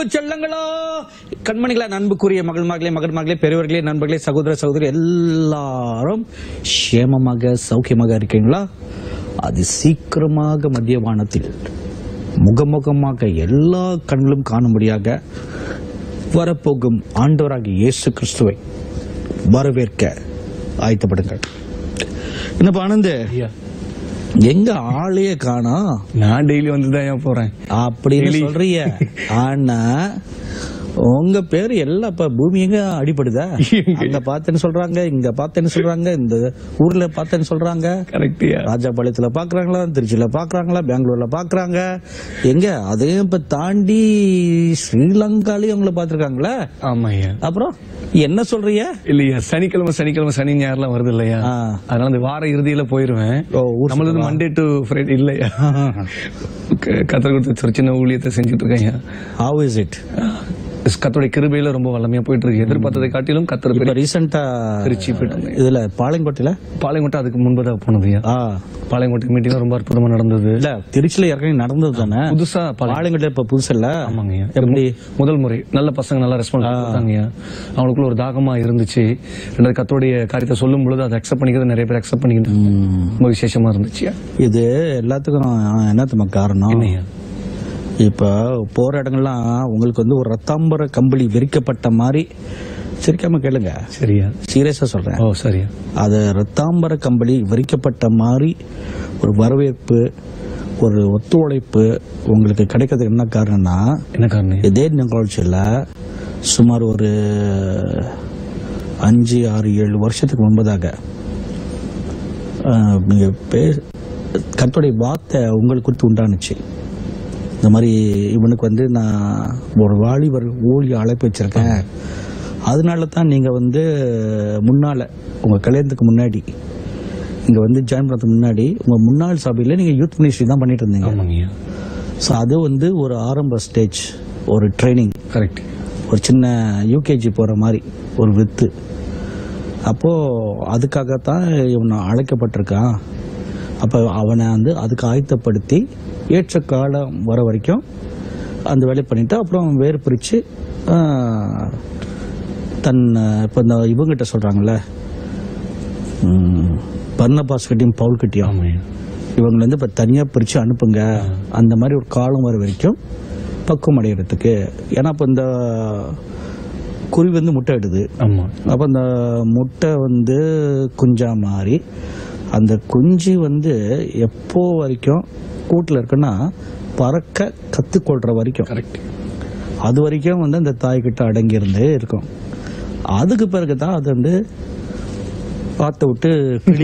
அன்பு செல்லங்களா கண்மணிகளா அன்புக்குரிய மகள் மகளே மகன் மகளே பெரியவர்களே நண்பர்களே சகோதர சகோதரி எல்லாரும் சேமமாக சௌக்கியமாக இருக்கீங்களா அது சீக்கிரமாக மத்திய வானத்தில் முகமுகமாக எல்லா கண்களும் காணும்படியாக வரப்போகும் ஆண்டவராகிய இயேசு கிறிஸ்துவை வரவேற்க ஆயத்தப்படுங்கள் என்னப்பா ஆனந்த் ஐயா எங்க ஆளையே காணோம் நான் டெய்லி வந்து தான் ஏன் போறேன் அப்படின்னு சொல்றிய ஆனா உங்க பேரு எல்லாம் இப்ப பூமி எங்க அடிபடுதா அங்க பார்த்தேன்னு சொல்றாங்க இங்க பார்த்தேன்னு சொல்றாங்க இந்த ஊர்ல பார்த்தேன்னு சொல்றாங்க கரெக்டியா ராஜாபாளையத்துல பாக்குறாங்களா திருச்சியில பாக்குறாங்களா பெங்களூர்ல பாக்குறாங்க எங்க அதையும் இப்ப தாண்டி ஸ்ரீலங்காலயும் உங்களை பாத்துருக்காங்களா ஆமா ஐயா அப்புறம் என்ன சொல்றிய இல்லையா சனிக்கிழமை சனிக்கிழமை சனி ஞாயிறுலாம் வருது இல்லையா ஆ. அதனால அந்த வார இறுதியில போயிருவேன் ஓ, ஊர் நம்மளது மண்டே டு ஃப்ரைடே இல்லையா க- கத்தர் கொடுத்த ஒரு சின்ன ஊழியத்தை செஞ்சுட்டு இருக்கேன் ஐயா ஹவ் இஸ் இட் கத்தோடைய கிருபையில ரொம்ப வல்லமையா போயிட்டு இருக்கு எதிர்பார்த்ததை காட்டிலும் கத்தர் இப்ப பெரிய ரீசெண்டா திருச்சி போயிட்டு வந்தேன். இதுல பாளையங்கோட்டையில பாளையங்கோட்டை அதுக்கு முன்பதாக போனது ஐயா ஆ பாளையங்கோட்டை மீட்டிங் ரொம்ப அற்புதமா நடந்தது இல்ல திருச்சியில ஏற்கனவே நடந்தது தானே புதுசா பாளையம் பாளையங்கோட்டை இப்ப புதுசு இல்ல ஆமாங்க ஐயா. எப்படி முதல் முறை நல்ல பசங்க நல்லா ரெஸ்பான்ஸ் கொடுத்தாங்க அவங்களுக்குள்ள ஒரு தாகமா இருந்துச்சு ரெண்டாவது கத்தோடைய காரியத்தை சொல்லும் பொழுது அதை அக்செப்ட் பண்ணிக்கிறது நிறைய பேர் அக்செப்ட் பண்ணிக்கிட்டு ம், ரொம்ப விசேஷமா இருந்துச்சு இது எல்லாத்துக்கும் என்னத்துமா காரணம் என்னையா இப்ப போற இடங்கள்லாம் உங்களுக்கு வந்து ஒரு ரத்தாம்பர கம்பளி விரிக்கப்பட்ட மாதிரி சிரிக்காம கேளுங்க சரியா சீரியஸா சொல்றேன் ஓ சரியா அது ரத்தாம்பர கம்பளி விரிக்கப்பட்ட மாதிரி ஒரு வரவேற்பு ஒரு ஒத்துழைப்பு உங்களுக்கு கிடைக்கிறதுக்கு என்ன காரணம்னா என்ன காரணம் இதே நிகழ்ச்சியில் சுமார் ஒரு அஞ்சு ஆறு ஏழு வருஷத்துக்கு முன்பதாக ஆஹ், நீங்க பே- கர்த்தருடைய வார்த்தை உங்களுக்கு குறித்து உண்டானுச்சு இந்த மாதிரி இவனுக்கு வந்து நான் ஒரு வாலிபர் ஊழிய அழைப்பு வச்சிருக்கேன் அதனால தான் நீங்க வந்து முன்னால உங்க கல்யாணத்துக்கு முன்னாடி இங்க வந்து ஜாயின் பண்ணுறதுக்கு முன்னாடி உங்க முன்னாள் சபையில நீங்க யூத் மினிஸ்ட்ரி தான் பண்ணிட்டு இருந்தீங்க ஆமாங்கய்யா ஸோ அது வந்து ஒரு ஆரம்ப ஸ்டேஜ் ஒரு ட்ரைனிங் கரெக்ட் ஒரு சின்ன யூகேஜி போகிற மாதிரி ஒரு வித்து அப்போது அதுக்காகத்தான் இவனை அழைக்கப்பட்டிருக்கான் அப்போ அவனை வந்து அதுக்கு ஆயத்தப்படுத்தி ஏற்ற காலம் வர வரைக்கும் அந்த வேலையை பண்ணிட்டு அப்புறம் வேறு பிரித்து தன் இப்போ இந்த இவங்கிட்ட சொல்கிறாங்கல்ல பர்ணபாஸ் கிட்டையும் பவுல் கிட்டையும் ஆமாய்யா இவங்களை வந்து இப்போ தனியாக பிரித்து அனுப்புங்க அந்த மாதிரி ஒரு காலம் வர வரைக்கும் பக்குவம் அடைகிறதுக்கு ஏன்னா இப்போ இந்த குருவி வந்து முட்டை இடுது ஆமா அப்போ அந்த முட்டை வந்து குஞ்சா மாறி அந்த குஞ்சு வந்து எப்போ வரைக்கும் கூட்டில் இருக்குன்னா பறக்க கற்றுக்கொள்கிற வரைக்கும் கரெக்ட் அது வரைக்கும் வந்து அந்த தாய்கிட்ட அடங்கியிருந்தே இருக்கும் அதுக்கு பிறகு தான் அது வந்து ஆத்த விட்டு கிளி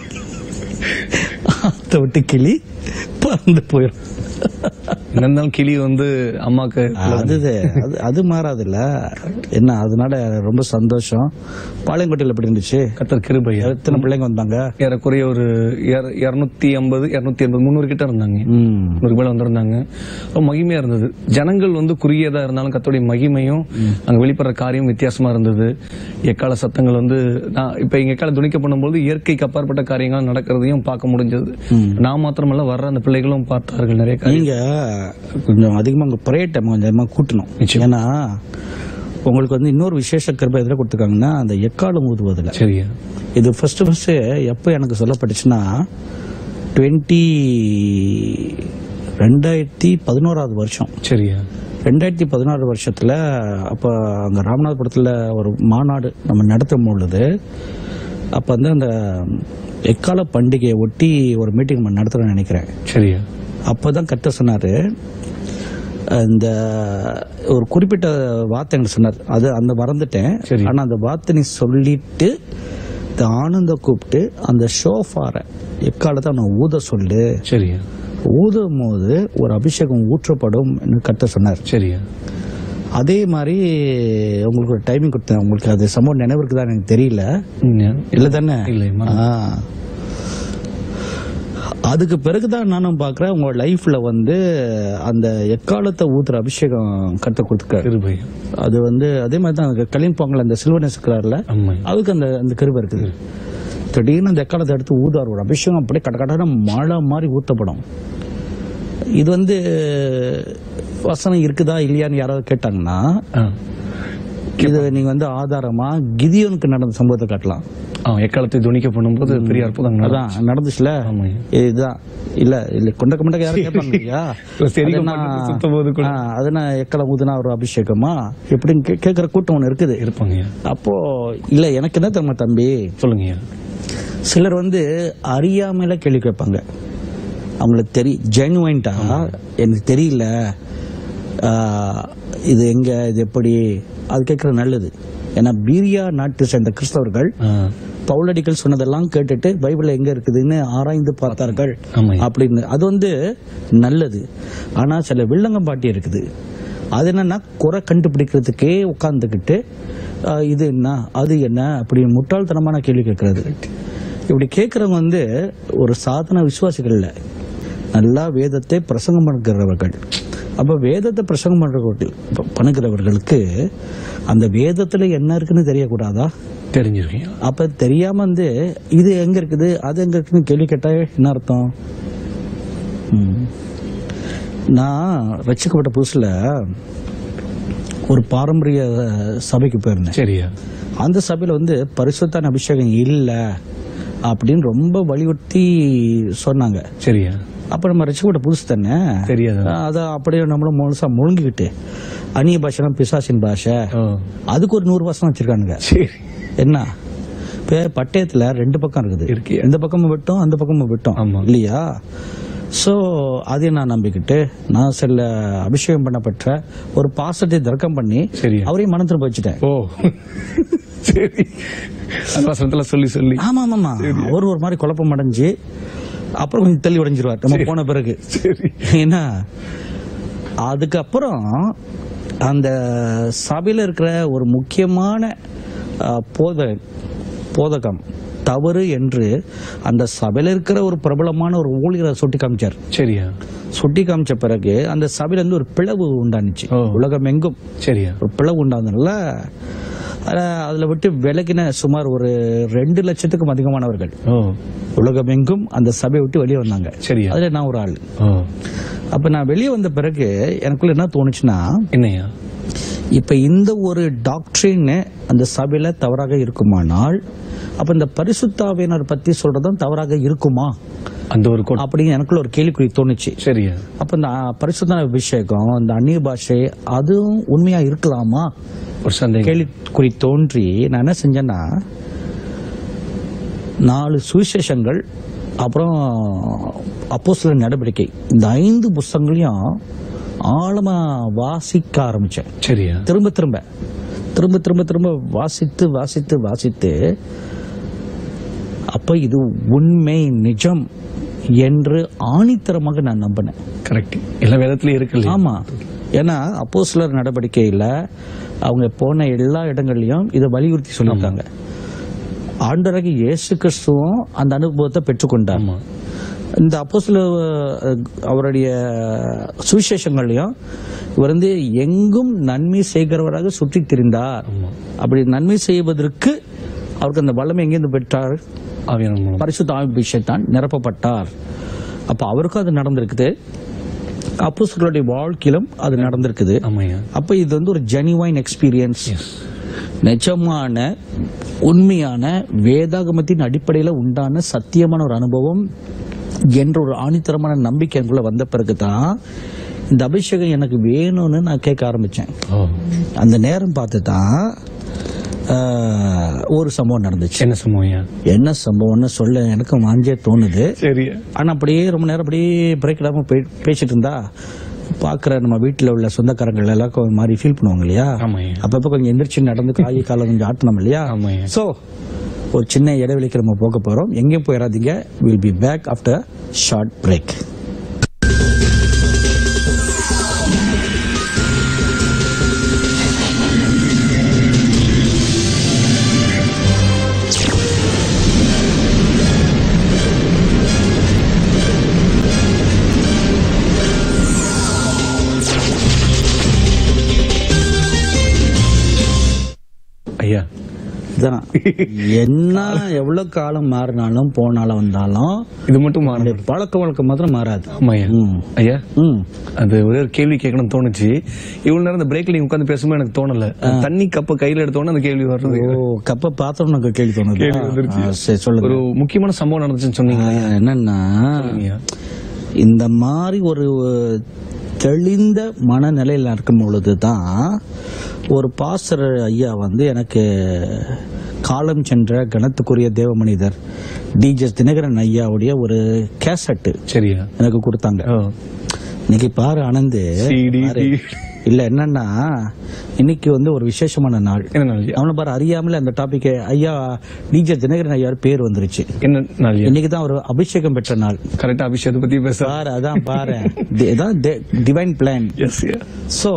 ஆத்த விட்டு கிளி பறந்து போயிடும் என்ன இருந்தாலும் கிளி வந்து அம்மாக்கு அது அது அது மாறாதுல்ல என்ன அதனால ரொம்ப சந்தோஷம் பாளையங்கோட்டையில் எப்படி இருந்துச்சு கத்தர் கிருபையா எத்தனை பிள்ளைங்க வந்தாங்க ஏறக்குறைய ஒரு இர- இருநூத்தி ஐம்பது இருநூத்தி எண்பது முந்நூறு கிட்ட இருந்தாங்க ம் நூறு பேர் வந்திருந்தாங்க ரொம்ப மகிமையா இருந்தது ஜனங்கள் வந்து குறுகியதா இருந்தாலும் கத்தோடைய மகிமையும் அங்க வெளிப்படுற காரியம் வித்தியாசமா இருந்தது எக்கால சத்தங்கள் வந்து நான் இப்ப எங்க எக்கால துணிக்க பண்ணும்போது இயற்கைக்கு அப்பாற்பட்ட காரியங்கள் நடக்கிறதையும் பார்க்க முடிஞ்சது நான் மாத்திரமல்ல வர்ற அந்த பிள்ளைகளும் பார்த்தார்கள் நிறைய காரியம் நீங்க கொஞ்சம் அதிகமா உங்க ப்ரேயர் டைம் கொஞ்சம் அதிகமா கூட்டணும் நிச்சயம். ஏன்னா உங்களுக்கு வந்து இன்னொரு விசேஷ கிருபை எதில் கொடுத்துருக்காங்கன்னா அந்த எக்காலம் ஊதுவதில் சரியா இது ஃபர்ஸ்ட் ஃபர்ஸ்ட் எப்போ எனக்கு சொல்லப்பட்டுச்சுன்னா டுவெண்ட்டி ரெண்டாயிரத்தி பதினோராவது வருஷம் சரியா ரெண்டாயிரத்தி பதினாறு வருஷத்துல அப்போ அங்கே ராமநாதபுரத்தில் ஒரு மாநாடு நம்ம நடத்தும் பொழுது அப்போ வந்து அந்த எக்கால பண்டிகையை ஒட்டி ஒரு மீட்டிங் நம்ம நடத்துகிறோம்னு நினைக்கிறேன் சரியா அப்போதான் கத்த சொன்னாரு இந்த ஒரு குறிப்பிட்ட வார்த்தை எனக்கு சொன்னார் அது அந்த மறந்துட்டேன் சரி. ஆனா அந்த வார்த்தை நீ சொல்லிட்டு இந்த ஆனந்த கூப்பிட்டு அந்த ஷோஃபாரை எக்காலத்தை அவனை ஊத சொல்லு சரியா ஊதும் போது ஒரு அபிஷேகம் ஊற்றப்படும் கத்த சொன்னார் சரியா அதே மாதிரி உங்களுக்கு ஒரு டைமிங் கொடுத்தேன் உங்களுக்கு அது சம்பவம் நினைவு இருக்குதா எனக்கு தெரியல ம், இல்லை தானே இல்லை மறந்து- ஆ. அதுக்கு பிறகுதான் நானும் பார்க்குறேன் உங்க லைஃப்ல வந்து அந்த எக்காலத்தை ஊத்துற அபிஷேகம் கத்த கொடுத்துருக்காரு கிருபையா அது வந்து அதே மாதிரி தான் கல்யாணம் பொங்கல் அந்த சில்வனஸ் இருக்கிறார்ல ஆமா அதுக்கு அந்த அந்த கிருபை இருக்குது திடீர்னு அந்த எக்காலத்தை எடுத்து ஊதார் ஒரு அபிஷேகம் அப்படியே கட கடன மழை மாதிரி ஊத்தப்படும் இது வந்து வசனம் இருக்குதா இல்லையான்னு யாராவது கேட்டாங்கன்னா ஆ. இது நீங்க வந்து ஆதாரமா கிதியோனுக்கு நடந்த சம்பவத்தை காட்டலாம் ஆ, எக்காலத்தை துணிக்க பண்ணும்போது பெரிய அற்புதம் நடக்கும். அதான் நடந்துச்சுல ஆமாங்க. இதுதான் இல்ல இல்ல கொண்ட கொண்ட யாரும் கேட்பாங்க இல்லையா இல்ல, செரிகம் அது நான், பண்றது சுத்தம் போது கூட. ஆ, அது நான் எக்கல ஊதுனா ஒரு அபிஷேகமா எப்படின்னு கே- கேட்கிற கூட்டம் ஒண்ணு இருக்குது இருப்பாங்கய்யா அப்போ இல்ல எனக்கு என்ன தெரியுமா தம்பி சொல்லுங்கய்யா சிலர் வந்து அறியாமையில கேள்வி கேட்பாங்க அவங்களுக்கு தெரி ஜெனுவைன்டா எனக்கு தெரியல ஆ, இது எங்க இது எப்படி அது கேட்கறது நல்லது ஏன்னா பீரியா நாட்டு சேர்ந்த கிறிஸ்தவர்கள் ஆ, பவுலடிகள் சொன்னதெல்லாம் கேட்டுட்டு பைபிள்ல எங்க இருக்குதுன்னு ஆராய்ந்து பார்த்தார்கள் ஆமாய்யா அப்படின்னு அது வந்து நல்லது ஆனா சில வில்லங்கம் பாட்டி இருக்குது அது என்னன்னா குறை கண்டுபிடிக்கிறதுக்கே உட்கார்ந்துக்கிட்டு ஆஹ், இது என்ன அது என்ன அப்படி முட்டாள்தனமான கேள்வி கேட்கறது இப்படி கேட்கறவங்க வந்து ஒரு சாதன விசுவாசிகள் இல்ல நல்லா வேதத்தை பிரசங்கம் பண்ணுகிறவர்கள் அப்ப வேதத்தை பிரசங்கம் பண்றவர்கள் ப- பண்ணுகிறவர்களுக்கு அந்த வேதத்துல என்ன இருக்குன்னு தெரியக்கூடாதா தெரிஞ்சிருக்கீங்க அப்ப தெரியாம வந்து இது எங்க இருக்குது அது எங்க இருக்குன்னு கேள்வி கேட்டா என்ன அர்த்தம் ம். நான் ரட்சிக்கப்பட்ட புதுசுல ஒரு பாரம்பரிய சபைக்கு போயிருந்தேன் சரியா அந்த சபையில வந்து பரிசுத்தான அபிஷேகம் இல்ல அப்படின்னு ரொம்ப வலியுறுத்தி சொன்னாங்க சரியா அப்ப நம்ம ரட்சிக்கப்பட்ட புதுசு தானே தெரியாது அதை அப்படியே நம்மளும் முழுசா முழுங்கிக்கிட்டு அந்நிய பாஷைனா பிசாசின் பாஷை ஓ அதுக்கு ஒரு நூறு வருஷம் வச்சிருக்கானுங்க சரி என்ன இப்ப பட்டயத்துல ரெண்டு பக்கம் இருக்குது இருக்கு. இந்த பக்கமும் விட்டோம் அந்த பக்கமும் விட்டோம் ஆமா. இல்லையா சோ அதையும் நான் நம்பிக்கிட்டு நான் சில அபிஷேகம் பண்ணப்பட்ட ஒரு பாசத்தை தர்க்கம் பண்ணி சரியா அவரையும் மனம் திரும்ப வச்சுட்டேன் ஓ சரி அந்த வசனத்துல சொல்லி சொல்லி ஆமா ஆமா அவர் ஒரு மாதிரி குழப்பம் அடைஞ்சு அப்புறம் கொஞ்சம் தள்ளி உடைஞ்சிருவார் நம்ம போன பிறகு சரி ஏன்னா அதுக்கப்புறம் அந்த சபையில இருக்கிற ஒரு முக்கியமான அஹ், போத போதகம் தவறு என்று அந்த சபையில இருக்கிற ஒரு பிரபலமான ஒரு ஊழியரை சுட்டி காமிச்சார் சரியா சுட்டி காமிச்ச பிறகு அந்த சபையில இருந்து ஒரு பிளவு உண்டானுச்சு ஓ. உலகம் எங்கும் சரியா ஒரு பிளவு உண்டானதுனால அத- அதுல விட்டு விலகின சுமார் ஒரு ரெண்டு லட்சத்துக்கும் அதிகமானவர்கள் ஓ உலகம் எங்கும் அந்த சபையை விட்டு வெளியே வந்தாங்க சரியா அதுல நான் ஒரு ஆள் ஓ அப்ப நான் வெளியே வந்த பிறகு எனக்குள்ள என்ன தோணுச்சுன்னா என்னையா இப்ப இந்த ஒரு டாக்டரின் அந்த சபையில தவறாக இருக்குமானால் அப்ப இந்த பரிசுத்தாவியனர் பத்தி சொல்றதும் தவறாக இருக்குமா அந்த ஒரு கோட் அப்படின்னு எனக்குள்ள ஒரு கேள்விக்குறி தோணுச்சு சரியா அப்ப இந்த பரிசுத்தான அபிஷேகம் இந்த அந்நிய பாஷை அதுவும் உண்மையா இருக்கலாமா ஒரு சந்தேகம் கேள்விக்குறி தோன்றி நான் என்ன செஞ்சேன்னா நாலு சுவிசேஷங்கள் அப்புறம் அப்போஸ்தலர் நடவடிக்கை இந்த ஐந்து புஸ்தகங்களையும் ஆழமா வாசிக்க ஆரம்பிச்சேன் சரியா திரும்ப திரும்ப திரும்ப திரும்ப திரும்ப வாசித்து வாசித்து வாசித்து அப்ப இது உண்மை நிஜம் என்று ஆணித்தரமாக நான் நம்பினேன் கரெக்ட் எல்லா வேதத்திலயும் இருக்கு இல்லையா ஆமா ஏன்னா அப்போ சிலர் நடவடிக்கையில அவங்க போன எல்லா இடங்கள்லயும் இதை வலியுறுத்தி சொல்லியிருக்காங்க ஆண்டவராகிய இயேசு கிறிஸ்துவும் அந்த அனுபவத்தை பெற்றுக்கொண்டார் ஆமா இந்த அப்போ சில அவருடைய சுவிசேஷங்களையும் இவர் வந்து எங்கும் நன்மை செய்கிறவராக சுற்றி திரிந்தார் ஆமா அப்படி நன்மை செய்வதற்கு அவருக்கு அந்த வல்லமை எங்கேருந்து பெற்றார் ஆவியான மூலம் பரிசுத்த ஆபிஷேகத்தான் நிரப்பப்பட்டார் அப்ப அவருக்கும் அது நடந்திருக்குது அப்போஸ்தலருடைய வாழ்க்கையிலும் அது நடந்திருக்குது ஆமாய்யா அப்ப இது வந்து ஒரு ஜெனிவைன் எக்ஸ்பீரியன்ஸ் எஸ் நிஜமான உண்மையான வேதாகமத்தின் அடிப்படையில உண்டான சத்தியமான ஒரு அனுபவம் என்ற ஒரு ஆணித்தரமான நம்பிக்கை எனக்குள்ள வந்த பிறகுதான் இந்த அபிஷேகம் எனக்கு வேணும்னு நான் கேட்க ஆரம்பிச்சேன் ஓ அந்த நேரம் பார்த்து தான் ஆஹ், ஒரு சம்பவம் நடந்துச்சு என்ன சமூகம்யா என்ன சம்பவம்னு சொல்ல எனக்கு வாஞ்சே தோணுது சரியா ஆனா அப்படியே ரொம்ப நேரம் அப்படியே பிரேக் இல்லாம பே- பேசிட்டு இருந்தா பாக்குற நம்ம வீட்டுல உள்ள சொந்தக்காரங்கள் எல்லாம் ஒரு மாதிரி ஃபீல் பண்ணுவாங்க இல்லையா ஆமாய்யா அப்பப்ப கொஞ்சம் எந்திரிச்சு நடந்து காய் காலம் கொஞ்சம் ஆட்டணும் இல்லையா ஆமாய்யா சோ ஒரு சின்ன இடைவெளிக்கு நம்ம போக போறோம் எங்கேயும் போயிடாதீங்க will be back after short break ஐயா இந்த அதான் என்ன எவ்வளவு காலம் மாறினாலும் போனாலும் வந்தாலும் இது மட்டும் மாறணும் நம்முடைய பழக்க வழக்கம் மாத்திரம் மாறாது ஆமாய்யா ம். ஐயா ம் அது ஒரே ஒரு கேள்வி கேட்கணும்னு தோணுச்சு இவ்வளவு நேரம் இந்த பிரேக்ல நீங்க உட்காந்து பேசும்போது எனக்கு தோணல தண்ணி கப்ப கையில எடுத்தோன்னே அந்த கேள்வி வர்றது ஓ கப்ப பார்த்தோம் எனக்கு கேள்வி தோணுது கேள்வி வந்துருச்சு. ஆ, சரி சொல்லுங்க ஒரு முக்கியமான சம்பவம் நடந்துச்சுன்னு சொன்னீங்க ஆ, என்னன்னா ஐயா. இந்த மாதிரி ஒரு தெளிந்த மனநிலையில் இருக்கும் பொழுதுதான் ஒரு பாஸ்டர் ஐயா வந்து எனக்கு காலம் சென்ற கணத்துக்குரிய தேவ மனிதர் டிஜஸ் தினகரன் ஐயாவுடைய ஒரு கேசட்டு சரியா எனக்கு கொடுத்தாங்க ஓ. இன்னைக்கு பாரு ஆனந்து CD. பாரு. இல்ல என்னன்னா இன்னைக்கு வந்து ஒரு விசேஷமான நாள் என்ன நாள் ஐயா? அவனை பாரு அறியாமல அந்த டாபிக் ஐயா டிஜே தினகரன் ஐயா பேர் வந்துருச்சு என்ன நாள் ஐயா? இன்னைக்கு தான் ஒரு அபிஷேகம் பெற்ற நாள் கரெக்டா அபிஷேகத்தை பத்தி பேச பாரு அதான் பாரு தி- இதான் டிவைன் பிளான் எஸ் சோ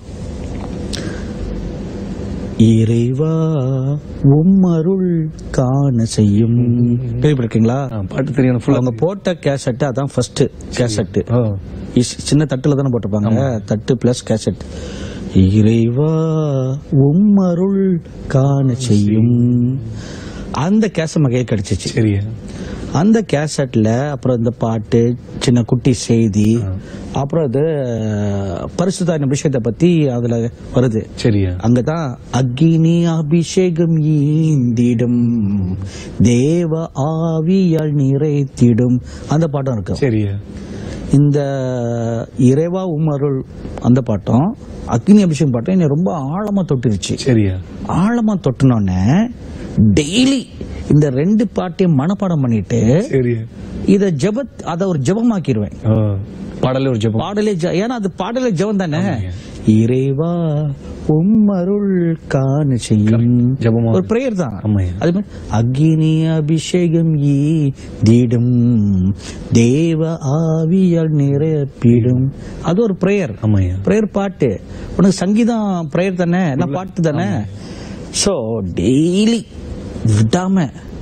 இறைவா உம்மருள் காண செய்யும் கேள்விப்பட்டிருக்கீங்களா பாட்டு தெரியும் ஃபுல்லா அவங்க போட்ட கேசட் அதான் ஃபர்ஸ்ட் கேசட் ஓ சின்ன தட்டுல தானே போட்டிருப்பாங்க தட்டு பிளஸ் கேசட் இறைவா உம்மருள் காண செய்யும் அந்த கேச மகையை கிடைச்சிச்சு சரியா அந்த கேசட்ல அப்புறம் இந்த பாட்டு சின்ன குட்டி செய்தி அப்புறம் அது பரிசுத்தான விஷயத்தை பத்தி அதுல வருது சரியா அங்கதான் அக்னி அபிஷேகம் ஈந்திடும் தேவ ஆவியால் நிறைத்திடும் அந்த பாட்டம் இருக்கும் சரியா இந்த இறைவா உமருள் அந்த பாட்டம் அக்னி அபிஷேகம் பாட்டம் என்னை ரொம்ப ஆழமா தொட்டுருச்சு சரியா ஆழமா தொட்டுனோடனே டெய்லி இந்த ரெண்டு பாட்டையும் மனப்பாடம் பண்ணிட்டு சரியா இத ஜெபத் அத ஒரு ஜெபமாக்கிடுவேன் ஓ பாடலே ஒரு ஜெபம் பாடலே ஜெ- ஏன்னா அது பாடலே ஜெபம் தானே இறைவா உம்மருள் காண செய்யும் ஜெபமா ஒரு பிரேயர் தான் ஆமாய்யா அது மாதிரி அக்னி அபிஷேகம் ஈ தீடும் தேவ ஆவியால் நிரப்பிடும் அது ஒரு பிரேயர் ஆமாய்யா பிரேயர் பாட்டு உனக்கு சங்கீதம் பிரேயர் தானே எல்லாம் பாட்டு தானே சோ டெய்லி விடாம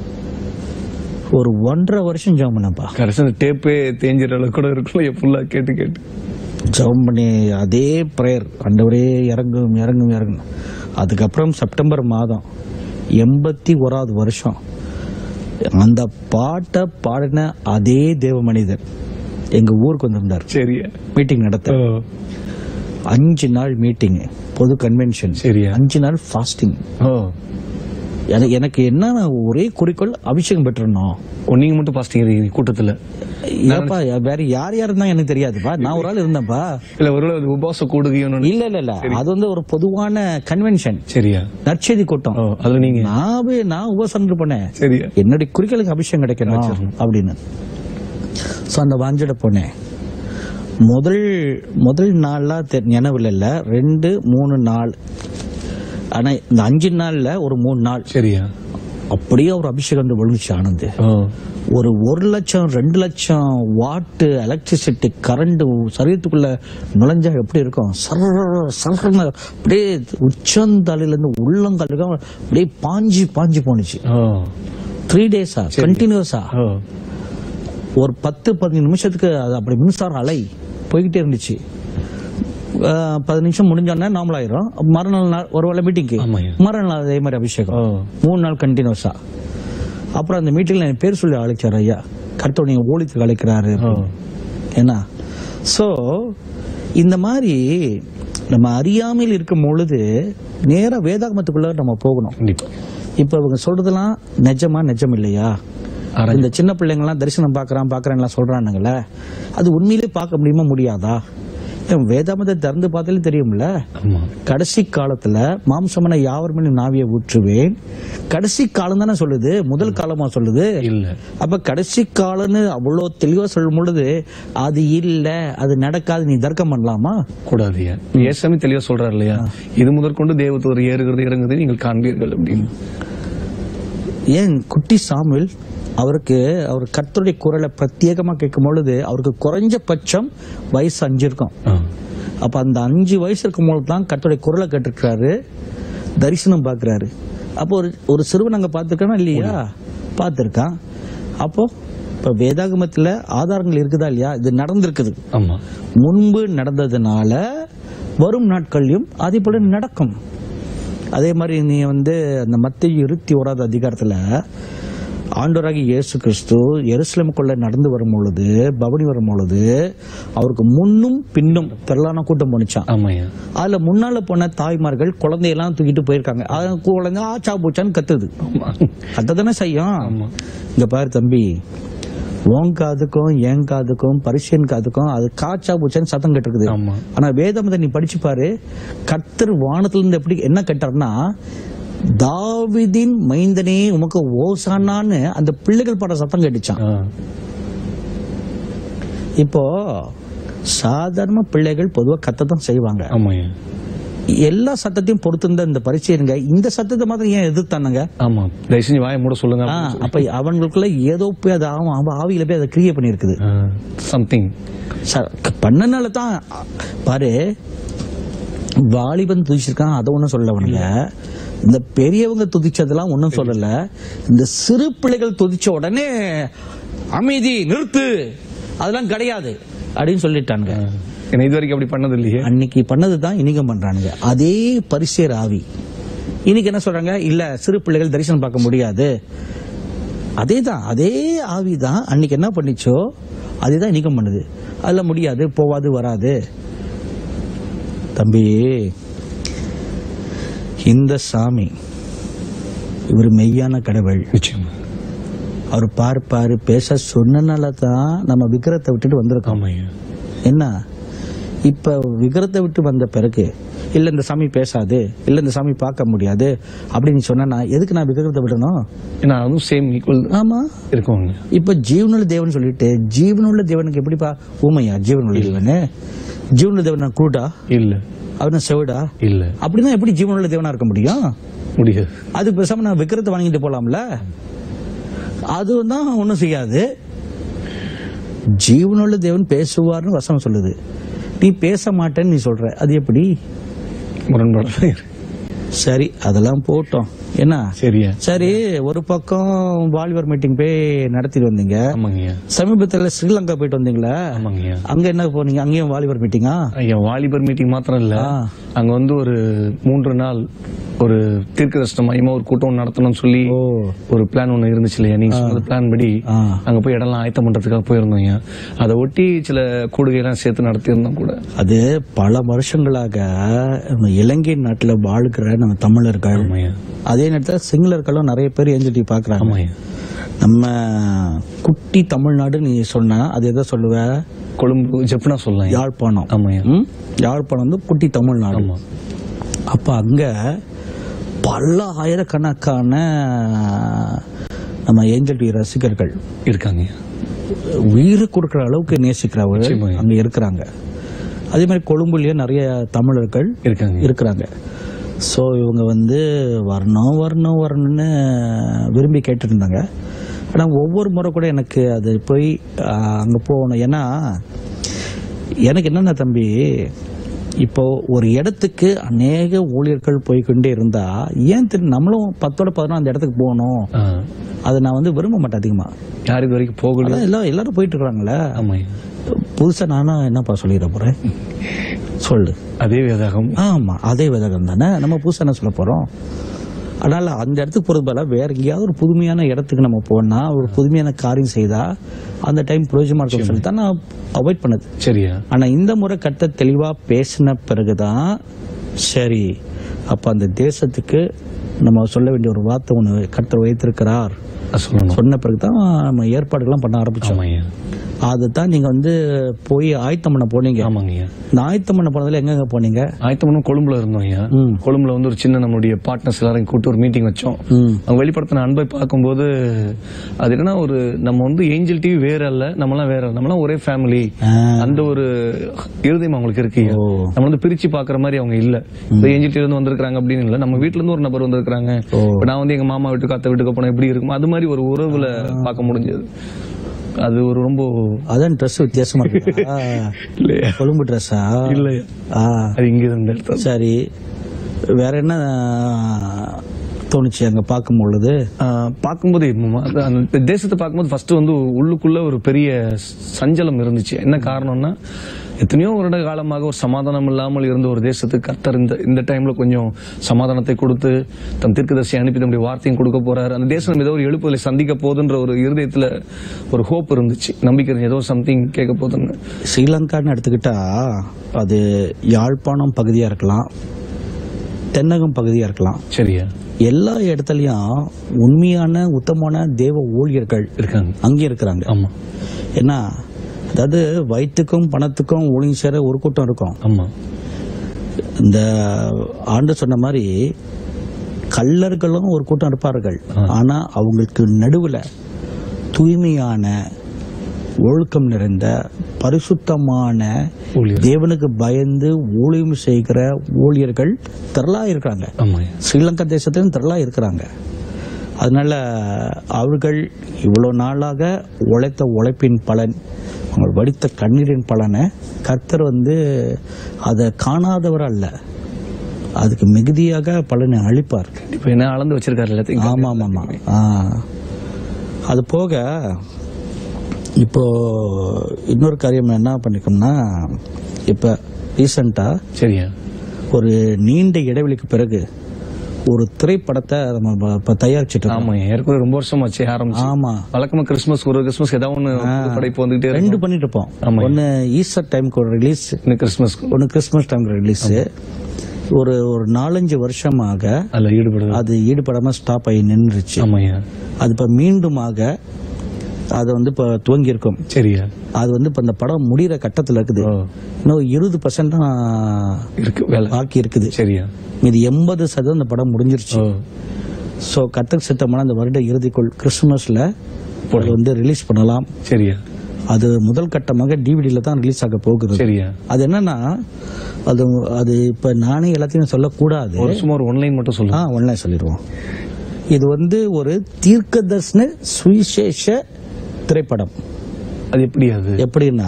ஒரு ஒன்றரை வருஷம் ஜெபம் பண்ணப்பா கடைசி அந்த டேப்பே தேஞ்சிற அளவுக்கு கூட இருக்குல்ல ஃபுல்லா கேட்டு கேட்டு ஜெபம் பண்ணி அதே பிரேயர் ஆண்டவரே இறங்கும் இறங்கும் இறங்கும் அதுக்கப்புறம் செப்டம்பர் மாதம் எண்பத்தி ஓராவது வருஷம் அந்த பாட்டை பாடின அதே தேவ மனிதர் எங்க ஊருக்கு வந்திருந்தார் சரியா மீட்டிங் நடத்த ஓ அஞ்சு நாள் மீட்டிங் பொது கன்வென்ஷன் சரியா அஞ்சு நாள் ஃபாஸ்டிங் ஓ எனக்கு என்ன ஒரே குறிக்கோள் அபிஷேகம் பெற்றணும் ஓ, நீங்க மட்டும் பாஸ்டிங் இருக்கீங்க கூட்டத்துல ஏப்பா வேற யார் யார் இருந்தா எனக்கு தெரியாதுப்பா நான் ஒரு ஆள் இருந்தேன்ப்பா இல்ல ஒருவேளை அது உபவாச கூடுகையோன்னு இல்ல இல்ல இல்ல அது வந்து ஒரு பொதுவான கன்வென்ஷன் சரியா நற்செய்தி கூட்டம் ஓ அதுல நீங்க நான் போய் நான் உபசரணை பண்ணேன் சரியா என்னுடைய குறிக்கோளுக்கு அபிஷேகம் கிடைக்கணும் அப்படின்னு சோ அந்த வாஞ்சோட போனேன் முதல் முதல் நாள்ல தெ- நினைவுல இல்ல ரெண்டு மூணு நாள் ஆனா இந்த அஞ்சு நாள்ல ஒரு மூணு நாள் சரியா அப்படியே ஒரு அபிஷேகம் வந்து விழுந்துச்சு ஆனந்து ஓ ஒரு ஒரு லட்சம் ரெண்டு லட்சம் வாட்டு எலக்ட்ரிசிட்டி கரண்ட் சரீரத்துக்குள்ள நுழைஞ்சா எப்படி இருக்கும் சர்ற சர்றன்னு அப்படியே உச்சந்தலையில இருந்து உள்ளங்கால் வரைக்கும் அப்படியே பாஞ்சு பாஞ்சு போனுச்சு ஓ த்ரீ டேஸா கண்டினியூஸா ஓ ஒரு பத்து பதினஞ்சு நிமிஷத்துக்கு அது அப்படி மின்சார அலை போய்கிட்டே இருந்துச்சு அஹ், பதினஞ்சு நிமிஷம் முடிஞ்சோடனே நார்மல் ஆயிரும் மறுநாள் நாள் ஒரு வேளை மீட்டிங்க்கு ஆமாய்யா. மறுநாள் அதே மாதிரி அபிஷேகம் ஓ மூணு நாள் கண்டினியூஸா அப்புறம் அந்த மீட்டிங்ல என் பேர் சொல்லி அழைச்சார் ஐயா கருத்து நீங்க ஊழியத்துக்கு அழைக்கிறாரு ஓ ஏன்னா சோ இந்த மாதிரி நம்ம அறியாமையில் இருக்கும் பொழுது நேரா வேதாகமத்துக்குள்ள நம்ம போகணும் கண்டிப்பா இப்ப இவங்க சொல்றதெல்லாம் நிஜமா நிஜம் இல்லையா ஆராய்ச்சி. இந்த சின்ன பிள்ளைங்க எல்லாம் தரிசனம் பாக்குறான் பாக்குறேன் சொல்றானுங்களே அது உண்மையிலே பார்க்க முடியுமா முடியாதா ஏன் வேதாமத்தை திறந்து பார்த்தாலே தெரியும்ல ஆமா கடைசி காலத்துல மாம்சமன யாவர் மேலும் நாவிய ஊற்றுவேன் கடைசி காலம் தானே சொல்லுது முதல் காலமா சொல்லுது இல்ல அப்ப கடைசி காலம்னு அவ்வளவு தெளிவா சொல்லும் பொழுது அது இல்ல அது நடக்காது நீ தர்க்கம் பண்ணலாமா கூடாதுயா ஏசாமி தெளிவா சொல்றாரு இல்லையா இது முதற்கொண்டு தேவத்தூர் ஏறுகிறது இறங்குறது நீங்கள் காண்பீர்கள் அப்படின்னு ஏன் குட்டி சாமுவேல் அவருக்கு அவர் கர்த்தருடைய குரலை பிரத்யேகமா கேட்கும் பொழுது அவருக்கு குறைஞ்சபட்சம் வயசு அஞ்சு இருக்கும் ஆ. அப்ப அந்த அஞ்சு வயசு இருக்கும் பொழுது தான் கர்த்தருடைய குரலை கேட்டிருக்கிறாரு தரிசனம் பார்க்கறாரு அப்போ ஒரு ஒரு சிறுவன் அங்க பார்த்திருக்கானா இல்லையா பார்த்திருக்கான் அப்போ இப்ப வேதாகமத்துல ஆதாரங்கள் இருக்குதா இல்லையா இது நடந்திருக்குது ஆமா முன்பு நடந்ததுனால வரும் நாட்கள்லயும் அதே போல நடக்கும் அதே மாதிரி நீ வந்து அந்த மத்திய இருபத்தி ஓராவது அதிகாரத்துல ஆண்டவராகி இயேசு கிறிஸ்து எருசலேமுக்குள்ள நடந்து வரும் பொழுது பவனி வரும் பொழுது அவருக்கு முன்னும் பின்னும் திரளான கூட்டம் போனுச்சான் ஆமாய்யா அதுல முன்னால போன தாய்மார்கள் குழந்தையெல்லாம் தூக்கிட்டு போயிருக்காங்க அது குழந்தை ஆச்சா பூச்சான்னு கத்துது ஆமா கத்ததானே செய்யும் ஆமா இங்க பாரு தம்பி உன் காதுக்கும் என் காதுக்கும் பரிசியன் காதுக்கும் அது காச்சா பூச்சான்னு சத்தம் கேட்டிருக்குது ஆமா ஆனா வேதமத்தை நீ படிச்சு பாரு கர்த்தர் வானத்துல இருந்து எப்படி என்ன கேட்டார்னா தாவிதின் மைந்தனே உமக்கு ஓசானான்னு அந்த பிள்ளைகள் பாட சத்தம் கேட்டுச்சான் ஆ. இப்போ சாதாரண பிள்ளைகள் பொதுவா கத்ததான் செய்வாங்க ஆமாய்யா எல்லா சத்தத்தையும் பொறுத்திருந்த இந்த பரிச்சைங்க இந்த சத்தத்தை மாத்திரம் ஏன் எதிர்த்தானுங்க ஆமா தயவு செஞ்சு வாயை மூட சொல்லுங்க ஆ, அப்ப அவங்களுக்குள்ள ஏதோ போய் அது அவன் அவன் ஆவியில போய் அதை கிரியே பண்ணிருக்குது சம்திங் பண்ணனால தான் பாரு வாலிபன் துதிச்சிருக்கான் அதை ஒண்ணும் சொல்ல அவனுங்க இந்த பெரியவங்க துதிச்சதெல்லாம் ஒண்ணும் சொல்லல இந்த சிறு பிள்ளைகள் துதிச்ச உடனே அமைதி நிறுத்து அதெல்லாம் கிடையாது அப்படின்னு சொல்லிட்டானுங்க என்ன இது வரைக்கும் அப்படி பண்ணது இல்லையே அன்னைக்கு பண்ணதுதான் இன்னைக்கும் பண்றானுங்க அதே பரிசேர் ஆவி இன்னைக்கு என்ன சொல்றாங்க இல்ல சிறு பிள்ளைகள் தரிசனம் பார்க்க முடியாது அதே தான் அதே ஆவி தான் அன்னைக்கு என்ன பண்ணிச்சோ அதே தான் இன்னைக்கும் பண்ணுது அதெல்லாம் முடியாது போவாது வராது தம்பி இந்த சாமி இவர் மெய்யான கடவுள் நிச்சயமா அவர் பார்ப்பாரு பேச சொன்னனால தான் நம்ம விக்கிரத்தை விட்டுட்டு வந்திருக்கோம் ஆமாய்யா என்ன இப்ப விக்கிரத்தை விட்டு வந்த பிறகு இல்ல இந்த சாமி பேசாது இல்ல இந்த சாமி பார்க்க முடியாது அப்படின்னு நீ சொன்னா எதுக்கு நான் விக்கிரத்தை விடணும் ஏன்னா அதுவும் சேம் ஈக்குவல் ஆமா இருக்குவாங்க இப்ப ஜீவனுள்ள தேவன் சொல்லிட்டு ஜீவனுள்ள தேவனுக்கு எப்படிப்பா ஊமையா ஜீவனுள்ள தேவனு ஜீவனுள்ள தேவன் கூடா இல்ல அவன செவிடா இல்ல அப்படின்னா எப்படி ஜீவனுள்ள தேவனா இருக்க முடியும் முடியாது அது பேசாம நான் விக்கிரத்தை வாங்கிட்டு போலாம்ல அது தான் ஒண்ணும் செய்யாது ஜீவனுள்ள தேவன் பேசுவார்னு வசனம் சொல்லுது நீ பேச மாட்டேன்னு நீ சொல்ற அது எப்படி முரண்பாடு சரி அதெல்லாம் போட்டோம் என்ன சரியா சரி ஒரு பக்கம் வாலிபர் மீட்டிங் போய் நடத்திட்டு வந்தீங்க ஆமாங்கய்யா சமீபத்துல ஸ்ரீலங்கா போயிட்டு வந்தீங்களா ஆமாங்கய்யா அங்க என்ன போனீங்க அங்கேயும் வாலிபர் மீட்டிங்கா ஐயா வாலிபர் மீட்டிங் மாத்திரம் இல்ல ஆ. அங்க வந்து ஒரு மூன்று நாள் ஒரு தீர்க்கதர்ஷ்ட மையமா ஒரு கூட்டம் நடத்தணும்னு சொல்லி ஓ ஒரு பிளான் ஒண்ணு இருந்துச்சு இல்லையா நீங்க சொன்னது பிளான் படி ஆ. அங்க போய் இடம்லாம் ஆயத்தம் பண்றதுக்காக போயிருந்தோம் ஐயா அதை ஒட்டி சில கூடுகையெல்லாம் சேர்த்து நடத்தியிருந்தோம் கூட அது பல வருஷங்களாக நம்ம இலங்கை நாட்டுல வாழ்கிற நம்ம தமிழர்கள் ஆமாய்யா அதே நேரத்தில் சிங்களர்களும் நிறைய பேர் என்ஜிடி பாக்குறாங்க ஆமாய்யா நம்ம குட்டி தமிழ்நாடு நீ சொன்ன அது எதை சொல்லுவ கொழும்பு ஜெப்னா சொல்லலாம் ஐயா. யாழ்ப்பாணம் ஆமாய்யா ம்? யாழ்ப்பாணம் வந்து குட்டி தமிழ்நாடு ஆமா அப்ப அங்க பல ஆயிரக்கணக்கான நம்ம ஏஞ்சல் டி ரசிகர்கள் இருக்காங்க உயிரை கொடுக்கிற அளவுக்கு நேசிக்கிறவர்கள் நிச்சயமா. அங்க இருக்கிறாங்க அதே மாதிரி கொழும்புலயும் நிறைய தமிழர்கள் இருக்காங்க இருக்கிறாங்க ஸோ இவங்க வந்து வரணும் வரணும் வரணும்னு விரும்பி கேட்டுட்டு இருந்தாங்க ஆனால் ஒவ்வொரு முறை கூட எனக்கு அது போய் அங்கே போகணும் ஏன்னா எனக்கு என்னென்ன தம்பி இப்போ ஒரு இடத்துக்கு அநேக ஊழியர்கள் போய்க்கொண்டே இருந்தா ஏன் திரு நம்மளும் பத்தோட பதினொன்று அந்த இடத்துக்கு போகணும் ஆ. அதை நான் வந்து விரும்ப மாட்டேன் அதிகமா யார் இது வரைக்கும் போகல அதான் எல்லாம் எல்லாரும் போயிட்டு இருக்கிறாங்களே ஆமாய்யா புதுசா நானா என்னப்பா சொல்லிட போறேன் சொல்லு அதே வேதாகம் ஆமா அதே விதகம் தானே நம்ம புதுசா என்ன சொல்ல போறோம் அதனால அந்த இடத்துக்கு போறது பதிலா வேற எங்கேயாவது ஒரு புதுமையான இடத்துக்கு நம்ம போனா ஒரு புதுமையான காரியம் செய்தா அந்த டைம் பிரயோஜனமா இருக்கும்னு சொல்லி தான் நான் அவாய்ட் பண்ணது சரியா ஆனா இந்த முறை கத்த தெளிவா பேசின பிறகுதான் சரி அப்ப அந்த தேசத்துக்கு நம்ம சொல்ல வேண்டிய ஒரு வார்த்தை ஒண்ணு கர்த்தர் வைத்திருக்கிறார் அது சொல்லணும் சொன்ன பிறகுதான் நம்ம ஏற்பாடுகள்லாம் பண்ண ஆரம்பிச்சோம் ஆமாய்யா அதுதான் நீங்க வந்து போய் ஆயத்தம் பண்ண போனீங்க ஆமாங்கய்யா இந்த ஆயத்தம் பண்ண போனதுல எங்கெங்க போனீங்க ஆயத்தமனும் கொழும்புல இருந்தோம் ஐயா ம். கொழும்புல வந்து ஒரு சின்ன நம்மளுடைய பார்ட்னர்ஸ் எல்லாரையும் கூட்டு ஒரு மீட்டிங் வச்சோம் ம் அவங்க வெளிப்படுத்தின அன்பை பார்க்கும்போது அது என்னன்னா ஒரு நம்ம வந்து ஏஞ்சல் டிவி வேற அல்ல நம்மலாம் வேற அல்ல. நம்மலாம் ஒரே ஃபேமிலி ஆ. அந்த ஒரு இருதயம் அவங்களுக்கு இருக்கு ஐயா. ஓ. நம்ம வந்து பிரிச்சு பாக்குற மாதிரி அவங்க இல்ல இந்த ஏஞ்சல் டிவி இருந்து வந்திருக்காங்க அப்படின்னு இல்ல நம்ம வீட்ல இருந்து ஒரு நபர் வந்திருக்காங்க ஓ. இப்ப நான் வந்து எங்க மாமா வீட்டுக்கு அத்தை வீட்டுக்கு போனா எப்படி இருக்கும் அது மாதிரி ஒரு உறவுல பார்க்க முடிஞ்சது அது ஒரு ரொம்ப அதான் ட்ரெஸ் வித்தியாசமா இருக்கு இல்லையா கொழும்பு ட்ரெஸ்ஸா இல்லையா ஆ அது இங்க இருந்த இடத்துல சரி வேற என்ன தோணுச்சு அங்க பார்க்கும் பொழுது ஆஹ் பார்க்கும்போது ம- அது அந்த தேசத்தை பார்க்கும்போது ஃபர்ஸ்ட் வந்து உள்ளுக்குள்ள ஒரு பெரிய சஞ்சலம் இருந்துச்சு என்ன காரணம்னா எத்தனையோ வருட காலமாக ஒரு சமாதானம் இல்லாமல் இருந்த ஒரு தேசத்துக்கு கர்த்தர் இந்த இந்த டைம்ல கொஞ்சம் சமாதானத்தை கொடுத்து தம் தீர்க்கதரிசி அனுப்பி தம்முடைய வார்த்தையும் கொடுக்க போறாரு அந்த தேசம் ஏதோ ஒரு எழுப்புதலை சந்திக்க போகுதுன்ற ஒரு இருதயத்துல ஒரு ஹோப் இருந்துச்சு நம்பிக்கை இருந்துச்சு ஏதோ சம்திங் கேட்க போகுதுன்னு ஸ்ரீலங்கான்னு எடுத்துக்கிட்டா அது யாழ்ப்பாணம் பகுதியா இருக்கலாம் தென்னகம் பகுதியா இருக்கலாம் சரியா எல்லா இடத்துலயும் உண்மையான உத்தமமான தேவ ஊழியர்கள் இருக்காங்க அங்கே இருக்கிறாங்க ஆமா ஏன்னா அதாவது வயிற்றுக்கும் பணத்துக்கும் ஊழியம் சேர ஒரு கூட்டம் இருக்கும் ஆமா இந்த ஆண்டு சொன்ன மாதிரி கள்ளர்களும் ஒரு கூட்டம் இருப்பார்கள் ஆனா அவங்களுக்கு நடுவுல தூய்மையான ஒழுக்கம் நிறைந்த பரிசுத்தமான ஊழியர் தேவனுக்கு பயந்து ஊழியம் செய்கிற ஊழியர்கள் திரளா இருக்கிறாங்க ஆமா ஸ்ரீலங்கா தேசத்திலும் திரளா இருக்கிறாங்க அதனால அவர்கள் இவ்வளவு நாளாக உழைத்த உழைப்பின் பலன் அவங்க வடித்த கண்ணீரின் பலனை கர்த்தர் வந்து அதை காணாதவர் அல்ல அதுக்கு மிகுதியாக பலனை அளிப்பார் இப்ப என்ன அளந்து வச்சிருக்காரு எல்லாத்தையும் ஆமா ஆமா ஆமா ஆ. அது போக இப்போ இன்னொரு காரியம் என்ன பண்ணிக்கோம்னா இப்ப ரீசண்டா சரியா ஒரு நீண்ட இடைவெளிக்கு பிறகு ஒரு திரைப்படத்தை நம்ம ப- இப்ப தயாரிச்சிட்டு இருக்கோம். ஆமா ஏற்கனவே ரொம்ப வருஷம் ஆச்சு ஆரம்பிச்சு ஆமா வழக்கமா கிறிஸ்மஸ் ஒரு கிறிஸ்மஸ் ஏதாவது ஒண்ணு புது படைப்பு வந்துகிட்டே இருக்கும் ரெண்டு பண்ணிட்டு இருப்போம் ஆமா. ஒன்னு ஈஸ்டர் டைம்க்கு ஒரு ரிலீஸ் இந்த கிறிஸ்மஸ் ஒன்னு கிறிஸ்மஸ் டைம்க்கு ரிலீஸ் ஒரு ஒரு நாலஞ்சு வருஷமாக அதுல ஈடுபடுது அது ஈடுபடாம ஸ்டாப் ஆகி நின்றுச்சு ஆமாய்யா அது இப்ப மீண்டுமாக அது வந்து இப்ப துவங்கி இருக்கும் சரியா அது வந்து இப்ப இந்த படம் முடிகிற கட்டத்துல இருக்குது ஓ இன்னும் இருபது பர்சன்ட் தான் இருக்கு வேலை பாக்கி இருக்குது சரியா மீதி எண்பது சதவீதம் இந்த படம் முடிஞ்சிருச்சு ஓ ஸோ கத்தர் சித்தமான அந்த வருட இறுதிக்குள் கிறிஸ்துமஸ்ல அது வந்து ரிலீஸ் பண்ணலாம் சரியா அது முதல் கட்டமாக டிவிடியில தான் ரிலீஸ் ஆக போகிறது சரியா அது என்னன்னா அது அது இப்ப நானே எல்லாத்தையும் சொல்லக்கூடாது ஒரு சும்மா ஒரு ஒன்லைன் மட்டும் ஆ சொல்லுங்க ஒன்லைன் சொல்லிடுவோம் இது வந்து ஒரு தீர்க்க தரிசன சுவிசேஷ திரைப்படம் அது எப்படி அது எப்படின்னா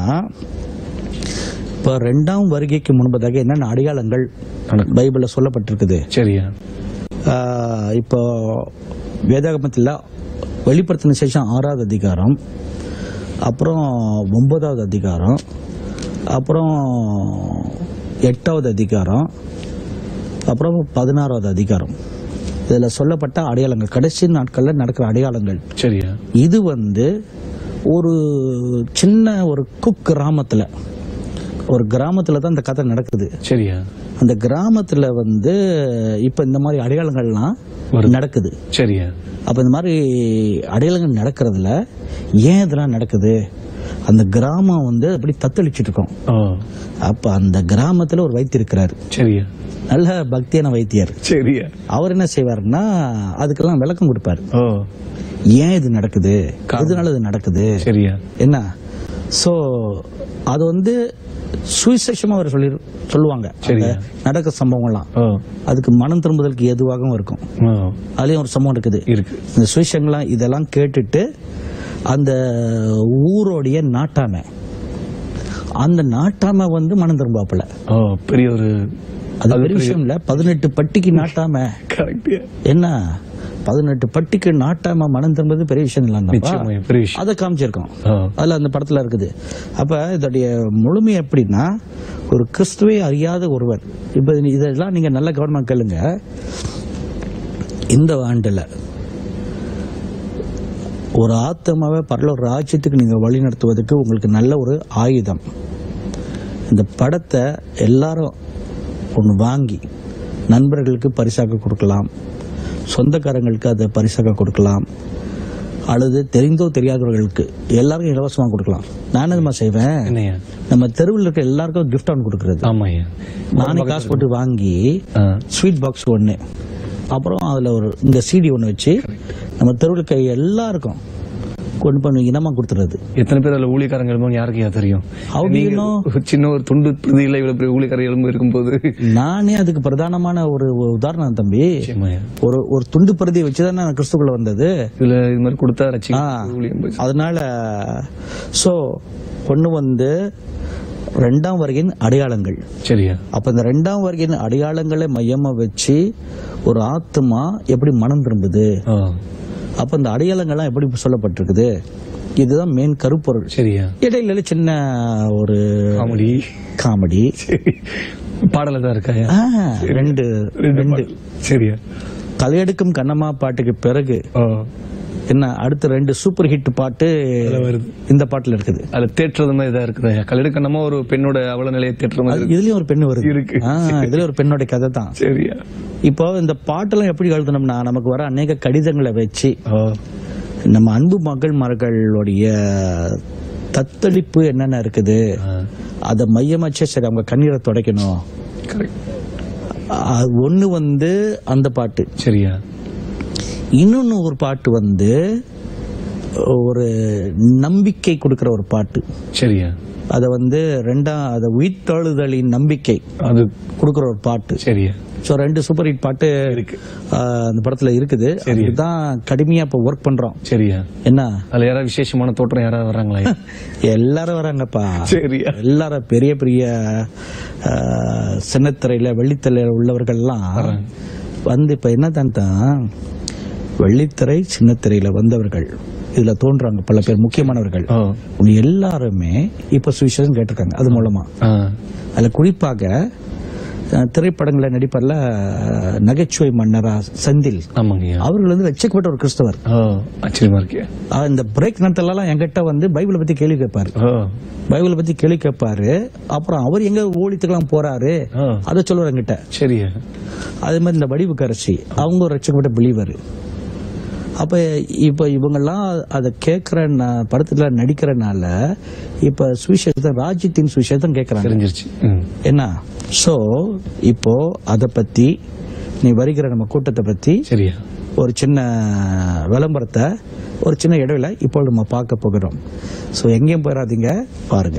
இப்ப ரெண்டாம் வருகைக்கு முன்பதாக என்னென்ன அடையாளங்கள் நடக்கும். பைபிள்ல சொல்லப்பட்டிருக்குது சரியா ஆஹ் இப்போ வேதாகமத்தில் வெளிப்படுத்தின சேஷம் ஆறாவது அதிகாரம் அப்புறம் ஒன்பதாவது அதிகாரம் அப்புறம் எட்டாவது அதிகாரம் அப்புறம் பதினாறாவது அதிகாரம் இதில் சொல்லப்பட்ட அடையாளங்கள் கடைசி நாட்களில் நடக்கிற அடையாளங்கள் சரியா இது வந்து ஒரு சின்ன ஒரு குக் கிராமத்தில் ஒரு கிராமத்தில் தான் இந்த கதை நடக்குது சரியா அந்த கிராமத்துல வந்து இப்ப இந்த மாதிரி அடையாளங்கள்லாம் வருது. நடக்குது சரியா அப்ப இந்த மாதிரி அடையாளங்கள் நடக்கிறதுல ஏன் இதெல்லாம் நடக்குது அந்த கிராமம் வந்து அப்படி தத்தளிச்சிட்டு இருக்கோம் ஓ அப்ப அந்த கிராமத்துல ஒரு வைத்தியர் இருக்கிறாரு சரியா நல்ல பக்தியான வைத்தியர் சரியா அவர் என்ன செய்வாருன்னா அதுக்கெல்லாம் விளக்கம் கொடுப்பாரு ஓ ஏன் இது நடக்குது காரணம். எதனால இது நடக்குது சரியா என்ன சோ அது வந்து சுவிசேஷமா அவர் சொல்லி சொல்லுவாங்க சரிங்க. அந்த நடக்கிற சம்பவங்கள்லாம் ஓ அதுக்கு மனம் திரும்புதலுக்கு எதுவாகவும் இருக்கும் ஓ அதுலயும் ஒரு சம்பவம் இருக்குது இருக்கு இந்த சுவிசேஷங்களாம் இதெல்லாம் கேட்டுட்டு அந்த ஊரோடைய நாட்டாமை அந்த நாட்டாமை வந்து மனம் திரும்பாப்புல ஓ பெரிய ஒரு அது பெரிய விஷயம் இல்ல பதினெட்டு பட்டிக்கு நாட்டாமை கரெக்ட் என்ன பதினெட்டு பட்டிக்கு நாட்டாமை மனம் திரும்புறது பெரிய விஷயம் இல்லைன்னா நிச்சயமா பெரிய விஷயம் அதை காமிச்சிருக்கோம் ஓ அதுல அந்த படத்துல இருக்குது அப்ப இதோடைய முழுமை எப்படின்னா ஒரு கிறிஸ்துவை அறியாத ஒருவர் இப்ப இதெல்லாம் நீங்க நல்ல கவனமா கேளுங்க இந்த ஆண்டுல ஒரு ஆத்மாவை பரலோக ராஜ்யத்துக்கு நீங்க வழி நடத்துவதற்கு உங்களுக்கு நல்ல ஒரு ஆயுதம் இந்த படத்தை எல்லாரும் ஒன்று வாங்கி நண்பர்களுக்கு பரிசாக கொடுக்கலாம் சொந்தக்காரங்களுக்கு அதை பரிசாக கொடுக்கலாம் அல்லது தெரிந்தோ தெரியாதவர்களுக்கு எல்லாருக்கும் இலவசமாக கொடுக்கலாம் நான் என்னமா செய்வேன் என்னையா நம்ம தெருவில் இருக்க எல்லாருக்கும் கிஃப்ட் ஆன் கொடுக்கறது ஆமாய்யா நானே காசு போட்டு வாங்கி ஆ, ஸ்வீட் பாக்ஸ் ஒன்று அப்புறம் அதில் ஒரு இந்த சிடி ஒன்று வச்சு நம்ம தெருவில் இருக்க எல்லாருக்கும் கொண்டு பண்ணி இனமாக கொடுத்துறது எத்தனை பேர் அதுல ஊழியக்காரங்க எழுதும் யாருக்கு தெரியும் How do you நீங்க know? ஒரு சின்ன ஒரு துண்டு பிரதியில இவ்வளவு பெரிய ஊழியக்கார எலும்பு இருக்கும்போது நானே அதுக்கு பிரதானமான ஒரு ஒரு உதாரணம் தம்பி நிச்சயமாய்யா. ஒரு ஒரு துண்டு பிரதியை வச்சு தான் நான் கிறிஸ்துக்குள்ள வந்தது இதுல இது மாதிரி கொடுத்தா ஆ. ரசிக்க ஊழியம் போய் அதனால சோ ஒண்ணு வந்து ரெண்டாம் வருகையின் அடையாளங்கள் சரியா அப்ப இந்த ரெண்டாம் வருகையின் அடையாளங்களை மையமா வச்சு ஒரு ஆத்மா எப்படி மனம் திரும்புது ஆ, அப்ப இந்த அடையாளங்கள்லாம் எப்படி சொல்லப்பட்டிருக்குது இதுதான் மெயின் கருப்பொருள் சரியா இடையில சின்ன ஒரு காமெடி காமெடி சரி பாடல தான் இருக்காயா ஆ, ரெண்டு ரெண்டு ரெண்டு பாடல். சரியா தலையெடுக்கும் கண்ணம்மா பாட்டுக்கு பிறகு ஓ என்ன அடுத்த ரெண்டு சூப்பர் ஹிட் பாட்டு அதுல வருது இந்த பாட்டுல இருக்குது அதுல தேற்றுறது மாதிரி இதா இருக்குதா கல்லெடுக்கணுமா ஒரு பெண்ணோட அவல நிலையை தேற்றுற மாதிரி இருக்கு. இதுலயும் ஒரு பெண்ணு வருது இருக்கு. ஆ, இதுல ஒரு பெண்ணோட கதை தான் சரியா இப்போ இந்த பாட்டெல்லாம் எப்படி எழுதணும்னா நமக்கு வர அநேக கடிதங்களை வச்சு ஓ நம்ம அன்பு மகள்மார்களுடைய தத்தளிப்பு என்னென்ன இருக்குது அதை மையமாச்சே சரி அவங்க கண்ணீரை துடைக்கணும் கரெக்ட் அது ஒண்ணு வந்து அந்த பாட்டு சரியா இன்னொன்னு ஒரு பாட்டு வந்து ஒரு நம்பிக்கை கொடுக்கிற ஒரு பாட்டு சரியா அதை வந்து ரெண்டாம் அதை உயிர்த்தழுதலின் நம்பிக்கை அது கொடுக்கிற ஒரு பாட்டு சரியா ஸோ ரெண்டு சூப்பர் ஹிட் பாட்டு இருக்கு ஆஹ், அந்த படத்துல இருக்குது அதுதான் கடுமையா இப்ப ஒர்க் பண்றோம் சரியா என்ன அதுல யாராவது விசேஷமான தோற்றம் யாராவது வர்றாங்களா எல்லாரும் வராங்கப்பா சரியா எல்லாரும் பெரிய பெரிய ஆஹ், சின்னத்திரையில வெள்ளித்திரையில உள்ளவர்கள்லாம் வந்து இப்ப என்ன தான் வெள்ளித்திரை சின்னத்திரையில வந்தவர்கள் இதுல தோன்றாங்க பல பேர் முக்கியமானவர்கள் ஓ உங்க எல்லாருமே இப்ப சுவிசேஷம் கேட்டிருக்காங்க அது மூலமா ஆ அதுல குறிப்பாக அஹ், திரைப்படங்கள்ல நடிப்பர்ல அஹ், நகைச்சுவை மன்னரா செந்தில் ஆமாங்கய்யா அவர்கள் வந்து ரட்சிக்கப்பட்ட ஒரு கிறிஸ்தவர் ஓ ஆச்சரியமா இருக்கே அஹ், இந்த பிரேக் நேரத்துலலாம் என்கிட்ட வந்து பைபிளை பத்தி கேள்வி கேட்பாரு ஓ பைபிளை பத்தி கேள்வி கேட்பாரு அப்புறம் அவர் எங்க ஊழியத்துக்கெல்லாம் போறாரு ஓ அதை சொல்லுவார் என்கிட்ட சரியா அதே மாதிரி இந்த வடிவுக்கரசி அவங்க ஒரு ரட்சிக்கப்பட்ட பிலீவர் அப்ப இப்ப இவங்கெல்லாம் அதை கேட்கிற ந- படத்துல நடிக்கிறனால இப்ப சுவிசேஷத்தை ராஜ்யத்தின் சுவிசேஷம் கேட்கறாங்க தெரிஞ்சிருச்சு ம். என்ன சோ இப்போ அத பத்தி நீ வருகிற நம்ம கூட்டத்தை பத்தி சரியா ஒரு சின்ன விளம்பரத்தை ஒரு சின்ன இடையில இப்போ நம்ம பார்க்க போகிறோம் சோ எங்கேயும் போயிடாதீங்க பாருங்க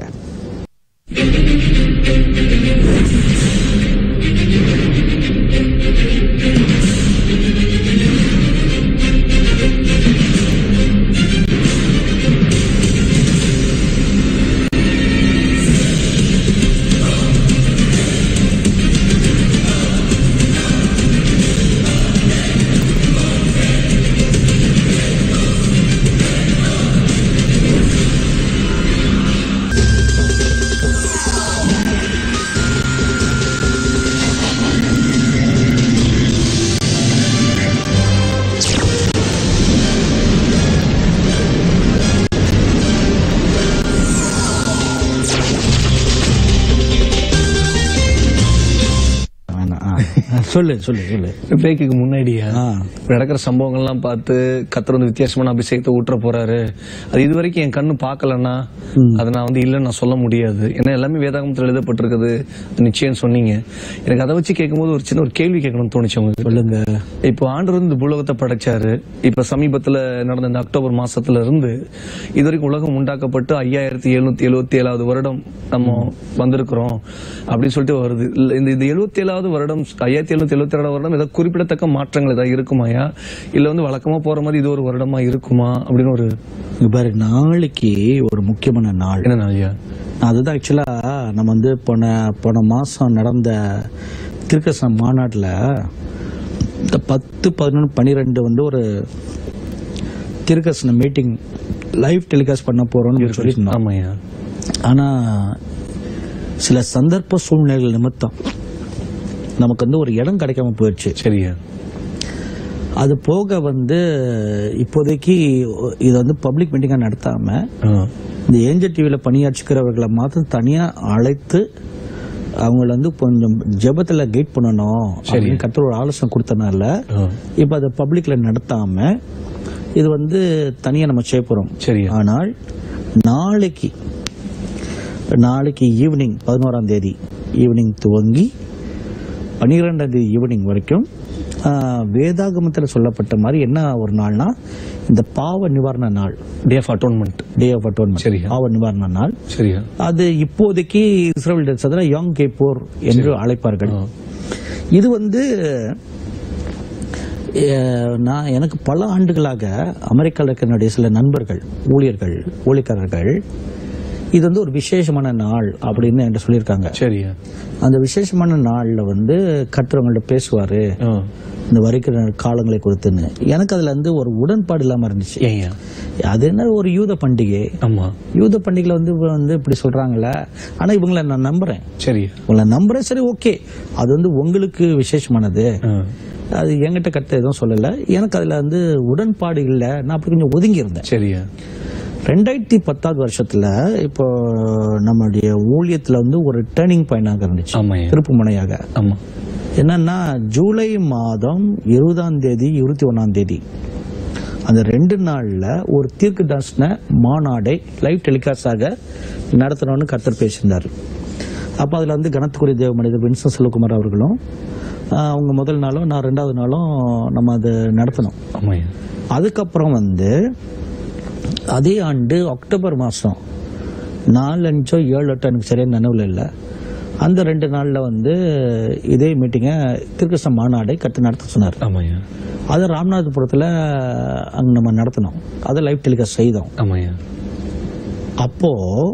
வேணாம். ஆ. சொல்லு சொல்லு சொல்லு பிரேக்குக்கு முன்னாடியா ஆ. இப்ப நடக்கிற சம்பவங்கள்லாம் பார்த்து கத்தர் வந்து வித்தியாசமான அபிஷேகத்தை ஊற்ற போறாரு அது இது வரைக்கும் என் கண்ணு பார்க்கலன்னா அதை நான் வந்து இல்லைன்னு நான் சொல்ல முடியாது ஏன்னா எல்லாமே வேதாகமத்தில் எழுதப்பட்டிருக்குது அது நிச்சயம் சொன்னீங்க எனக்கு அதை வச்சு கேட்கும்போது ஒரு சின்ன ஒரு கேள்வி கேட்கணும்னு தோணுச்சு உங்களுக்கு சொல்லுங்க இப்போ ஆண்டவர் வந்து இந்த பூலோகத்தை படைச்சாரு இப்ப சமீபத்துல நடந்த இந்த அக்டோபர் மாசத்துல இருந்து இது வரைக்கும் உலகம் உண்டாக்கப்பட்டு ஐயாயிரத்தி எழுநூத்தி எழுவத்தி ஏழாவது வருடம் நம்ம வந்திருக்கிறோம் அப்படின்னு சொல்லிட்டு வருது இல்ல, இந்த இந்த எழுவத்தி ஏழாவது வருடம் ஐயாயிரத்தி எழுநூத்தி எழுவத்தி ஏழாவது வருடம் ஏதாவது குறிப்பிடத்தக்க மாற்றங்கள் ஏதாவது இருக்குமாயா இல்ல வந்து வழக்கமா போற மாதிரி இது ஒரு வருடமா இருக்குமா அப்படின்னு ஒரு இங்க பாரு நாளைக்கு ஒரு முக்கியமான நாள் என்ன ஐயா அதுதான் ஆக்சுவலா நம்ம வந்து போன போன மாசம் நடந்த திருக்கசன மாநாட்டில் இந்த பத்து பதினொன்று பன்னிரெண்டு வந்து ஒரு திருக்கசன மீட்டிங் லைவ் டெலிகாஸ்ட் பண்ண போறோம்னு சொல்லியிருந்தோம் ஆமாய்யா ஆனா சில சந்தர்ப்ப சூழ்நிலைகள் நிமித்தம் நமக்கு வந்து ஒரு இடம் கிடைக்காம போயிடுச்சு சரியா அது போக வந்து இப்போதைக்கு இதை வந்து பப்ளிக் மீட்டிங்கா நடத்தாம ஆ. இந்த ஏஞ்சல் டிவியில் பணியாற்றுகிறவர்களை மாத்திரம் தனியா அழைத்து அவங்கள வந்து கொஞ்சம் ஜெபத்துல கைட் பண்ணணும் அப்படின்னு கத்தர் ஒரு ஆலோசனை கொடுத்தனால ஆ. இப்ப அதை பப்ளிக்ல நடத்தாம இது வந்து தனியா நம்ம செய்ய போறோம் சரியா ஆனால் நாளைக்கு நாளைக்கு ஈவினிங் பதினோராம் தேதி ஈவினிங் துவங்கி பன்னிரெண்டாம் தேதி ஈவினிங் வரைக்கும் ஆஹ், வேதாகமத்தில் சொல்லப்பட்ட மாதிரி என்ன ஒரு நாள்னா இந்த பாவ நிவாரண நாள் day of atonement day of atonement சரியா. பாவ நிவாரண நாள் சரியா அது இப்போதைக்கு இஸ்ரேல் தேசத்துல யோங் கேப்போர் என்று அழைப்பார்கள் ஆ. இது வந்து அஹ், நான் எனக்கு பல ஆண்டுகளாக அமெரிக்காவில் இருக்க என்னுடைய சில நண்பர்கள் ஊழியர்கள் ஊழியக்காரர்கள் இது வந்து ஒரு விசேஷமான நாள் அப்படின்னு என்கிட்ட சொல்லியிருக்காங்க சரியா அந்த விசேஷமான நாள்ல வந்து கத்துறவங்கள்ட்ட பேசுவாரு ஆ. இந்த வரைக்கிற காலங்களை குறித்துன்னு எனக்கு அதுல வந்து ஒரு உடன்பாடு இல்லாம இருந்துச்சு ஏன்யா அது என்ன ஒரு யூத பண்டிகை ஆமா யூத பண்டிகையில வந்து இவங்க வந்து இப்படி சொல்றாங்கல்ல ஆனா இவங்கள நான் நம்புறேன் சரியா உங்களை நம்புறேன் சரி ஓகே அது வந்து உங்களுக்கு விசேஷமானது ஆ. அது என்கிட்ட கருத்து எதுவும் சொல்லல எனக்கு அதுல வந்து உடன்பாடு இல்லை நான் அப்படி கொஞ்சம் ஒதுங்கி இருந்தேன் சரியா ரெண்டாயிரத்தி பத்தாவது வருஷத்துல இப்போ நம்மளுடைய ஊழியத்துல வந்து ஒரு டேர்னிங் பாயிண்டாக இருந்துச்சு ஆமாய்யா திருப்பு முனையாக ஆமா என்னன்னா ஜூலை மாதம் இருபதாம் தேதி இருபத்தி ஒன்னாம் தேதி அந்த ரெண்டு நாள்ல ஒரு தீர்க்க தரிசன மாநாடை லைவ் டெலிகாஸ்டாக நடத்தணும்னு கர்த்தர் பேசியிருந்தார் அப்போ அதில் வந்து கனத்துக்குரிய தேவ மனிதர் வின்சன் செல்வகுமார் அவர்களும் ஆஹ், அவங்க முதல் நாளும் நான் ரெண்டாவது நாளும் நம்ம அதை நடத்தணும் ஆமாய்யா அதுக்கப்புறம் வந்து அதே ஆண்டு அக்டோபர் மாதம் நாலு அஞ்சோ ஏழு எட்டு எனக்கு சரியான நினைவில் இல்லை அந்த ரெண்டு நாளில் வந்து இதே மீட்டிங்கை திருக்கிருஷ்ண மாநாடை கட்டு நடத்த சொன்னார் ஆமாய்யா அதை ராமநாதபுரத்தில் அங்கே நம்ம நடத்தினோம் அதை லைவ் டெலிகாஸ்ட் செய்தோம் ஆமாய்யா அப்போ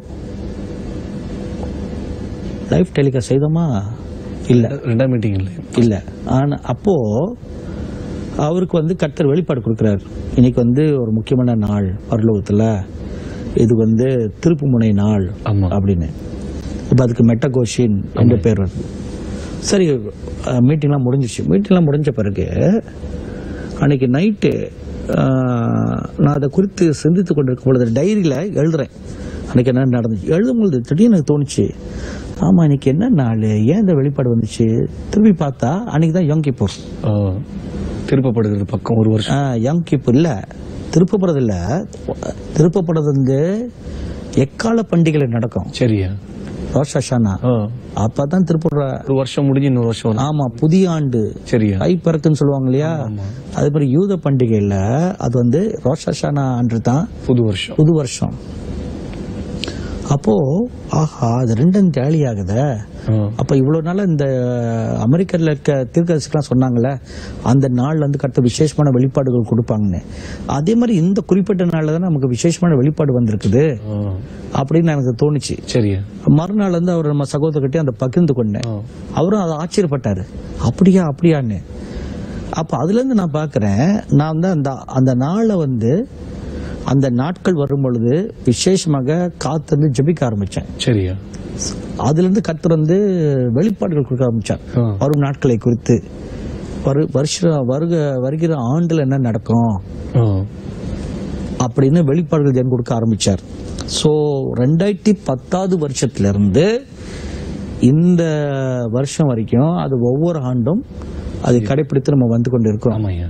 லைவ் டெலிகாஸ்ட் செய்தோமா இல்லை ரெண்டாம் மீட்டிங் இல்லை இல்லை ஆனால் அப்போ அவருக்கு வந்து கர்த்தர் வெளிப்பாடு கொடுக்குறாரு இன்னைக்கு வந்து ஒரு முக்கியமான நாள் பரலோகத்தில் இது வந்து திருப்புமுனை நாள் ஆமா அப்படின்னு இப்போ அதுக்கு மெட்டகோஷின் என்ற பேர் வருது சரி மீட்டிங்லாம் முடிஞ்சிச்சு மீட்டிங்லாம் முடிஞ்ச பிறகு அன்னைக்கு நைட்டு நான் அதை குறித்து சிந்தித்து கொண்டிருக்கும் பொழுது டைரியில் எழுதுறேன் அன்னைக்கு என்ன நடந்துச்சு எழுதும்பொழுது திடீர்னு எனக்கு தோணுச்சு ஆமா இன்னைக்கு என்ன நாள் ஏன் இந்த வெளிப்பாடு வந்துச்சு திரும்பி பார்த்தா அன்னைக்கு தான் யோங் கிப்பூர் ஆ. திருப்பப்படுகிறது பக்கம் ஒரு வருஷம் ஆ, யோங் கிப்பூர் இல்ல திருப்பப்படுறது இல்ல திருப்பப்படுறது வந்து எக்கால பண்டிகைகள் நடக்கும் சரியா ரோஷாஷானா ஆ. அப்பதான் திருப்பூர் ஒரு வருஷம் முடிஞ்சு இன்னொரு வருஷம் வரும் ஆமா புதிய ஆண்டு சரியா ஐ பிறக்குன்னு சொல்லுவாங்க இல்லையா ஆமா. அதே மாதிரி யூத பண்டிகையில அது வந்து ரோஷாஷானா அன்று தான் புது வருஷம் புது வருஷம் அப்போ ஆஹா அது ரெண்டும் டேலி ஆகுதே ஆ. அப்ப இவ்வளவு நாளா இந்த அமெரிக்கர்ல இருக்க தீர்க்கதரிசிலாம் சொன்னாங்கல்ல அந்த நாள்ல வந்து கட்ட விசேஷமான வெளிப்பாடுகள் கொடுப்பாங்கன்னு அதே மாதிரி இந்த குறிப்பிட்ட நாள்ல தான் நமக்கு விசேஷமான வெளிப்பாடு வந்திருக்குது ஆ. அப்படின்னு எனக்கு தோணுச்சு சரியா மறுநாள் வந்து அவர் நம்ம சகோதரர்கிட்ட அந்த பகிர்ந்து கொண்டேன் ஆ. அவரும் அதை ஆச்சரியப்பட்டாரு அப்படியா அப்படியான்னு அப்ப அதுல இருந்து நான் பாக்குறேன் நான் வந்து அந்த அந்த நாளை வந்து அந்த நாட்கள் வரும் பொழுது விசேஷமாக காத்திருந்து ஜெபிக்க ஆரம்பிச்சேன் சரியா அதுல இருந்து கர்த்தர் வந்து வெளிப்பாடுகள் கொடுக்க ஆரம்பிச்சார் ஆ. வரும் நாட்களை குறித்து வரு வருஷ வருக வருகிற ஆண்டுல என்ன நடக்கும் ஆ. அப்படின்னு வெளிப்பாடுகள் ஜென் கொடுக்க ஆரம்பிச்சார் சோ ரெண்டாயிரத்தி பத்தாவது வருஷத்துல இருந்து இந்த வருஷம் வரைக்கும் அது ஒவ்வொரு ஆண்டும் அதை கடைபிடித்து நம்ம வந்து கொண்டு இருக்கிறோம் ஆமாய்யா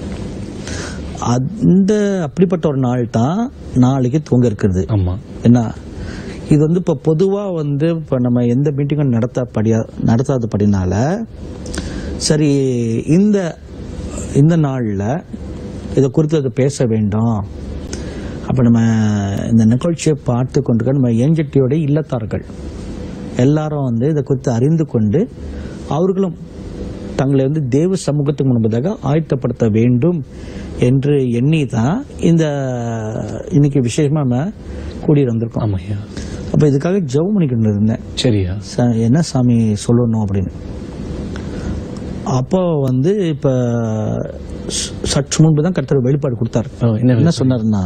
அந்த அப்படிப்பட்ட ஒரு நாள் தான் நாளைக்கு தூங்க இருக்கிறது ஆமா என்ன இது வந்து இப்போ பொதுவாக வந்து இப்போ நம்ம எந்த மீட்டிங்கும் நடத்தப்படியா நடத்தாதபடினால சரி இந்த இந்த நாளில் இதை குறித்து அதை பேச வேண்டும் அப்போ நம்ம இந்த நிகழ்ச்சியை பார்த்து கொண்டு நம்ம ஏஞ்சட்டியோட இல்லத்தார்கள் எல்லாரும் வந்து இதை குறித்து அறிந்து கொண்டு அவர்களும் தங்களை வந்து தேவ சமூகத்துக்கு முன்பதாக ஆயத்தப்படுத்த வேண்டும் என்று எண்ணி தான் இந்த இன்னைக்கு விசேஷமா நம்ம கூடி வந்திருக்கோம் ஆமாய்யா அப்ப இதுக்காக ஜெபம் பண்ணிக்கிட்டு இருந்தேன் சரியா ச- என்ன சாமி சொல்லணும் அப்படின்னு அப்போ வந்து இப்ப ச- சற்று முன்பு தான் கர்த்தர் வெளிப்பாடு கொடுத்தாரு ஆ, என்ன என்ன சொன்னாருன்னா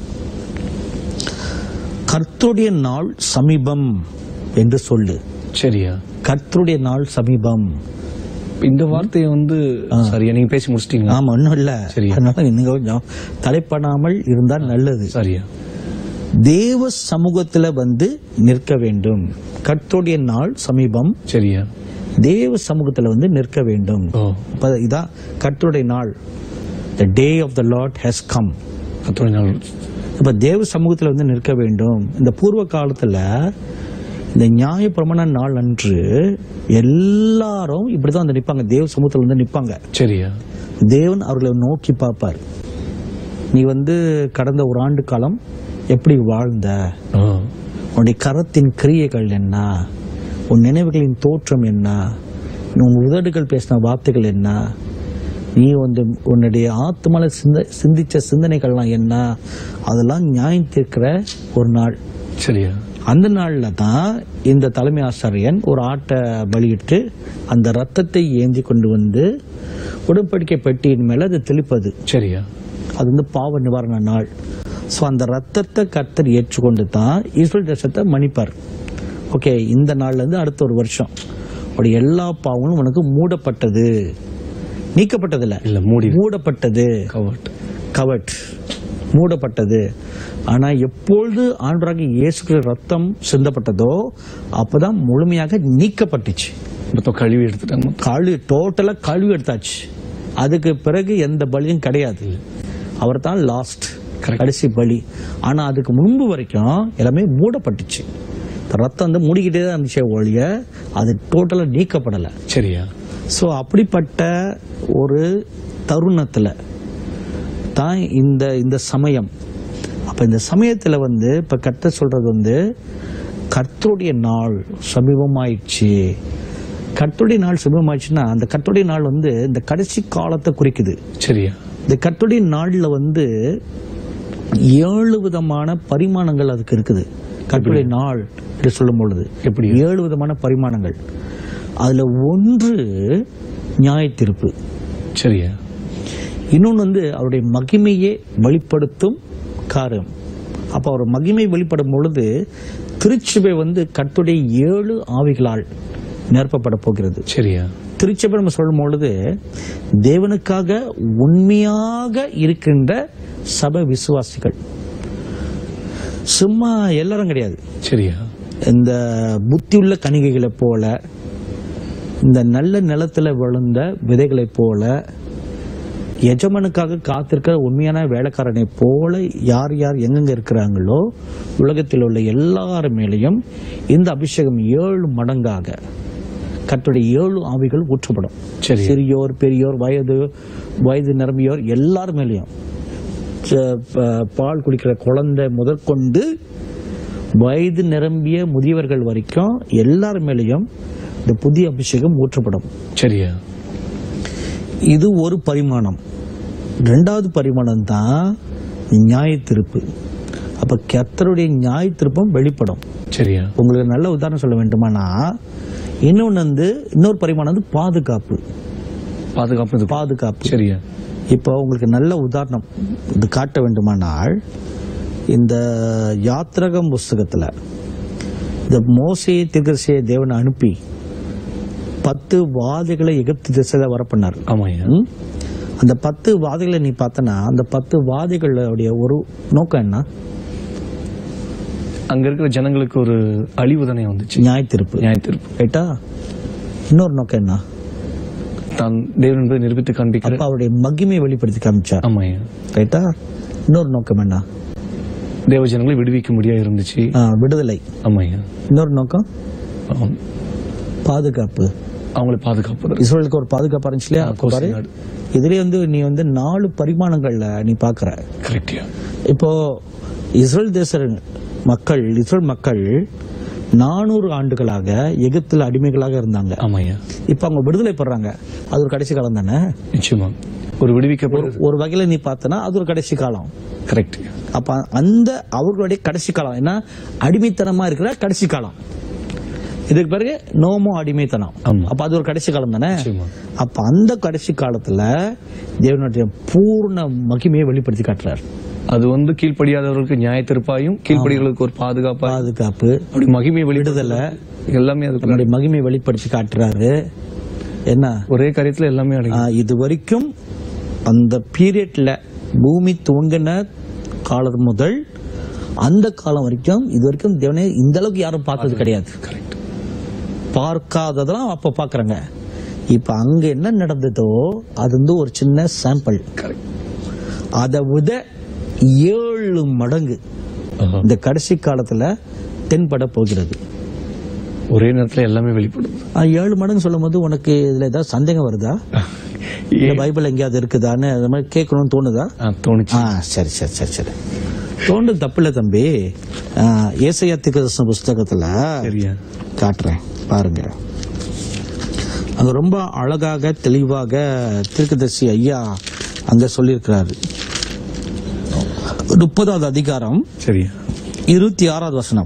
கர்த்தருடைய நாள் சமீபம் என்று சொல்லு சரியா கர்த்தருடைய நாள் சமீபம் இந்த வார்த்தையை வந்து சரியா நீங்க பேசி முடிச்சிட்டீங்களா ஆமா ஒண்ணும் இல்ல சரி. அதனால நீங்க கொஞ்சம் தலைப்படாமல் இருந்தால் நல்லது சரியா தேவ சமூகத்துல வந்து நிற்க வேண்டும் கர்த்தருடைய நாள் சமீபம் சரியா தேவ சமூகத்துல வந்து நிற்க வேண்டும் ஓ அப்ப இதான் கர்த்தருடைய நாள் the day of the lord has come கத்தோட நாள் இப்ப தேவ சமூகத்துல வந்து நிற்க வேண்டும் இந்த பூர்வ காலத்துல இந்த நியாயப்பிரமாண நாள் அன்று எல்லாரும் இப்படிதான் வந்து நிப்பாங்க தேவ சமூகத்துல வந்து நிப்பாங்க சரியா தேவன் அவர்களை நோக்கி பார்ப்பார் நீ வந்து கடந்த ஒரு ஆண்டு காலம் எப்படி வாழ்ந்த ஓ உன்னுடைய கரத்தின் கிரியைகள் என்ன உன் நினைவுகளின் தோற்றம் என்ன உன் உதடுகள் பேசின வார்த்தைகள் என்ன நீ வந்து உன்னுடைய ஆத்மால சிந்த சிந்திச்ச சிந்தனைகள்லாம் என்ன அதெல்லாம் நியாயம் தீர்க்கிற ஒரு நாள் சரியா அந்த நாள்ல தான் இந்த தலைமை ஆசாரியன் ஒரு ஆட்டை பலியிட்டு அந்த ரத்தத்தை ஏந்தி கொண்டு வந்து உடன்படிக்கை பெட்டியின் மேல அது தெளிப்பது சரியா அது வந்து பாவ நிவாரண நாள் ஸோ அந்த ரத்தத்தை கர்த்தர் ஏற்றுக்கொண்டு தான் இஸ்ரேல் தேசத்தை மன்னிப்பார் ஓகே இந்த நாள்ல இருந்து அடுத்த ஒரு வருஷம் உடைய எல்லா பாவங்களும் உனக்கு மூடப்பட்டது நீக்கப்பட்டதில்ல இல்ல மூடி மூடப்பட்டது கவர்ட் கவட் மூடப்பட்டது ஆனா எப்பொழுது ஆண்டவராக இயேசு கிறிஸ்து ரத்தம் சிந்தப்பட்டதோ அப்பதான் முழுமையாக நீக்கப்பட்டுச்சு மொத்தம் கழுவி எடுத்துட்டாங்க மொத்தம். கழு டோட்டலா கழுவி எடுத்தாச்சு அதுக்கு பிறகு எந்த பலியும் கிடையாது அவர் தான் லாஸ்ட் Correct. கடைசி பலி ஆனா அதுக்கு முன்பு வரைக்கும் எல்லாமே மூடப்பட்டுச்சு இந்த ரத்தம் வந்து மூடிக்கிட்டே தான் இருந்துச்சே ஒழிய அது டோட்டலா நீக்கப்படலை சரியா ஸோ அப்படிப்பட்ட ஒரு தருணத்துல தான் இந்த இந்த சமயம் அப்ப இந்த சமயத்துல வந்து இப்ப கர்த்த சொல்றது வந்து கர்த்தருடைய நாள் சமீபமாயிடுச்சு கர்த்தருடைய நாள் சமீபமாயிடுச்சுன்னா அந்த கர்த்தருடைய நாள் வந்து இந்த கடைசி காலத்தை குறிக்குது சரியா இந்த கர்த்தருடைய நாள்ல வந்து ஏழு விதமான பரிமாணங்கள் அதுக்கு இருக்குது கர்த்தருடைய நாள் என்று சொல்லும் பொழுது எப்படி ஏழு விதமான பரிமாணங்கள் அதுல ஒன்று நியாய தீர்ப்பு சரியா இன்னொன்று வந்து அவருடைய மகிமையை வெளிப்படுத்தும் காரியம் அப்ப அவர் மகிமை வெளிப்படும் பொழுது திருச்சபை வந்து கர்த்தருடைய ஏழு ஆவிகளால் நிரப்பப்பட போகிறது சரியா திருச்சபை நம்ம சொல்லும் பொழுது தேவனுக்காக உண்மையாக இருக்கின்ற சபை விசுவாசிகள் சும்மா எல்லாரும் கிடையாது சரியா இந்த புத்தியுள்ள கணிகைகளைப் போல இந்த நல்ல நிலத்துல விழுந்த விதைகளைப் போல எஜமானுக்காக காத்திருக்கிற உண்மையான வேலைக்காரனை போல யார் யார் எங்கெங்க இருக்கிறாங்களோ உலகத்தில் உள்ள எல்லார் மேலேயும் இந்த அபிஷேகம் ஏழு மடங்காக கர்த்தருடைய ஏழு ஆவிகள் ஊற்றப்படும் சரி சிறியோர் பெரியோர் வயது வயது நிரம்பியோர் எல்லார் மேலேயும் ச- ப- பால் குடிக்கிற குழந்தை முதற்கொண்டு வயது நிரம்பிய முதியவர்கள் வரைக்கும் எல்லார் மேலேயும் இந்த புதிய அபிஷேகம் ஊற்றப்படும் சரியா இது ஒரு பரிமாணம் ரெண்டாவது பரிமாணம் தான் நியாய திருப்பு அப்ப கர்த்தருடைய நியாய திருப்பம் வெளிப்படும் சரியா உங்களுக்கு நல்ல உதாரணம் சொல்ல வேண்டுமானா இன்னொன்னு வந்து இன்னொரு பரிமாணம் வந்து பாதுகாப்பு பாதுகாப்பு இது. பாதுகாப்பு சரியா இப்போ உங்களுக்கு நல்ல உதாரணம் இது காட்ட வேண்டுமானால் இந்த யாத்திரகம் புஸ்தகத்துல இந்த மோசே திருக்கசிய தேவனை அனுப்பி பத்து வாதைகளை எகிப்து திசையில வர பண்ணார் ஆமாய்யா ம்? அந்த பத்து வாதைகளை நீ பார்த்தனா அந்த பத்து வாதைகளுடைய ஒரு நோக்கம் என்ன அங்க இருக்கிற ஜனங்களுக்கு ஒரு அழிவு தானே வந்துச்சு நியாய திருப்பு நியாய தீர்ப்பு ரைட்டா இன்னொரு நோக்கம் என்ன தான் தேவன் என்பதை நிரூபித்து காண்பிக்கிற அப்ப அவருடைய மகிமை வெளிப்படுத்தி காமிச்சார் ஆமாய்யா ரைட்டா இன்னொரு நோக்கம் என்ன தேவ ஜனங்களை விடுவிக்க முடியா இருந்துச்சு ஆ, விடுதலை ஆமாய்யா இன்னொரு நோக்கம் ஆம். பாதுகாப்பு அவங்களை பாதுகாப்பது இஸ்ரேலுக்கு ஒரு பாதுகாப்பு இருந்துச்சு இல்லையா அப்ப பாரு நாடு. இதுலயே வந்து நீ வந்து நாலு பரிமாணங்கள்ல நீ பாக்குற கரெக்டியா இப்போ இஸ்ரேல் தேச மக்கள் இஸ்ரேல் மக்கள் நானூறு ஆண்டுகளாக எகிப்தில் அடிமைகளாக இருந்தாங்க ஆமாய்யா இப்ப அவங்க விடுதலை பெறாங்க அது ஒரு கடைசி காலம் தானே நிச்சயமா ஒரு விடுவிக்கப்படுறது ஒரு வகையில நீ பார்த்தனா அது ஒரு கடைசி காலம் கரெக்ட் அப்ப அந்த அவர்களுடைய கடைசி காலம் ஏன்னா அடிமைத்தனமா இருக்கிற கடைசி காலம் இதுக்கு பிறகு நோமோ அடிமைத்தனம் ஆமா. அப்ப அது ஒரு கடைசி காலம் தானே நிச்சயமா அப்ப அந்த கடைசி காலத்துல தேவனுடைய பூர்ண மகிமையை வெளிப்படுத்தி காட்டுறார் அது வந்து கீழ்ப்படியாதவர்களுக்கு நியாய திருப்பாயும் கீழ்ப்படிகளுக்கு ஒரு பாதுகாப்பா பாதுகாப்பு அப்படி மகிமை வெளியிடுதல எல்லாமே அதுக்கு தன்னுடைய மகிமையை வெளிப்படுத்தி காட்டுறாரு என்ன ஒரே காரியத்துல எல்லாமே அடங்கி ஆஹ், இது வரைக்கும் அந்த பீரியட்ல பூமி துவங்கின காலம் முதல் அந்த காலம் வரைக்கும் இது வரைக்கும் தேவனே இந்த அளவுக்கு யாரும் பார்த்தது கிடையாது கரெக்ட் பார்க்காததெல்லாம் அப்ப பாக்குறாங்க இப்ப அங்க என்ன நடந்ததோ அது வந்து ஒரு சின்ன சாம்பிள் கரெக்ட் அதை விட ஏழு மடங்கு இந்த கடைசி காலத்துல தென்பட போகிறது ஒரே நேரத்துல எல்லாமே வெளிப்படுது ஆஹ், ஏழு மடங்கு சொல்லும் போது உனக்கு இதுல ஏதாவது சந்தேகம் வருதா இந்த பைபிள் எங்கேயாவது இருக்குதான்னு அது மாதிரி கேட்கணும்னு தோணுதா ஆ, தோணுச்சு ஆ சரி சரி சரி சரி தோண்டு தப்பில்ல தம்பி ஏசையா திகதர்சன புஸ்தகத்துல சரியா காட்டுறேன் பாருங்க அங்க ரொம்ப அழகாக தெளிவாக தீர்க்கதரிசி ஐயா அங்க சொல்லியிருக்கிறாரு முப்பதாவது அதிகாரம் சரியா இருபத்தி ஆறாவது வசனம்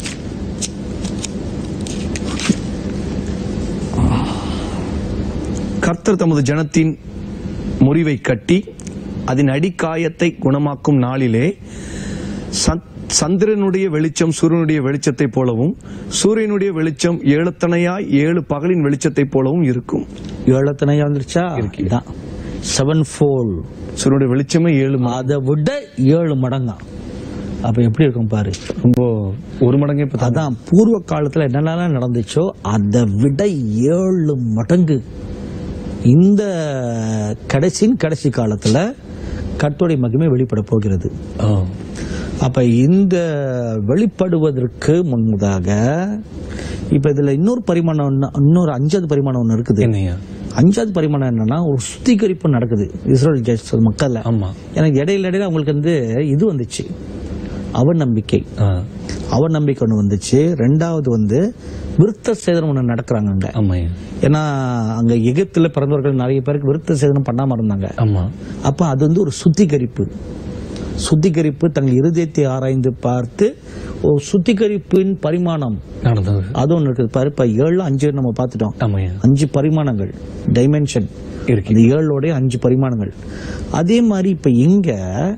கர்த்தர் தமது ஜனத்தின் முறிவை கட்டி அதன் அடிக்காயத்தை குணமாக்கும் நாளிலே சந்- சந்திரனுடைய வெளிச்சம் சூரியனுடைய வெளிச்சத்தைப் போலவும் சூரியனுடைய வெளிச்சம் ஏழுத்தனையாய் ஏழு பகலின் வெளிச்சத்தைப் போலவும் இருக்கும் ஏழத்தனையா வந்துருச்சா இருக்கு. இதான் செவன் ஃபோல் சூரியனுடைய வெளிச்சமே ஏழு ம- அதை விட ஏழு மடங்கா அப்ப எப்படி இருக்கும் பாரு ரொம்ப ஒரு மடங்கே இப்ப தான். அதான் பூர்வ காலத்துல என்னென்னலாம் நடந்துச்சோ அதை விட ஏழு மடங்கு இந்த கடைசின் கடைசி காலத்துல கர்த்தருடைய மகிமை வெளிப்பட போகிறது ஆ. அப்ப இந்த வெளிப்படுவதற்கு முன்பதாக இப்ப இதுல இன்னொரு பரிமாணம் ஒண்ணு- இன்னொரு அஞ்சாவது பரிமாணம் ஒண்ணு இருக்குது என்னையா அஞ்சாவது பரிமாணம் என்னன்னா ஒரு சுத்திகரிப்பு நடக்குது இஸ்ரேல் ஜெயிச்ச மக்கள்ல ஆமா எனக்கு இடையில இடையில அவங்களுக்கு வந்து இது வந்துச்சு அவநம்பிக்கை ஆ. அவநம்பிக்கை ஒண்ணு வந்துச்சு ரெண்டாவது வந்து விருத்த சேதனம் ஒண்ணு நடக்கிறாங்க அங்க ஆமாய்யா ஏன்னா அங்க எகிப்துல பிறந்தவர்கள் நிறைய பேருக்கு விருத்த சேதனம் பண்ணாம இருந்தாங்க ஆமா அப்ப அது வந்து ஒரு சுத்திகரிப்பு சுத்திகரிப்பு தங்கள் இருதயத்தை ஆராய்ந்து பார்த்து ஒரு சுத்திகரிப்பின் பரிமாணம் நடந்தது அது ஒண்ணு இருக்குது பாரு இப்ப ஏழு அஞ்சு நம்ம பார்த்துட்டோம் ஆமாய்யா அஞ்சு பரிமாணங்கள் டைமென்ஷன் இருக்கு இந்த ஏழோடைய அஞ்சு பரிமாணங்கள் அதே மாதிரி இப்ப இங்க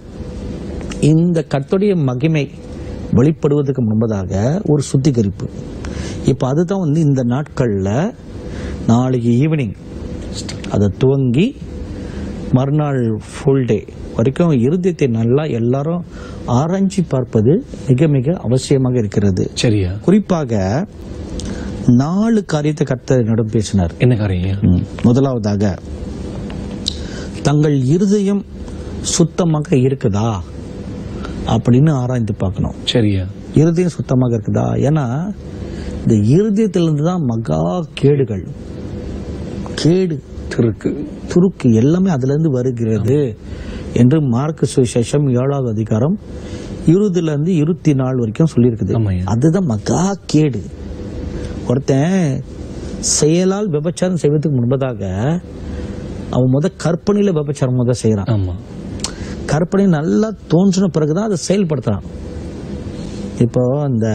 இந்த கர்த்தருடைய மகிமை வெளிப்படுவதற்கு முன்பதாக ஒரு சுத்திகரிப்பு இப்ப அதுதான் வந்து இந்த நாட்கள்ல நாளைக்கு ஈவினிங் அதை துவங்கி மறுநாள் ஃபுல் டே வரைக்கும் இருதயத்தை நல்லா எல்லாரும் ஆராய்ச்சி பார்ப்பது மிக மிக அவசியமாக இருக்கிறது சரியா குறிப்பாக நாலு காரியத்தை கர்த்தர் என்னிடம் பேசினார் என்ன காரியம் ம். முதலாவதாக தங்கள் இருதயம் சுத்தமாக இருக்குதா அப்படின்னு ஆராய்ந்து பார்க்கணும் சரியா இருதயம் சுத்தமாக இருக்குதா ஏன்னா இந்த இருதயத்திலிருந்து தான் மகா கேடுகள் கேடு திருக்கு துருக்கு எல்லாமே அதுல இருந்து வருகிறது என்று மார்க் சுவிசேஷம் ஏழாவது அதிகாரம் இருபதுல இருந்து இருபத்தி நாலு வரைக்கும் சொல்லியிருக்குது ஆமாய்யா. அதுதான் மகா கேடு ஒருத்தன் செயலால் விபச்சாரம் செய்வதற்கு முன்பதாக அவன் முத கற்பனையில விபச்சாரம் முத செய்யறான் ஆமா கற்பனை நல்லா தோன்றின பிறகுதான் அதை செயல்படுத்துறான் இப்போ இந்த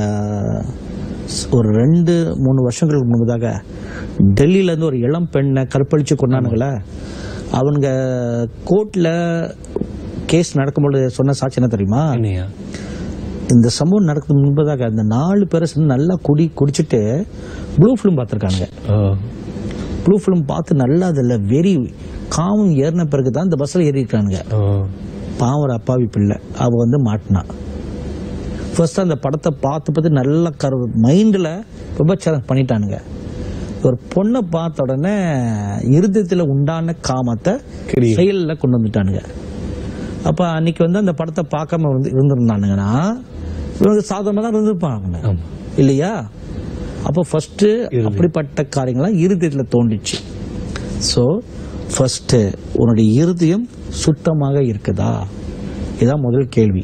ஸ்- ஒரு ரெண்டு மூணு வருஷங்களுக்கு முன்பதாக டெல்லியில இருந்து ஒரு இளம் பெண்ணை கற்பழிச்சு கொண்டானுங்களே அவனுங்க கோர்ட்ல கேஸ் நடக்கும்போது சொன்ன சாட்சி என்ன தெரியுமா என்னையா இந்த சம்பவம் நடக்கிறதுக்கு முன்பதாக அந்த நாலு பேரை சேர்ந்து நல்லா குடி குடிச்சிட்டு ப்ளூ ஃபிலிம் பார்த்துருக்காங்க ஆ. ப்ளூ ஃபிலிம் பார்த்து நல்லா அதில் வெறி காமம் ஏறின பிறகு தான் இந்த பஸ்ஸில் ஏறி இருக்கானுங்க ஆ. பாவம் ஒரு அப்பாவி பிள்ளை அவ வந்து மாட்டினா ஃபர்ஸ்ட் அந்த படத்தை பார்த்து பார்த்து நல்லா கரு மைண்டில் விபச்சாரம் பண்ணிட்டானுங்க ஒரு பொண்ணை பார்த்த உடனே இருதயத்துல உண்டான காமத்தை கிரியை. செயல்ல கொண்டு வந்துட்டானுங்க அப்ப அன்னைக்கு வந்து அந்த படத்தை பார்க்காம இருந்து இருந்திருந்தானுங்கன்னா இவங்க சாதாரணமா தான் இருந்திருப்பாங்க ஆமா இல்லையா அப்போ ஃபர்ஸ்ட் அப்படிப்பட்ட காரியங்கள்லாம் இருதயத்துல தோண்டிச்சு ஸோ ஃபர்ஸ்ட் உன்னுடைய இருதயம் சுத்தமாக இருக்குதா இதான் முதல் கேள்வி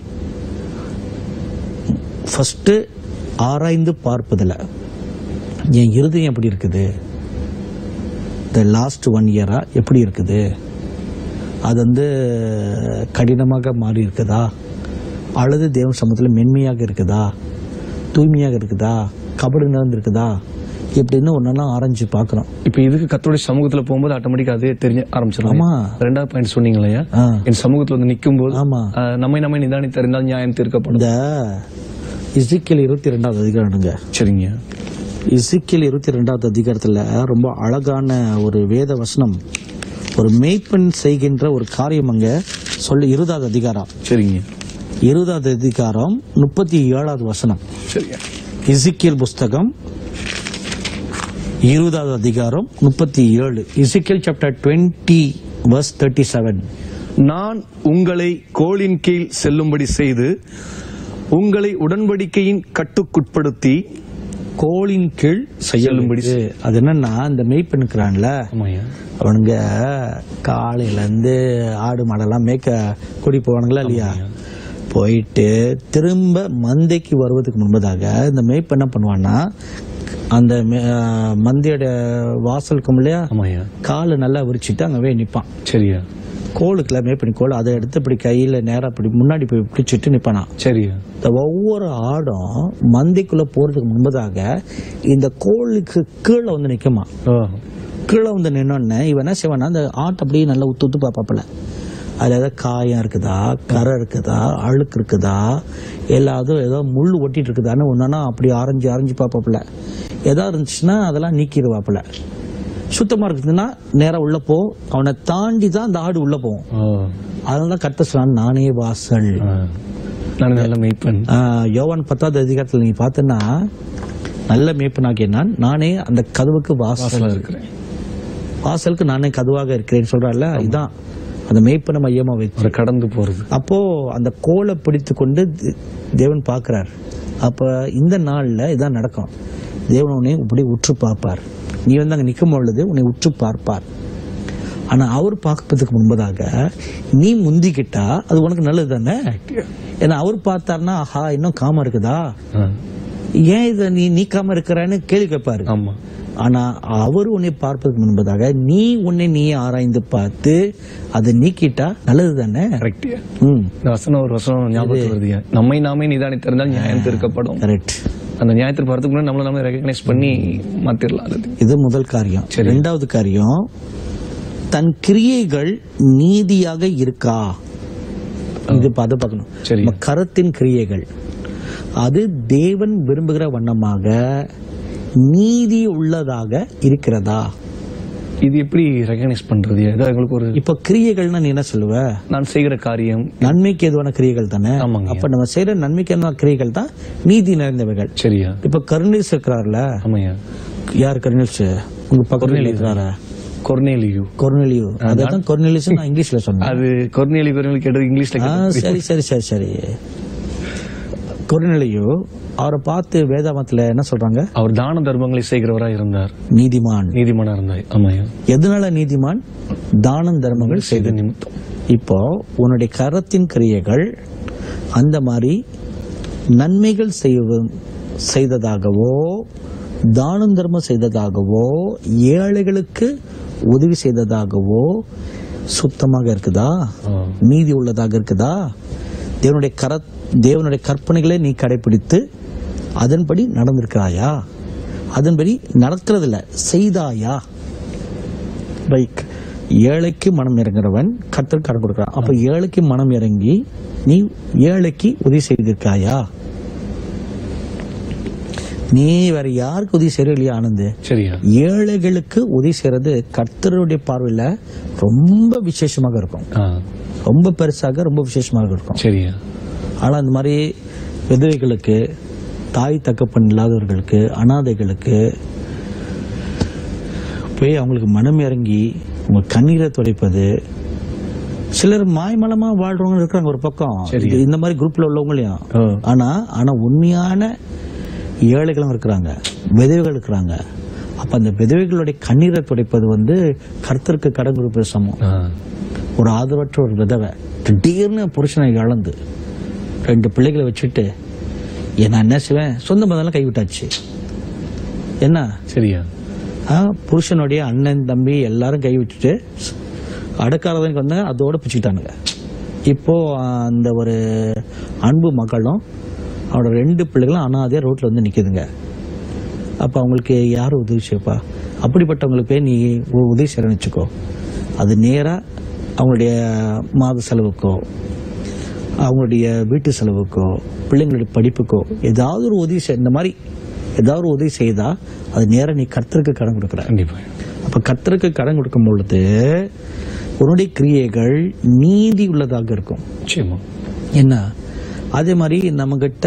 ஃபர்ஸ்ட் ஆராய்ந்து பார்ப்பதில் என் இருதயம் எப்படி இருக்குது இந்த லாஸ்ட் ஒன் இயரா எப்படி இருக்குது அது வந்து கடினமாக மாறி இருக்குதா அல்லது தேவன் சமூகத்தில் மென்மையாக இருக்குதா தூய்மையாக இருக்குதா கபடு நிறைந்து இருக்குதா இப்படின்னு ஒன்னெல்லாம் ஆராய்ஞ்சு பார்க்கணும் இப்ப இதுக்கு கத்தோடைய சமூகத்துல போகும்போது ஆட்டோமேட்டிக்கா அதே தெரிஞ்ச ஆரம்பிச்சிடும் ஆமா. ரெண்டாவது பாயிண்ட் சொன்னீங்க இல்லையா ஆ. என் சமூகத்துல வந்து நிக்கும் போது ஆமா நம்மை நம்மை நிதானி தெரிந்தால் நியாயம் தீர்க்கப்படும் இந்த இசிக்கியல் இருபத்தி ரெண்டாவது அதிகாரம்ங்க சரிங்க இசிக்கியல் இருபத்தி ரெண்டாவது அதிகாரத்துல ரொம்ப அழகான ஒரு வேத வசனம் ஒரு மேய்ப்பன் செய்கின்ற ஒரு காரியம் அங்க சொல்லி இருபதாவது அதிகாரம் சரிங்க இருபதாவது அதிகாரம் முப்பத்தி ஏழாவது வசனம் சரிங்க இசிக்கியல் புஸ்தகம் இருபதாவது அதிகாரம் முப்பத்தி ஏழு Ezekiel chapter twenty verse thirty seven நான் உங்களை கோளின் கீழ் செல்லும்படி செய்து உங்களை உடன்படிக்கையின் கட்டுக்குட்படுத்தி கோளின் கீழ் செய்யலும்படி செய்யும்படி அது என்னன்னா இந்த மெய்ப்பெண்ணுக்கிறான்ல ஆமாய்யா அவனுங்க காலையில இருந்து ஆடு மாடெல்லாம் மேய்க்க கூடி போவானுங்களா இல்லையா போயிட்டு திரும்ப மந்தைக்கு வருவதற்கு முன்பதாக இந்த மேய்ப்பு என்ன பண்ணுவான்னா அந்த மே- மந்தையோட வாசலுக்கும் இல்லையா ஆமாய்யா காலை நல்லா விரிச்சிட்டு அங்க போய் நிப்பான் சரியா கோலுக்குல மேய்ப்பனி கோல் அதை எடுத்து இப்படி கையில நேரா இப்படி முன்னாடி போய் பிடிச்சிட்டு நிப்பானா சரியா இந்த ஒவ்வொரு ஆடும் மந்தைக்குள்ள போறதுக்கு முன்பதாக இந்த கோலுக்கு கீழே வந்து நிக்குமா ஓ கீழே வந்து நின்னோடனே இவன் என்ன செய்வானா அந்த ஆட்டை அப்படியே நல்லா உத்து உத்து பார்ப்பாப்புல அதுல ஏதாவது காயம் இருக்குதா கரை இருக்குதா அழுக்கு இருக்குதா எல்லாதும் ஏதோ முள் ஒட்டிட்டு இருக்குதான்னு ஒன்னா அப்படி ஆரஞ்சு ஆரஞ்சு பார்ப்பாப்புல ஏதாவது இருந்துச்சுன்னா அதெல்லாம் நீக்கிடுவாப்புல சுத்தமா இருக்குதுன்னா நேரா உள்ள போ அவனை தாண்டி தான் அந்த ஆடு உள்ள போகும் ஓ அதனால தான் கத்த சொன்னான் நானே வாசல் ஆ. நான் நல்ல மெய்ப்பன் ஆஹ் யோவான் பத்தாவது அதிகாரத்துல நீ பார்த்தன்னா நல்ல மேய்ப்பனாகிய நான் நானே அந்த கதவுக்கு வாசல் வாசலா இருக்கிறேன் வாசலுக்கு நானே கதவாக இருக்கிறேன்னு சொல்றாருல இதான் அந்த மேய்ப்பனை மையமா வச்சு அவரை கடந்து போறது அப்போ அந்த கோலை பிடித்து கொண்டு தே- தேவன் பார்க்கிறார் அப்ப இந்த நாள்ல இதான் நடக்கும் தேவன் உன்னை இப்படி உற்று பார்ப்பார் நீ வந்து அங்க நிற்கும் பொழுது உன்னை உற்று பார்ப்பார் ஆனா அவர் பார்ப்பதற்கு முன்பதாக நீ முந்திக்கிட்டா அது உனக்கு நல்லது தானே ஏன்னா அவர் பார்த்தாருன்னா ஆஹா இன்னும் காம இருக்குதா ஆ. ஏன் இதை நீ நீக்காம இருக்கிறன்னு கேள்வி கேட்பாரு ஆமா ஆனா அவர் உன்னை பார்ப்பதற்கு முன்பதாக நீ உன்னை நீ ஆராய்ந்து பார்த்து அதை நீக்கிட்டா நல்லது தானே கரெக்டியா ம் இந்த வசனம் ஒரு வசனம் ஞாபகத்துக்கு வருதுயா நம்மை நாமே நிதானித்திருந்தால் நியாயம் தீர்க்கப்படும் கரெக்ட் அந்த நியாயத்திற்கு வரதுக்கு முன்னாடி நம்மள நாம ரெகக்னைஸ் பண்ணி மாத்திரலாம் அது இது முதல் காரியம் சரி. இரண்டாவது காரியம் தன் கிரியைகள் நீதியாக இருக்கா இது இப்ப அதை பார்க்கணும் சரி நம்ம கரத்தின் கிரியைகள் அது தேவன் விரும்புகிற வண்ணமாக நீதி உள்ளதாக இருக்கிறதா இது எப்படி ரெகக்னைஸ் பண்றது ஏதோ எங்களுக்கு ஒரு இப்ப கிரியைகள்னா நீ என்ன சொல்லுவ நான் செய்கிற காரியம் நன்மைக்கு எதுவான கிரியைகள் தானே ஆமாங்க. அப்ப நம்ம செய்யற நன்மைக்கு எதுவான கிரியைகள் தான் நீதி நிறைந்தவைகள் சரியா இப்ப கருணீஸ் இருக்கிறார்ல ஆமாய்யா யார் கருணீஸ் உங்க பக்கத்துல இருக்கிறாரா கொர்னேலியு கொர்னெலியோ அதான் கொர்னெலியஸ் நான் இங்கிலீஷ்ல சொன்னேன் அது கொர்னேலி கொர்னேலி கேட்டது இங்கிலீஷ்ல ஆ, கேட்டது. சரி சரி சரி சரி கொர்னெலியோ அவரை பார்த்து வேதாமத்துல என்ன சொல்றாங்க அவர் தான தர்மங்களை செய்கிறவரா இருந்தார் நீதிமான் நீதிமானா இருந்தார் ஆமாய்யா எதனால நீதிமான் தானம் தர்மங்கள் செய்த செய்த நிமித்தம் இப்போ உன்னுடைய கரத்தின் கிரியைகள் அந்த மாதிரி நன்மைகள் செய்வ- செய்ததாகவோ தானம் தர்மம் செய்ததாகவோ ஏழைகளுக்கு உதவி செய்ததாகவோ சுத்தமாக இருக்குதா ஆ. நீதி உள்ளதாக இருக்குதா தேவனுடைய கர தேவனுடைய கற்பனைகளை நீ கடைபிடித்து அதன்படி நடந்திருக்கிறாயா அதன்படி நடக்கிறதில்ல செய்தாயா பைக் ஏழைக்கு மனம் இறங்குறவன் கத்தர் கடன் கொடுக்கிறான் அப்ப ஏழைக்கு மனம் இறங்கி நீ ஏழைக்கு உதவி செய்திருக்காயா நீ வேற யாருக்கு உதவி செய்யற இல்லையா ஆனந்து சரியா ஏழைகளுக்கு உதவி செய்யறது கர்த்தருடைய பார்வையில ரொம்ப விசேஷமாக இருக்கும் ஆ. ரொம்ப பெருசாக ரொம்ப விசேஷமாக இருக்கும் சரியா ஆனா இந்த மாதிரி விதவைகளுக்கு தாய் தகப்பன் இல்லாதவர்களுக்கு அனாதைகளுக்கு போய் அவங்களுக்கு மனம் இறங்கி உங்க கண்ணீரை துடைப்பது சிலர் மாய்மலமா வாழ்றவங்க இருக்கிறாங்க ஒரு பக்கம் சரி. இது- இந்த மாதிரி குரூப்ல உள்ளவங்களையும் ஓ. ஆனா ஆனா உண்மையான ஏழைகளும் இருக்கிறாங்க விதவைகள் இருக்கிறாங்க அப்ப அந்த விதவைகளுடைய கண்ணீரை துடைப்பது வந்து கர்த்தருக்கு கடன் கொடுப்பது சமம் ஆ. ஒரு ஆதரவற்ற ஒரு விதவை திடீர்னு புருஷனை இழந்து ரெண்டு பிள்ளைகளை வச்சுட்டு ஏன் நான் என்ன செய்வேன் சொந்த மதம்லாம் கைவிட்டாச்சு என்ன சரியா ஆ, புருஷனுடைய அண்ணன் தம்பி எல்லாரும் கைவிட்டுட்டு அடக்காரவனுக்கு வந்தாங்க அதோட பிச்சுக்கிட்டானுங்க இப்போ அந்த ஒரு அன்பு மகளும் அவனோட ரெண்டு பிள்ளைகளும் அனாதையா ரோட்ல வந்து நிக்குதுங்க அப்ப அவங்களுக்கு யார் உதவி செய்ப்பா அப்படிப்பட்டவங்களுக்கு போய் நீ உ- உதவி செய்யறன்னு வச்சுக்கோ அது நேரா அவங்களுடைய மாத செலவுக்கோ அவங்களுடைய வீட்டு செலவுக்கோ பிள்ளைங்களுடைய படிப்புக்கோ ஏதாவது ஒரு உதவி செய் இந்த மாதிரி ஏதாவது ஒரு உதவி செய்தா அது நேரா நீ கர்த்தருக்கு கடன் கொடுக்குற கண்டிப்பா அப்ப கர்த்தருக்கு கடன் கொடுக்கும் பொழுது உன்னுடைய கிரியைகள் நீதி உள்ளதாக இருக்கும் நிச்சயமா என்ன அதே மாதிரி நம்மகிட்ட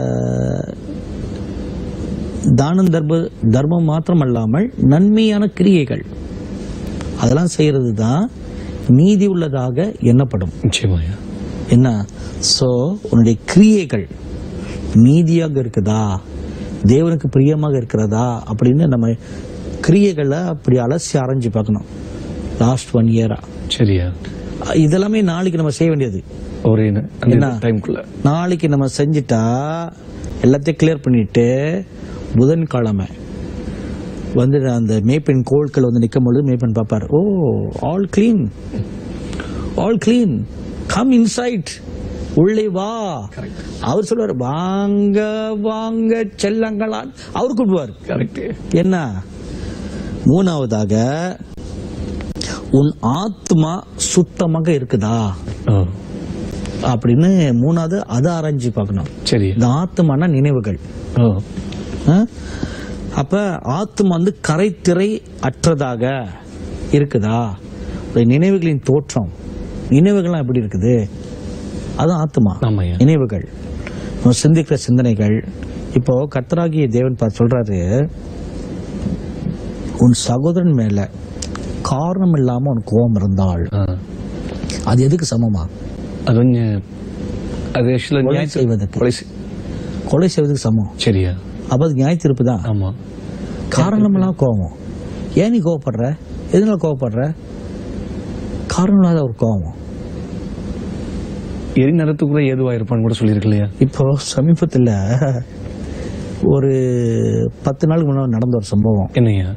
தானம் தர்ம தர்மம் மாத்திரம் அல்லாமல் நன்மையான கிரியைகள் அதெல்லாம் செய்யறது தான் நீதி உள்ளதாக எண்ணப்படும் நிச்சயமாயா என்ன சோ உன்னுடைய கிரியைகள் நீதியாக இருக்குதா தேவனுக்கு பிரியமாக இருக்கிறதா அப்படின்னு நம்ம கிரியைகளை அப்படி அலசி ஆராய்ஞ்சு பார்க்கணும் லாஸ்ட் ஒன் இயரா சரியா இதெல்லாமே நாளைக்கு நம்ம செய்ய வேண்டியது ஒரே ந- அந்த என்ன? டைம்குள்ள நாளைக்கு நம்ம செஞ்சுட்டா எல்லாத்தையும் கிளியர் பண்ணிட்டு புதன்கிழமை வந்து அந்த மேய்ப்பெண் கோள்கள் வந்து நிற்கும் பொழுது மேய்ப்பெண் பார்ப்பார் oh all clean all clean come inside உள்ளே வா அவர் சொல்லுவார் வாங்க வாங்க செல்லங்களா அவர் கூப்பிடுவார் கரெக்ட் என்ன மூணாவதாக உன் ஆத்மா சுத்தமாக இருக்குதா ஓ அப்படின்னு மூணாவது அதை ஆராய்ச்சி பார்க்கணும் சரி இந்த ஆத்மான நினைவுகள் ஓ ஆ? அப்ப ஆத்மா வந்து கரைத்திரை அற்றதாக இருக்குதா இந்த நினைவுகளின் தோற்றம் நினைவுகள்லாம் எப்படி இருக்குது அதுவும் ஆத்மா ஆமாய்யா நினைவுகள் நம்ம சிந்திக்கிற சிந்தனைகள் இப்போ கர்த்தராகிய தேவன் பார்த்து சொல்றாரு உன் சகோதரன் மேல காரணம் இல்லாம உனக்கு கோபம் இருந்தால் ஆ. அது எதுக்கு சமமா அது கொஞ்சம் அது ஆக்சுவலா கொலை நியாய செய்வதற்கு. கொலை செய்- கொலை செய்வதற்கு சமம் சரியா அப்ப அது நியாய தீர்ப்பு தான் ஆமா காரணம் இல்லாம கோபம் ஏன் நீ கோவப்படுற எதனால கோவப்படுற காரணம் இல்லாத ஒரு கோபம் எரி நேரத்துக்குள்ள ஏதுவா இருப்பான்னு கூட சொல்லியிருக்கு இல்லையா இப்போ சமீபத்துல ஒரு பத்து நாளுக்கு முன்னாடி நடந்த ஒரு சம்பவம் என்னையா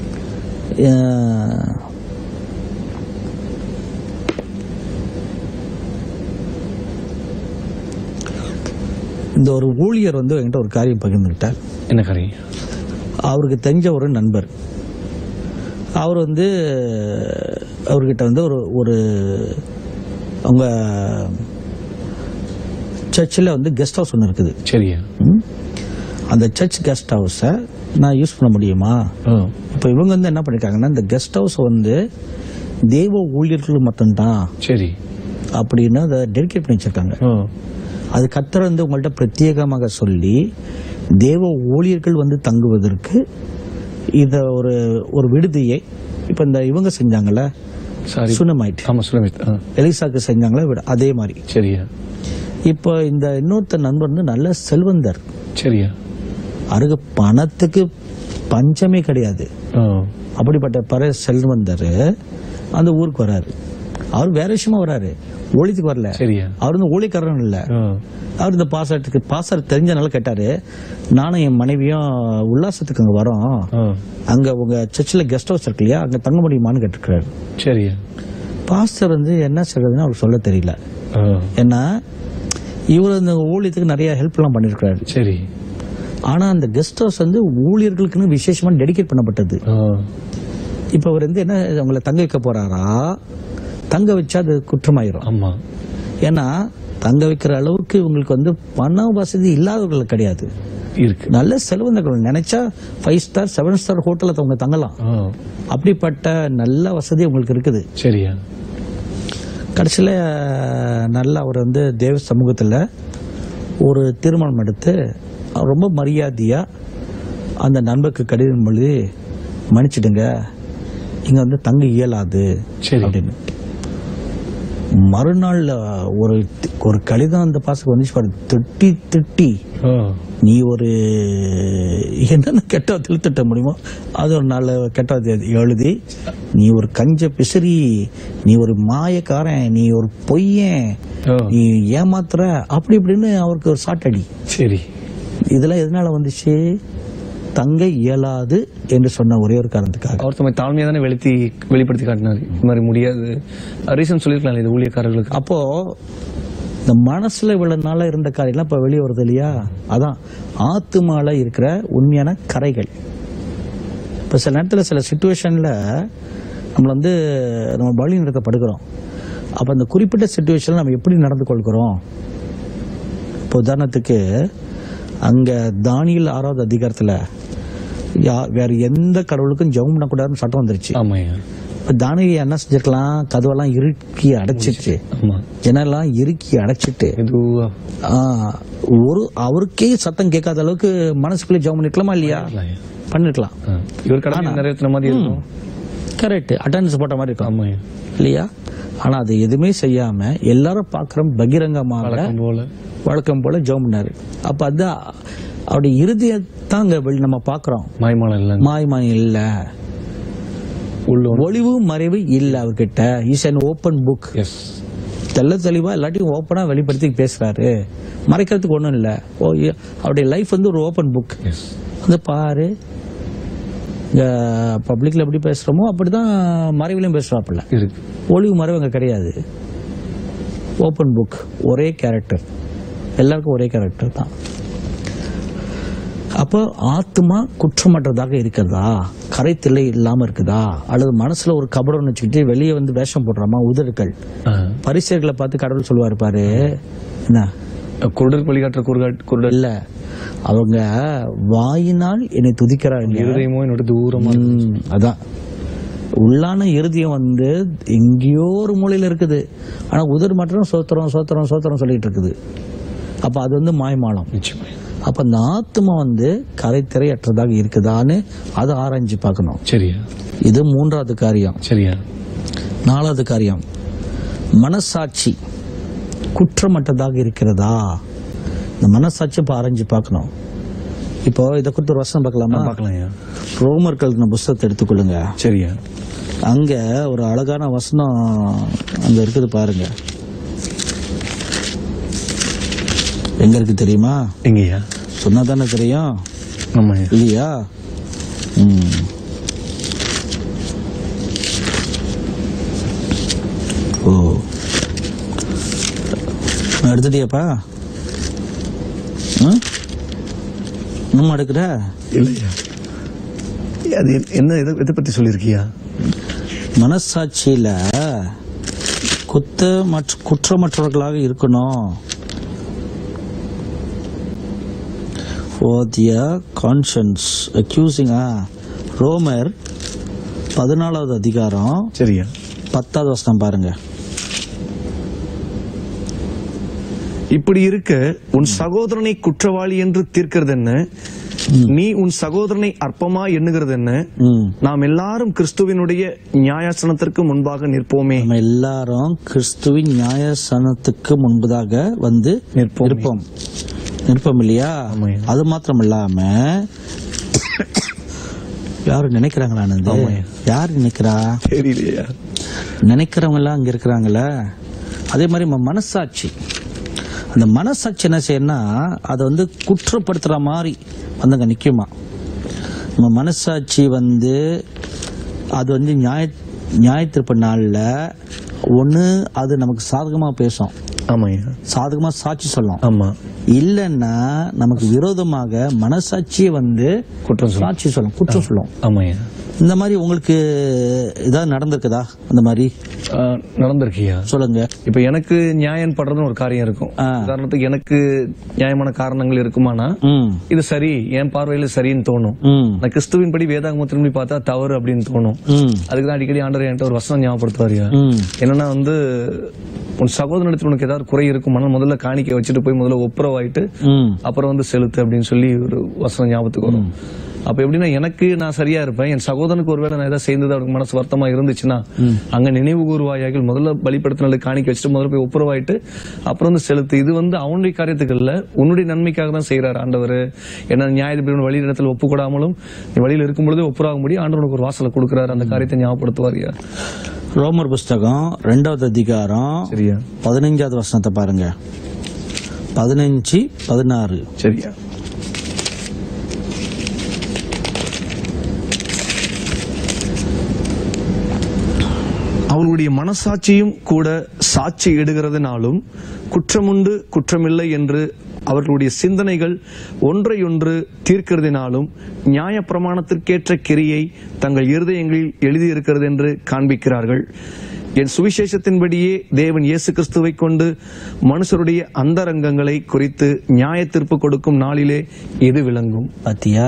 அஹ், இந்த ஒரு ஊழியர் வந்து என்கிட்ட ஒரு காரியம் பகிர்ந்துக்கிட்டார் என்ன காரியம் அவருக்கு தெரிஞ்ச ஒரு நண்பர் அவர் வந்து அவர்கிட்ட வந்து ஒரு ஒரு அவங்க சர்ச்சில் வந்து கெஸ்ட் ஹவுஸ் ஒன்று இருக்குது சரியா ம்? அந்த சர்ச் கெஸ்ட் ஹவுஸை நான் யூஸ் பண்ண முடியுமா ஓ இப்போ இவங்க வந்து என்ன பண்ணிருக்காங்கன்னா இந்த கெஸ்ட் ஹவுஸ் வந்து தேவ ஊழியர்கள் மட்டும்தான் சரி அப்படின்னு அதை டெடிகேட் பண்ணி வச்சிருக்காங்க ஓ அது கத்தர் வந்து உங்கள்ட்ட பிரத்யேகமாக சொல்லி தேவ ஊழியர்கள் வந்து தங்குவதற்கு இத ஒரு ஒரு விடுதியை இப்ப இந்த இவங்க செஞ்சாங்கல்ல சாரி சுனமைட் ஆமா சுலமித் ஆ எலிசாக்கு செஞ்சாங்களே விட- அதே மாதிரி சரியா இப்போ இந்த இன்னொருத்த நண்பர் வந்து நல்ல செல்வந்தர் சரியா அவருக்கு பணத்துக்கு பஞ்சமே கிடையாது ஓ அப்படிப்பட்ட பர செல்வந்தர் அந்த ஊருக்கு வராரு அவர் வேற விஷயமா வராரு ஊழியத்துக்கு வரல சரியா அவர் வந்து ஊழியக்காரன் இல்ல ஓ அவர் இந்த பாசத்துக்கு பாசர் தெரிஞ்சனால கேட்டாரு நானும் என் மனைவியும் உல்லாசத்துக்கு அங்க வரோம் ஓ அங்க உங்க சர்ச்சில் கெஸ்ட் ஹவுஸ் இருக்கு இல்லையா அங்க தங்க முடியுமான்னு கேட்டிருக்காரு சரியா பாஸ்டர் வந்து என்ன சொல்றதுன்னு அவருக்கு சொல்ல தெரியல ஓ ஏன்னா இவர் இந்த ஊழியத்துக்கு நிறைய ஹெல்ப் எல்லாம் பண்ணிருக்காரு சரி ஆனா அந்த கெஸ்ட் ஹவுஸ் வந்து ஊழியர்களுக்குன்னு விசேஷமா டெடிகேட் பண்ணப்பட்டது ஓ இப்ப அவர் வந்து என்ன உங்களை தங்க வைக்க போறாரா தங்க வச்சா அது குற்றமாயிரும் ஆமா ஏன்னா தங்க வைக்கிற அளவுக்கு இவங்களுக்கு வந்து பண வசதி இல்லாதவர்கள் கிடையாது இருக்கு நல்ல செல்வந்தர்கள் நினைச்சா ஃபைவ் ஸ்டார் செவன் ஸ்டார் ஹோட்டல்ல அவங்க தங்கலாம் ஓ அப்படிப்பட்ட நல்ல வசதி உங்களுக்கு இருக்குது சரியா கடைசியில நல்ல அவர் வந்து தேவ சமூகத்துல ஒரு தீர்மானம் எடுத்து அவர் ரொம்ப மரியாதையா அந்த நண்பருக்கு கடிதம் எழுதி மன்னிச்சிடுங்க இங்க வந்து தங்க இயலாது சரி அப்படின்னு மறுநாள் ஒரு ஒரு கடிதம் அந்த பாசுக்கு வந்துச்சு பாரு திட்டி திட்டி ஓ நீ ஒரு என்னென்ன கெட்ட வார்த்தை திட்ட முடியுமோ அது ஒரு நல்ல கெட்ட வார்த்தை எழுதி நீ ஒரு கஞ்ச பிசிறி நீ ஒரு மாயக்காரன் நீ ஒரு பொய்யன் ஓ நீ ஏமாத்துற அப்படி இப்படின்னு அவருக்கு ஒரு சாட்டடி சரி இதெல்லாம் எதனால வந்துச்சு தங்க இயலாது என்று சொன்ன ஒரே ஒரு காரணத்துக்காக அவர் தம்மை தாழ்மையா தானே வெளித்தி வெளிப்படுத்தி காட்டினாரு இந்த மாதிரி முடியாது ரீசன் சொல்லிருக்கலாம் இது ஊழியக்காரர்களுக்கு அப்போ இந்த மனசுல இவ்வளவு நாளா இருந்த காரியெல்லாம் இப்ப வெளியே வருது இல்லையா அதான் ஆத்துமால இருக்கிற உண்மையான கரைகள் இப்ப சில நேரத்துல சில சுச்சுவேஷன்ல நம்மள வந்து நம்ம பலி நிறுத்தப்படுகிறோம் அப்ப அந்த குறிப்பிட்ட சுச்சுவேஷன்ல நம்ம எப்படி நடந்து கொள்கிறோம் இப்போ உதாரணத்துக்கு அங்க தானியல் ஆறாவது அதிகாரத்துல யா- வேற எந்த கடவுளுக்கும் ஜெபம் பண்ணக்கூடாதுன்னு சட்டம் வந்துருச்சு ஆமாய்யா இப்ப தானியல் என்ன செஞ்சிருக்கலாம் கதவெல்லாம் இறுக்கி அடைச்சிட்டு ஆமா ஜன்னெல்லாம் இறுக்கி அடைச்சிட்டு மெதுவா ஆ, ஒரு அவருக்கே சத்தம் கேட்காத அளவுக்கு மனசுக்குள்ளே ஜெபம் பண்ணிருக்கலாமா இல்லையா இருக்கலாம்யா. பண்ணிருக்கலாம் ஆ. இவர் கடமை நிறைவேற்றின மாதிரி இருக்கும் கரெக்ட் அட்டண்டன்ஸ் போட்ட மாதிரி இருக்கும் ஆமாய்யா இல்லையா ஆனா அது எதுவுமே செய்யாம எல்லாரும் பாக்குற பகிரங்கமாக வழக்கம் போல வழக்கம் போல ஜெபம் பண்ணாரு அப்ப அது அவருடைய இறுதியத்தான் அங்க வெளி- நம்ம பாக்குறோம் மாய்மாலம் இல்ல மாய் மாய் இல்ல உள்ள ஒளிவு மறைவு இல்ல அவர்கிட்ட is an open book yes தெள்ள தெளிவா எல்லாத்தையும் ஓப்பனா வெளிப்படுத்தி பேசுறாரு மறைக்கிறதுக்கு ஒண்ணும் இல்ல ஓ இ- அவருடைய லைஃப் வந்து ஒரு ஓப்பன் புக் எஸ் வந்து பாரு இங்க பப்ளிக்ல எப்படி பேசுறோமோ அப்படிதான் மறைவிலையும் பேசுறாப்புல இருக்கு ஒளிவு மறைவு அங்க கிடையாது ஓப்பன் புக் ஒரே கேரக்டர் எல்லாருக்கும் ஒரே கேரக்டர் தான் அப்போ ஆத்மா குற்றமற்றதாக இருக்கிறதா கரைத்தில்லை இல்லாம இருக்குதா அல்லது மனசுல ஒரு கபடம் வச்சுக்கிட்டு வெளியே வந்து வேஷம் போடுறாமா உதடுகள் ஆ. பரிசைகளை பார்த்து கடவுள் சொல்லுவாரு பாரு என்ன குருடர் வழிகாட்டுற குருகாட் குருடர் இல்ல அவங்க வாயினால் என்னை துதிக்கிறாங்க இருதயமோ என்னோட தூரமா ம், அதான் உள்ளான இருதயம் வந்து எங்கேயோ ஒரு மூலையில இருக்குது ஆனா உதடு மட்டும் சோத்திரம் சோத்திரம் சோத்திரம் சொல்லிட்டு இருக்குது அப்ப அது வந்து மாய்மாலம் நிச்சயமா அப்ப அந்த ஆத்மா வந்து கரைத்திரையற்றதாக இருக்குதான்னு அதை ஆராய்ஞ்சு பார்க்கணும் சரியா இது மூன்றாவது காரியம் சரியா நாலாவது காரியம் மனசாட்சி குற்றமற்றதாக இருக்கிறதா இந்த மனசாட்சி இப்ப ஆராய்ஞ்சு பார்க்கணும் இப்போ இதை குறித்து ஒரு வசனம் பார்க்கலாமா பார்க்கலாம்யா ரோமர் கழுதின புஸ்தகத்தை எடுத்துக்கொள்ளுங்க சரியா அங்க ஒரு அழகான வசனம் அங்க இருக்குது பாருங்க எங்க இருக்கு தெரியுமா எங்கய்யா சொன்னா தானே தெரியும் ஆமாய்யா இல்லையா ம். ஓ எடுத்துட்டியாப்பா ம்? இன்னும் எடுக்கிற இல்லையா அது என்ன எதை எதை பத்தி சொல்லியிருக்கியா மனசாட்சியில குத்த மற்ற குற்றமற்றவர்களாக இருக்கணும் ஓதிய கான்ஷன்ஸ் அக்யூசிங்கா ரோமர் பதினாலாவது அதிகாரம் சரியா பத்தாவது வசனம் பாருங்க இப்படி இருக்க உன் சகோதரனை குற்றவாளி என்று தீர்க்கிறது என்ன நீ உன் சகோதரனை அற்பமா எண்ணுகிறது என்ன ம். நாம் எல்லாரும் கிறிஸ்துவினுடைய நியாயாசனத்திற்கு முன்பாக நிற்போமே நம்ம எல்லாரும் கிறிஸ்துவின் நியாயசனத்துக்கு முன்பதாக வந்து நிற்போமே. நிற்போம் நிற்போம் இல்லையா ஆமாய்யா. அது மாத்திரம் இல்லாம யாரும் நினைக்கிறாங்களா ஆனந்த்? ஆமாய்யா. யார் நினைக்கிறா தெரியலையா நினைக்கிறவங்க எல்லாம் அங்க இருக்கிறாங்கல்ல அதே மாதிரி நம்ம மனசாட்சி அந்த மனசாட்சி என்ன செய்யணும்னா அதை வந்து குற்றப்படுத்துற மாதிரி வந்து அங்க நிக்குமா நம்ம மனசாட்சி வந்து அது வந்து நியாய நியாயத்திருப்பு நாள்ல ஒண்ணு அது நமக்கு சாதகமா பேசும் ஆமாய்யா சாதகமா சாட்சி சொல்லும் ஆமா இல்லைன்னா நமக்கு விரோதமாக மனசாட்சியை வந்து குற்றம் சொல்லும் சாட்சி சொல்லும் குற்றம் சொல்லும் ஆமாய்யா இந்த மாதிரி உங்களுக்கு ஏதாவது நடந்திருக்குதா அந்த மாதிரி ஆஹ், நடந்திருக்கியா சொல்லுங்க இப்ப எனக்கு நியாயம் படுறதுன்னு ஒரு காரியம் இருக்கும் ஆ. உதாரணத்துக்கு எனக்கு நியாயமான காரணங்கள் இருக்குமானா ம் இது சரி என் பார்வையில சரின்னு தோணும் ம் நான் கிறிஸ்துவின்படி வேதாகமத்தின்படி பார்த்தா தவறு அப்படின்னு தோணும் ம் அதுக்கு தான் அடிக்கடி ஆண்டவர் என்கிட்ட ஒரு வசனம் ஞாபகப்படுத்துவாரியா ம் என்னன்னா வந்து உன் சகோதரத்தில் உனக்கு ஏதாவது குறை இருக்குமானா முதல்ல காணிக்கை வச்சுட்டு போய் முதல்ல ஒப்புரவாயிட்டு ம் அப்புறம் வந்து செலுத்து அப்படின்னு சொல்லி ஒரு வசனம் ஞாபகத்துக்கு வரும் அப்ப எப்படின்னா எனக்கு நான் சரியா இருப்பேன் என் சகோதரனுக்கு ஒருவேளை நான் ஏதாவது செய்தது அவனுக்கு மனசு வருத்தமா இருந்துச்சுன்னா அங்க நினைவு கூறுவாயார்கள் முதல்ல பலிப்படுத்தினால காணிக்கை வச்சுட்டு முதல்ல போய் ஒப்புரவாயிட்டு அப்புறம் வந்து செலுத்து இது வந்து அவனுடைய காரியத்துக்கு இல்ல உன்னுடைய நன்மைக்காக தான் செய்யறாரு ஆண்டவர் என்ன நியாயத்தின் வழி இடத்துல ஒப்புக்கூடாமலும் நீ வழியில் இருக்கும் பொழுதே ஒப்புராக முடியும் ஆண்டவர் உனக்கு ஒரு வாசலை கொடுக்குறாரு அந்த காரியத்தை ஞாபகப்படுத்துவாரியா ரோமர் புஸ்தகம் ரெண்டாவது அதிகாரம் சரியா பதினைஞ்சாவது வசனத்தை பாருங்க பதினஞ்சு பதினாறு சரியா அவர்களுடைய மனசாட்சியும் கூட சாட்சி இடுகிறதுனாலும் குற்றமுண்டு குற்றமில்லை என்று அவர்களுடைய சிந்தனைகள் ஒன்றையொன்று தீர்க்கிறதினாலும் நியாய பிரமாணத்திற்கேற்ற கிரியை தங்கள் இருதயங்களில் எழுதியிருக்கிறது என்று காண்பிக்கிறார்கள் என் சுவிசேஷத்தின்படியே தேவன் இயேசு கிறிஸ்துவை கொண்டு மனுஷருடைய அந்தரங்கங்களை குறித்து நியாய தீர்ப்பு கொடுக்கும் நாளிலே இது விளங்கும் பாத்தியா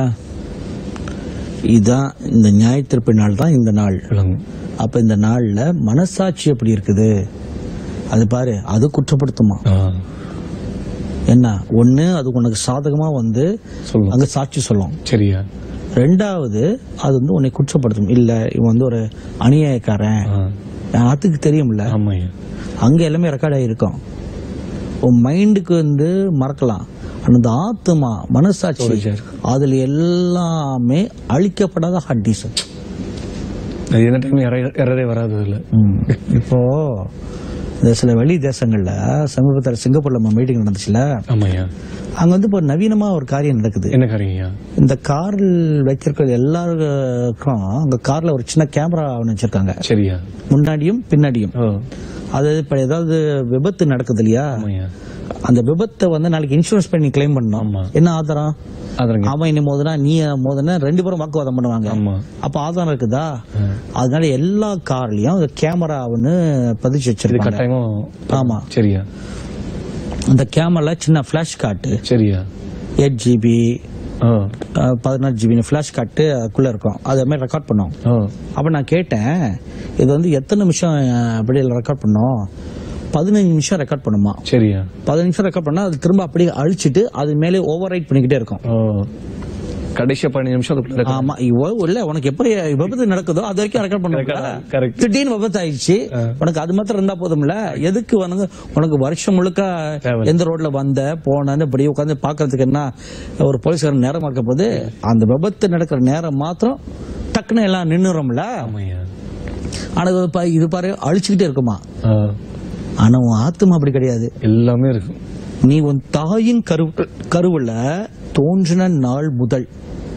இதான் இந்த ஞாயிற்றுப்பு நாள் தான் இந்த நாள் விளங்கும் அப்ப இந்த நாள்ல மனசாட்சி எப்படி இருக்குது அது பாரு அது குற்றப்படுத்துமா என்ன ஒண்ணு அது உனக்கு சாதகமா வந்து சொல்லும் அங்க சாட்சி சொல்லும் சரியா ரெண்டாவது அது வந்து உன்னை குற்றப்படுத்தும் இல்ல இவன் வந்து ஒரு அநியாயக்காரன் அதுக்கு தெரியும்ல ஆமாய்யா அங்க எல்லாமே ரெக்கார்ட் ஆகிருக்கும் உன் மைண்டுக்கு வந்து மறக்கலாம் ஆனா அந்த ஆத்மா மனசாட்சி Storage ஆயிருக்கு. அதுல எல்லாமே அழிக்கப்படாத ஹார்ட் டிஸ்க் அது எந்த டைம் எரரே வராது அதுல இப்போ இந்த சில வெளி தேசங்கள்ல சமீபத்தில் சிங்கப்பூர்ல நம்ம மீட்டிங் நடந்துச்சுல ஆமாய்யா அங்க வந்து இப்போ நவீனமா ஒரு காரியம் நடக்குது என்ன காரியங்கய்யா இந்த காரில் வச்சிருக்கிறது எல்லாருக்கும் அங்க கார்ல ஒரு சின்ன கேமரா ஒன்று வச்சிருக்காங்க சரியா முன்னாடியும் பின்னாடியும் ஓ அதாவது இப்ப ஏதாவது விபத்து நடக்குது இல்லையா ஆமாய்யா அந்த விபத்தை வந்து நாளைக்கு இன்சூரன்ஸ் பண்ணி கிளைம் பண்ணணும் ஆமா. என்ன ஆதாரம் அதங்க அவன் என்ன மோதுனா நீ மோதுனா ரெண்டு பேரும் வாக்குவாதம் பண்ணுவாங்க ஆமா அப்ப ஆதாரம் இருக்குதா ஆ. அதனால எல்லா கார்லயும் கேமரா ஒன்னு பதிச்சு இது வச்சிருக்காங்க கட்டாயமா ஆமா சரியா அந்த கேமரால சின்ன பிளாஷ் காட்டு சரியா எயிட் ஜிபி ஓ பதினாறு ஜிபி பிளாஷ் காட்டு அதுக்குள்ள இருக்கும் அது மாதிரி ரெக்கார்ட் பண்ணோம் ஓ அப்ப நான் கேட்டேன் இது வந்து எத்தனை நிமிஷம் அஹ், அப்படியே ரெக்கார்ட் பண்ணோம் பதினஞ்சு நிமிஷம் ரெக்கார்ட் பண்ணுமா சரியா பதினஞ்சு நிமிஷம் ரெக்கார்ட் பண்ணா அது திரும்ப அப்படியே அழிச்சிட்டு அது மேலே ஓவர் ரைட் பண்ணிக்கிட்டே இருக்கும் ஓ கடைசியா பதினஞ்சு நிமிஷம் அதுக்குள்ள இருக்கு. ஆமா இவ்வளோ இல்ல உனக்கு எப்படி விபத்து நடக்குதோ அது வரைக்கும் ரெக்கார்ட் பண்ண correct. திடீர்னு விபத்து ஆயிடுச்சு உனக்கு அது மாத்திரம் இருந்தா போதும்ல எதுக்கு உனக்கு உனக்கு வருஷம் முழுக்க தேவை. எந்த ரோட்ல வந்த போன இப்படி உட்காந்து பாக்குறதுக்கு என்ன ஒரு போலீஸ்காரன் நேரம் இருக்க போது அந்த விபத்து நடக்கிற நேரம் மாத்திரம் டக்குன்னு எல்லாம் நின்னுறோம்ல ஆமாய்யா ஆனா இது பா- இது பாரு அழிச்சுக்கிட்டே இருக்குமா ஆ, ஆனா உன் ஆத்மா அப்படி கிடையாது எல்லாமே இருக்கும் நீ உன் தாயின் கரு கருவுல தோன்றின நாள் முதல்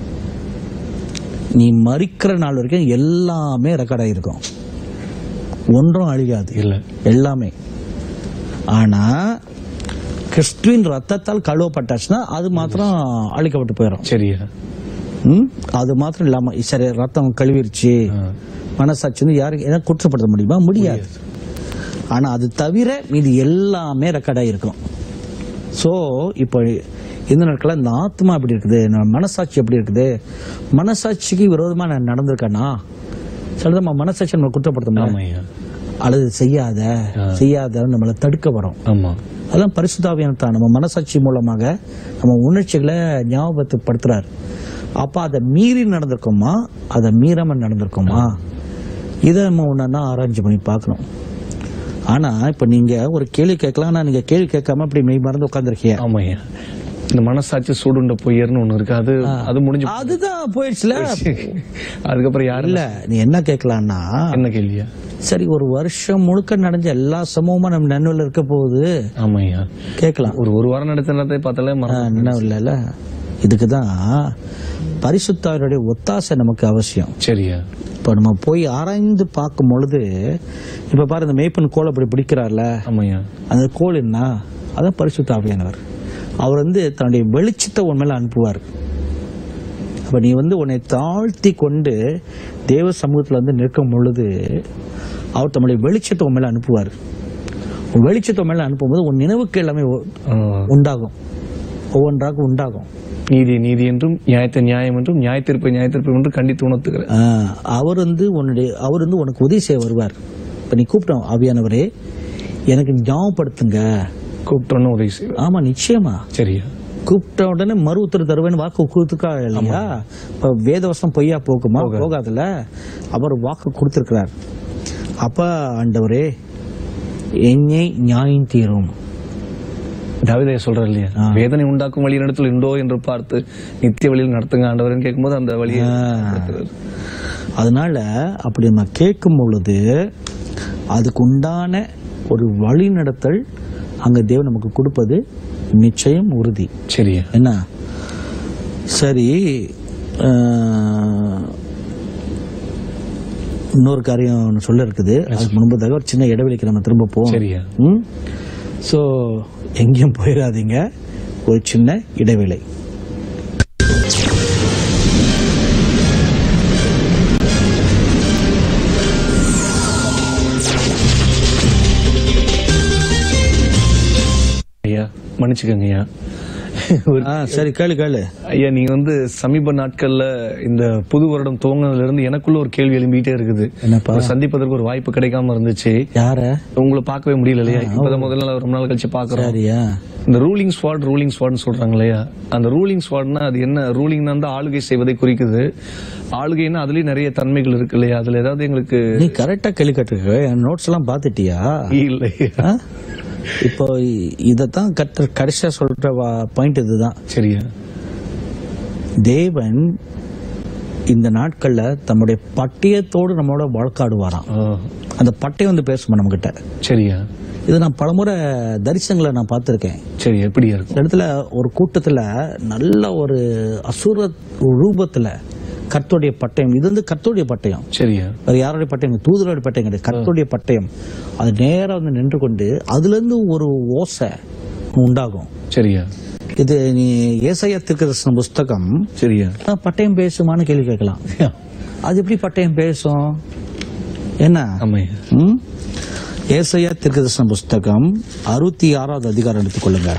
நீ மறிக்கிற நாள் வரைக்கும் எல்லாமே ரெக்கார்ட் ஆகிருக்கும் ஒன்றும் அழியாது இல்ல எல்லாமே ஆனா கிறிஸ்துவின் ரத்தத்தால் கழுவப்பட்டாச்சுன்னா அது மாத்திரம் அழிக்கப்பட்டு போயிடும் சரியா ம்? அது மாத்திரம் இல்லாம சரி ரத்தம் கழுவிருச்சு ஆ, மனசாட்சி வந்து யாருக்கு எதாவது குற்றப்படுத்த முடியுமா முடியாது ஆனா அது தவிர மீதி எல்லாமே ரெக்கார்ட் ஆகிருக்கும் ஸோ இப்போ இந்த நாட்களில் இந்த ஆத்மா எப்படி இருக்குது நம்ம மனசாட்சி எப்படி இருக்குது மனசாட்சிக்கு விரோதமா நான் நடந்திருக்கேனா சிலது நம்ம மனசாட்சி நம்ம குற்றப்படுத்த முடியும் ஆமாய்யா அல்லது செய்யாத செய்யாத நம்மளை தடுக்க வரோம் ஆமா அதெல்லாம் பரிசுத்தாவியான தான் நம்ம மனசாட்சி மூலமாக நம்ம உணர்ச்சிகளை ஞாபகப்படுத்துறாரு அப்ப அதை மீறி நடந்திருக்கோமா அதை மீறாம நடந்திருக்கோமா இதை நம்ம ஒன்னா ஆராய்ச்சி பண்ணி பார்க்கணும் ஆனா இப்ப நீங்க ஒரு கேள்வி கேட்கலாம் ஆனா நீங்க கேள்வி கேட்காம அப்படி மெய் மறந்து உட்காந்துருக்கீங்க ஆமாய்யா இந்த மனசாட்சி சூடுண்ட பொய்யர்னு ஒண்ணு இருக்கு அது அது முடிஞ்சு அதுதான் போயிடுச்சுல அதுக்கப்புறம் யாரு இல்ல நீ என்ன கேட்கலாம்னா என்ன கேள்வியா சரி ஒரு வருஷம் முழுக்க நடந்த எல்லா சமூகமும் நம்ம நன்மையில இருக்க போகுது ஆமாய்யா கேட்கலாம் ஒரு ஒரு வாரம் நடத்த நடத்தை பார்த்தாலே மறந்து- நினைவு இல்லைல்ல இதுக்கு தான் பரிசுத்தாருடைய ஒத்தாசை நமக்கு அவசியம் சரியா இப்போ நம்ம போய் ஆராய்ந்து பார்க்கும் பொழுது இப்ப பாரு இந்த மேய்ப்பன் கோல் அப்படி பிடிக்கிறார்ல ஆமாய்யா அந்த கோல் என்ன அதான் பரிசுத்த ஆவியானவர் அவர் வந்து தன்னுடைய வெளிச்சத்தை உன் மேல அனுப்புவார் அப்ப நீ வந்து உன்னை தாழ்த்தி கொண்டு தேவ சமூகத்துல வந்து நிற்கும் பொழுது அவர் தம்முடைய வெளிச்சத்தை உன் மேல அனுப்புவார் உன் வெளிச்சத்தை உன் மேல அனுப்பும்போது உன் நினைவுக்கு எல்லாமே உ- ஆ, உண்டாகும் ஒவ்வொன்றாக உண்டாகும் நீதி நீதி என்றும் நியாயத்தை நியாயம் என்றும் நியாயத்திருப்பை நியாயத்திருப்பை என்றும் கண்டித்து உணர்த்துகிறேன் ஆஹ், அவர் வந்து உன்னுடைய அவர் வந்து உனக்கு உதவி செய்ய வருவார் இப்ப நீ கூப்பிட்டோம் ஆவியானவரே எனக்கு ஞாபகப்படுத்துங்க கூப்பிட்டோன்னு உதவி செய்வேன் ஆமா நிச்சயமா சரியா கூப்பிட்ட உடனே மறு உத்தரவு தருவேன் வாக்கு கொடுத்துருக்கா இல்லையா இப்ப வேதவசம் பொய்யா போகுமா போகாதுல்ல அவர் வாக்கு கொடுத்திருக்கிறார் அப்ப ஆண்டவரே என்னை நியாயம் தீரும் தாவிதைய சொல்றாரு இல்லையா வேதனை உண்டாக்கும் வழி நடத்தில் உண்டோ என்று பார்த்து நித்திய வழியில் நடத்துங்க ஆண்டவர்னு கேட்கும்போது அந்த வழியை நடத்துறாரு. அதனால அப்படி நம்ம கேட்கும் பொழுது அதுக்கு உண்டான ஒரு வழி நடத்தல் அங்க தேவன் நமக்கு கொடுப்பது நிச்சயம் உறுதி சரியா என்ன சரி அஹ், இன்னொரு காரியம் ஒண்ணு சொல்ல இருக்குது அதுக்கு முன்பதாக ஒரு சின்ன இடைவெளிக்கு நம்ம திரும்ப போவோம் சரியா ம் ஸோ எங்கேயும் போயிடாதீங்க ஒரு சின்ன இடைவேளை ஐயா மன்னிச்சுக்கோங்க ஐயா ஒரு- ஆ சரி கேளு கேளு ஐயா நீங்க வந்து சமீப நாட்கள்ல இந்த புது வருடம் துவங்கினதுல இருந்து எனக்குள்ள ஒரு கேள்வி எழும்பிட்டே இருக்குது என்னப்பா உங்களை சந்திப்பதற்கு ஒரு வாய்ப்பு கிடைக்காம இருந்துச்சு யார உங்களை பார்க்கவே முடியல இல்லையா இப்பதான் முதல்ல நாள் ரொம்ப நாள் கழிச்சு பாக்குறோம் சரியா இந்த ரூலிங் ஸ்வாட் ரூலிங் ஸ்வாட்னு சொல்றாங்க இல்லையா அந்த ரூலிங் ஸ்வாட்னா அது என்ன ரூலிங் தான் ஆளுகை செய்வதை குறிக்குது ஆளுகைன்னா அதுலயும் நிறைய தன்மைகள் இருக்கு இல்லையா அதுல ஏதாவது எங்களுக்கு நீ கரெக்டா கேள்வி கேட்டிருக்க என் நோட்ஸ் எல்லாம் பாத்துட்டியா இல்லை ஆ? இப்போ இ- இதத்தான் கற்று கடைசியா சொல்ற பாயிண்ட் இதுதான் சரியா தேவன் இந்த நாட்கள்ல தம்முடைய பட்டயத்தோடு நம்மளோட வழக்காடுவாராம் ஆ, அந்த பட்டயம் வந்து பேசுமா நம்ம கிட்ட சரியா இது நான் பலமுறை தரிசனங்களை நான் பார்த்திருக்கேன் சரி எப்படியா இந்த இருக்கும் இடத்துல ஒரு கூட்டத்துல நல்ல ஒரு அசுர ரூபத்துல கர்த்தருடைய பட்டயம் இது வந்து கர்த்தருடைய பட்டயம் சரியா வேற யாருடைய பட்டயம் கிடையாது. தூதருடைய பட்டயம் கிடையாது கர்த்தருடைய பட்டயம் அது நேரா வந்து நின்று கொண்டு அதுல இருந்து ஒரு ஓசை உண்டாகும் சரியா இது நீ ஏசாயா திருக்கதர்சன புஸ்தகம் சரியா ஆ, பட்டயம் பேசுமான்னு கேள்வி கேட்கலாம் அது எப்படி பட்டயம் பேசும் என்ன ஆமையா ம்? ஏசாயா திருக்கதர்சன புஸ்தகம் அறுபத்தி ஆறாவது அதிகாரம் எடுத்துக்கொள்ளுங்க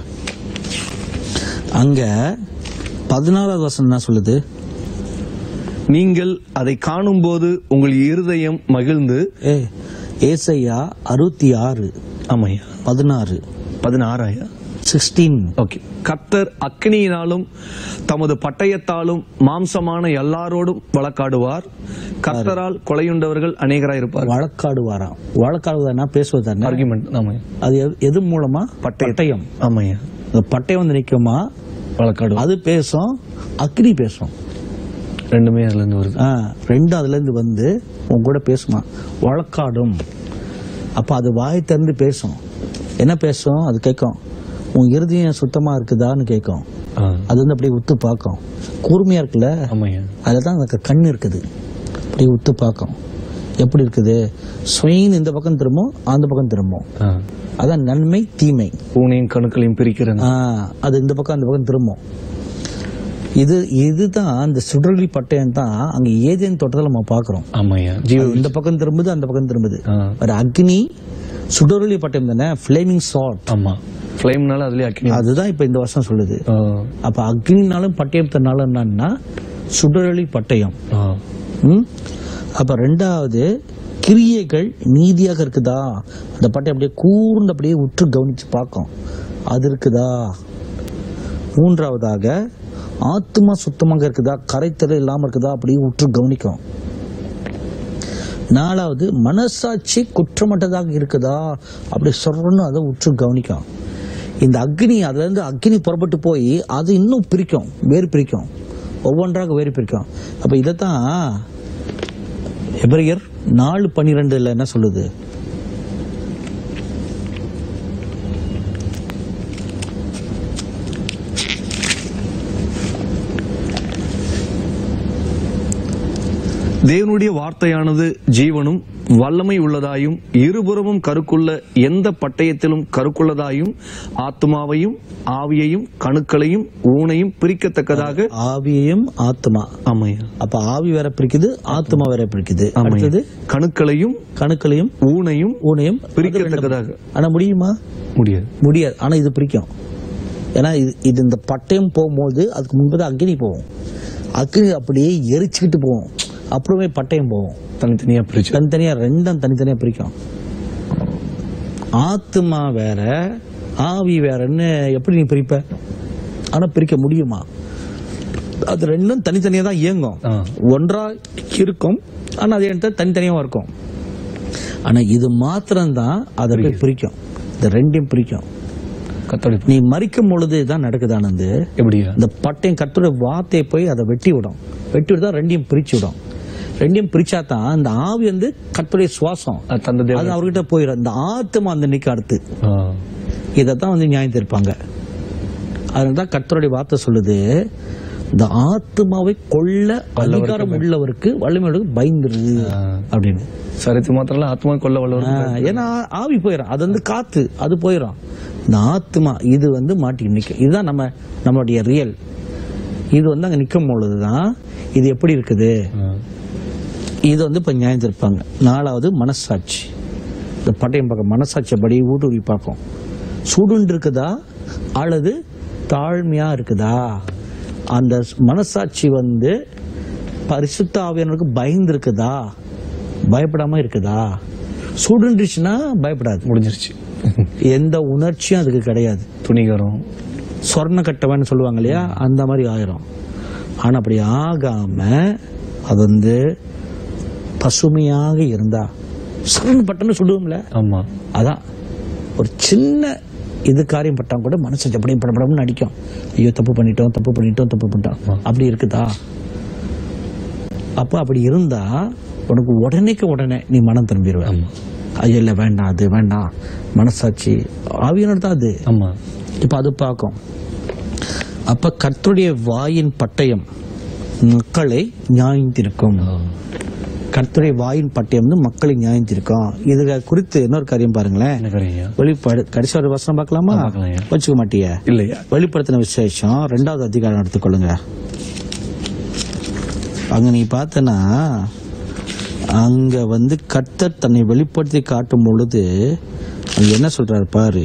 அங்க பதினாறாவது வசனம் என்ன சொல்லுது நீங்கள் அதை காணும்போது உங்கள் இருதயம் மகிழ்ந்து ஏ ஏசையா அறுபத்தி ஆறு ஆமையா பதினாறு பதினாறாயா சிக்ஸ்டீன் ஓகே கர்த்தர் அக்னியினாலும் தமது பட்டயத்தாலும் மாம்சமான எல்லாரோடும் வழக்காடுவார் கர்த்தரால் கொலையுண்டவர்கள் அநேகராயிருப்பார் வழக்காடுவாராம் வழக்காடுவதுனா பேசுவதானே ஆர்குமெண்ட் ஆமையா அது எது- எது மூலமா பட்டயம் ஆமையா இந்த பட்டயம் வந்து நிக்குமா வழக்காடுவார் அது பேசும் அக்னி பேசும் ரெண்டுமே அதுல இருந்து வருது ஆ, ரெண்டு அதுல இருந்து வந்து உன் கூட பேசுமா வழக்காடும் அப்ப அது வாய் திறந்து பேசும் என்ன பேசும் அது கேட்கும் உன் இருதயம் சுத்தமா இருக்குதான்னு கேட்கும் ஆ, அது வந்து அப்படியே உத்து பார்க்கும் கூர்மையா இருக்குல்ல ஆமையா அதில் தான் அந்த கண் இருக்குது அப்படியே உத்து பார்க்கும் எப்படி இருக்குது ஸ்வெயின் இந்த பக்கம் திரும்பும் அந்த பக்கம் திரும்பும் ஆ. அதான் நன்மை தீமை பூனையும் கணுக்களையும் பிரிக்கிறது ஆ, அது இந்த பக்கம் அந்த பக்கம் திரும்பும் இது இதுதான் அந்த சுடலி பட்டயம் தான் அங்க ஏதேன் தோட்டத்தில் நம்ம பார்க்கிறோம் ஆமையா ஜீவ அது இந்த பக்கம் திரும்புது அந்த பக்கம் திரும்புது ஆ, ஒரு அக்னி சுடரொளி பட்டயம் தானே ஃபிளேமிங் சாட் ஆமா ஃபிளேம்னால அதுலயே அக்னி அதுதான் இப்ப இந்த வருஷம் சொல்லுது ஆ, அப்ப அக்னினாலும் பட்டயத்தினாலும் என்னன்னா சுடரொளி பட்டயம் ஆ. ம்? அப்ப ரெண்டாவது கிரியைகள் நீதியாக இருக்குதா அந்த பட்டயம் அப்படியே கூர்ந்து அப்படியே உற்று கவனிச்சு பார்க்கும் அது இருக்குதா மூன்றாவதாக ஆத்மா சுத்தமாக இருக்குதா கரைத்தல் இல்லாம இருக்குதா அப்படியே உற்று கவனிக்கும் நாலாவது மனசாட்சி குற்றமற்றதாக இருக்குதா அப்படி சொல்றன்னு அதை உற்று கவனிக்கும் இந்த அக்னி அதுல இருந்து அக்னி புறப்பட்டு போய் அது இன்னும் பிரிக்கும் வேறு பிரிக்கும் ஒவ்வொன்றாக வேறு பிரிக்கும் அப்ப இதைத்தான் எபிரியர் நாலு பன்னிரெண்டுல என்ன சொல்லுது தேவனுடைய வார்த்தையானது ஜீவனும் வல்லமை உள்ளதாயும் இருபுறமும் கருக்குள்ள எந்த பட்டயத்திலும் கருக்குள்ளதாயும் ஆத்மாவையும் ஆவியையும் கணுக்களையும் ஊனையும் பிரிக்கத்தக்கதாக ஆவியையும் ஆத்மா ஆமையா அப்ப ஆவி வேற பிரிக்குது ஆத்மா வேற பிரிக்குது ஆமையா. அடுத்தது கணுக்களையும் கணுக்களையும் ஊனையும் ஊனையும் பிரிக்கத்தக்கதாக ஆனா முடியுமா முடியாது முடியாது ஆனா இது பிரிக்கும் ஏன்னா இது இது இந்த பட்டயம் போகும்போது அதுக்கு முன்பு அக்னி போகும் அக்னி அப்படியே எரிச்சுக்கிட்டு போகும் அப்புறமே பட்டயம் போகும் தனித்தனியா பிரிச்சு தனித்தனியா ரெண்டும் தனித்தனியா பிரிக்கும் ஆத்மா வேற ஆவி வேறன்னு எப்படி நீ பிரிப்ப ஆனா பிரிக்க முடியுமா அது ரெண்டும் தனித்தனியா தான் இயங்கும் ஆ. ஒன்றா இருக்கும் ஆனா அதே இடத்துல தனித்தனியாவும் இருக்கும் ஆனா இது மாத்திரம்தான் அதை போய் பிரிக்கும் இந்த ரெண்டையும் பிரிக்கும் கத்தோடி நீ மறிக்கும் பொழுது தான் நடக்குது ஆனந்து எப்படியா இந்த பட்டையும் கத்துற வார்த்தையை போய் அதை வெட்டி விடும் வெட்டி விட்டா ரெண்டையும் பிரிச்சு விடும் ரெண்டையும் பிரிச்சா தான் இந்த ஆவி வந்து கத்துடைய சுவாசம் அது தந்த தேவன் அது அவர்கிட்ட போயிடும் இந்த ஆத்மா அந்த நிக்க அடுத்து ஆ. இதைத்தான் வந்து நியாயம் தீர்ப்பாங்க அதனாலதான் கர்த்தருடைய வார்த்தை சொல்லுது இந்த ஆத்மாவை கொல்ல அதிகாரம் உள்ளவருக்கு வல்லமையோடு பயந்துரு ஆ. அப்படின்னு சரித்து மாத்திரம் இல்ல, ஆத்மா கொல்ல வல்லவர் ஆ, ஏன்னா ஆவி போயிடும் அது வந்து காத்து அது போயிடும் இந்த ஆத்மா இது வந்து மாட்டி நிற்கும் இதுதான் நம்ம நம்மளுடைய ரியல் இது வந்து அங்க நிற்கும் பொழுதுதான் இது எப்படி இருக்குது ஆ. இது வந்து இப்ப நியாயம் தீர்ப்பாங்க நாலாவது மனசாட்சி இந்த பட்டயம் பார்க்க மனசாட்சியபடி ஊடுருவி பார்க்கும் சுடுண்டு இருக்குதா அல்லது தாழ்மையா இருக்குதா அந்த மனசாட்சி வந்து பரிசுத்த ஆவியானவருக்கு பயந்து இருக்குதா பயப்படாம இருக்குதா சுடுண்டுச்சுன்னா பயப்படாது முடிஞ்சிருச்சு எந்த உணர்ச்சியும் அதுக்கு கிடையாது துணிகரம் சொர்ண கட்டவன்னு சொல்லுவாங்க இல்லையா அந்த மாதிரி ஆயிரும் ஆனா அப்படி ஆகாம அது வந்து பசுமையாக இருந்தா சரண் பட்டன்னு சொல்லுவோம்ல ஆமா அதான் ஒரு சின்ன இது காரியம் பட்டா கூட மனசு அப்படியே படப்படம்னு அடிக்கும் ஐயோ தப்பு பண்ணிட்டோம் தப்பு பண்ணிட்டோம் தப்பு பண்ணிட்டோம் அப்படி இருக்குதா அப்ப அப்படி இருந்தா உனக்கு உடனேக்கு உடனே நீ மனம் திரும்பிடுவ ஆமா ஐயோ இல்ல வேண்டாம் அது வேண்டாம் மனசாட்சி ஆவியனர் தான் அது ஆமா இப்ப அது பார்க்கும் அப்ப கர்த்தருடைய வாயின் பட்டயம் மக்களை நியாயந்திருக்கும் கர்த்தருடைய வாயின் பட்டயம் வந்து மக்களை நியாயந்திருக்கும் இது குறித்து இன்னொரு காரியம் பாருங்களேன் என்ன காரியங்க வெளிப்பாடு கடைசி ஒரு வசனம் பார்க்கலாமா பார்க்கலாம்யா. வச்சுக்க மாட்டிய இல்லையா வெளிப்படுத்தின விசேஷம் ரெண்டாவது அதிகாரம் எடுத்துக்கொள்ளுங்க அங்க நீ பார்த்தனா அங்க வந்து கர்த்தர் தன்னை வெளிப்படுத்தி காட்டும் பொழுது அங்க என்ன சொல்றாரு பாரு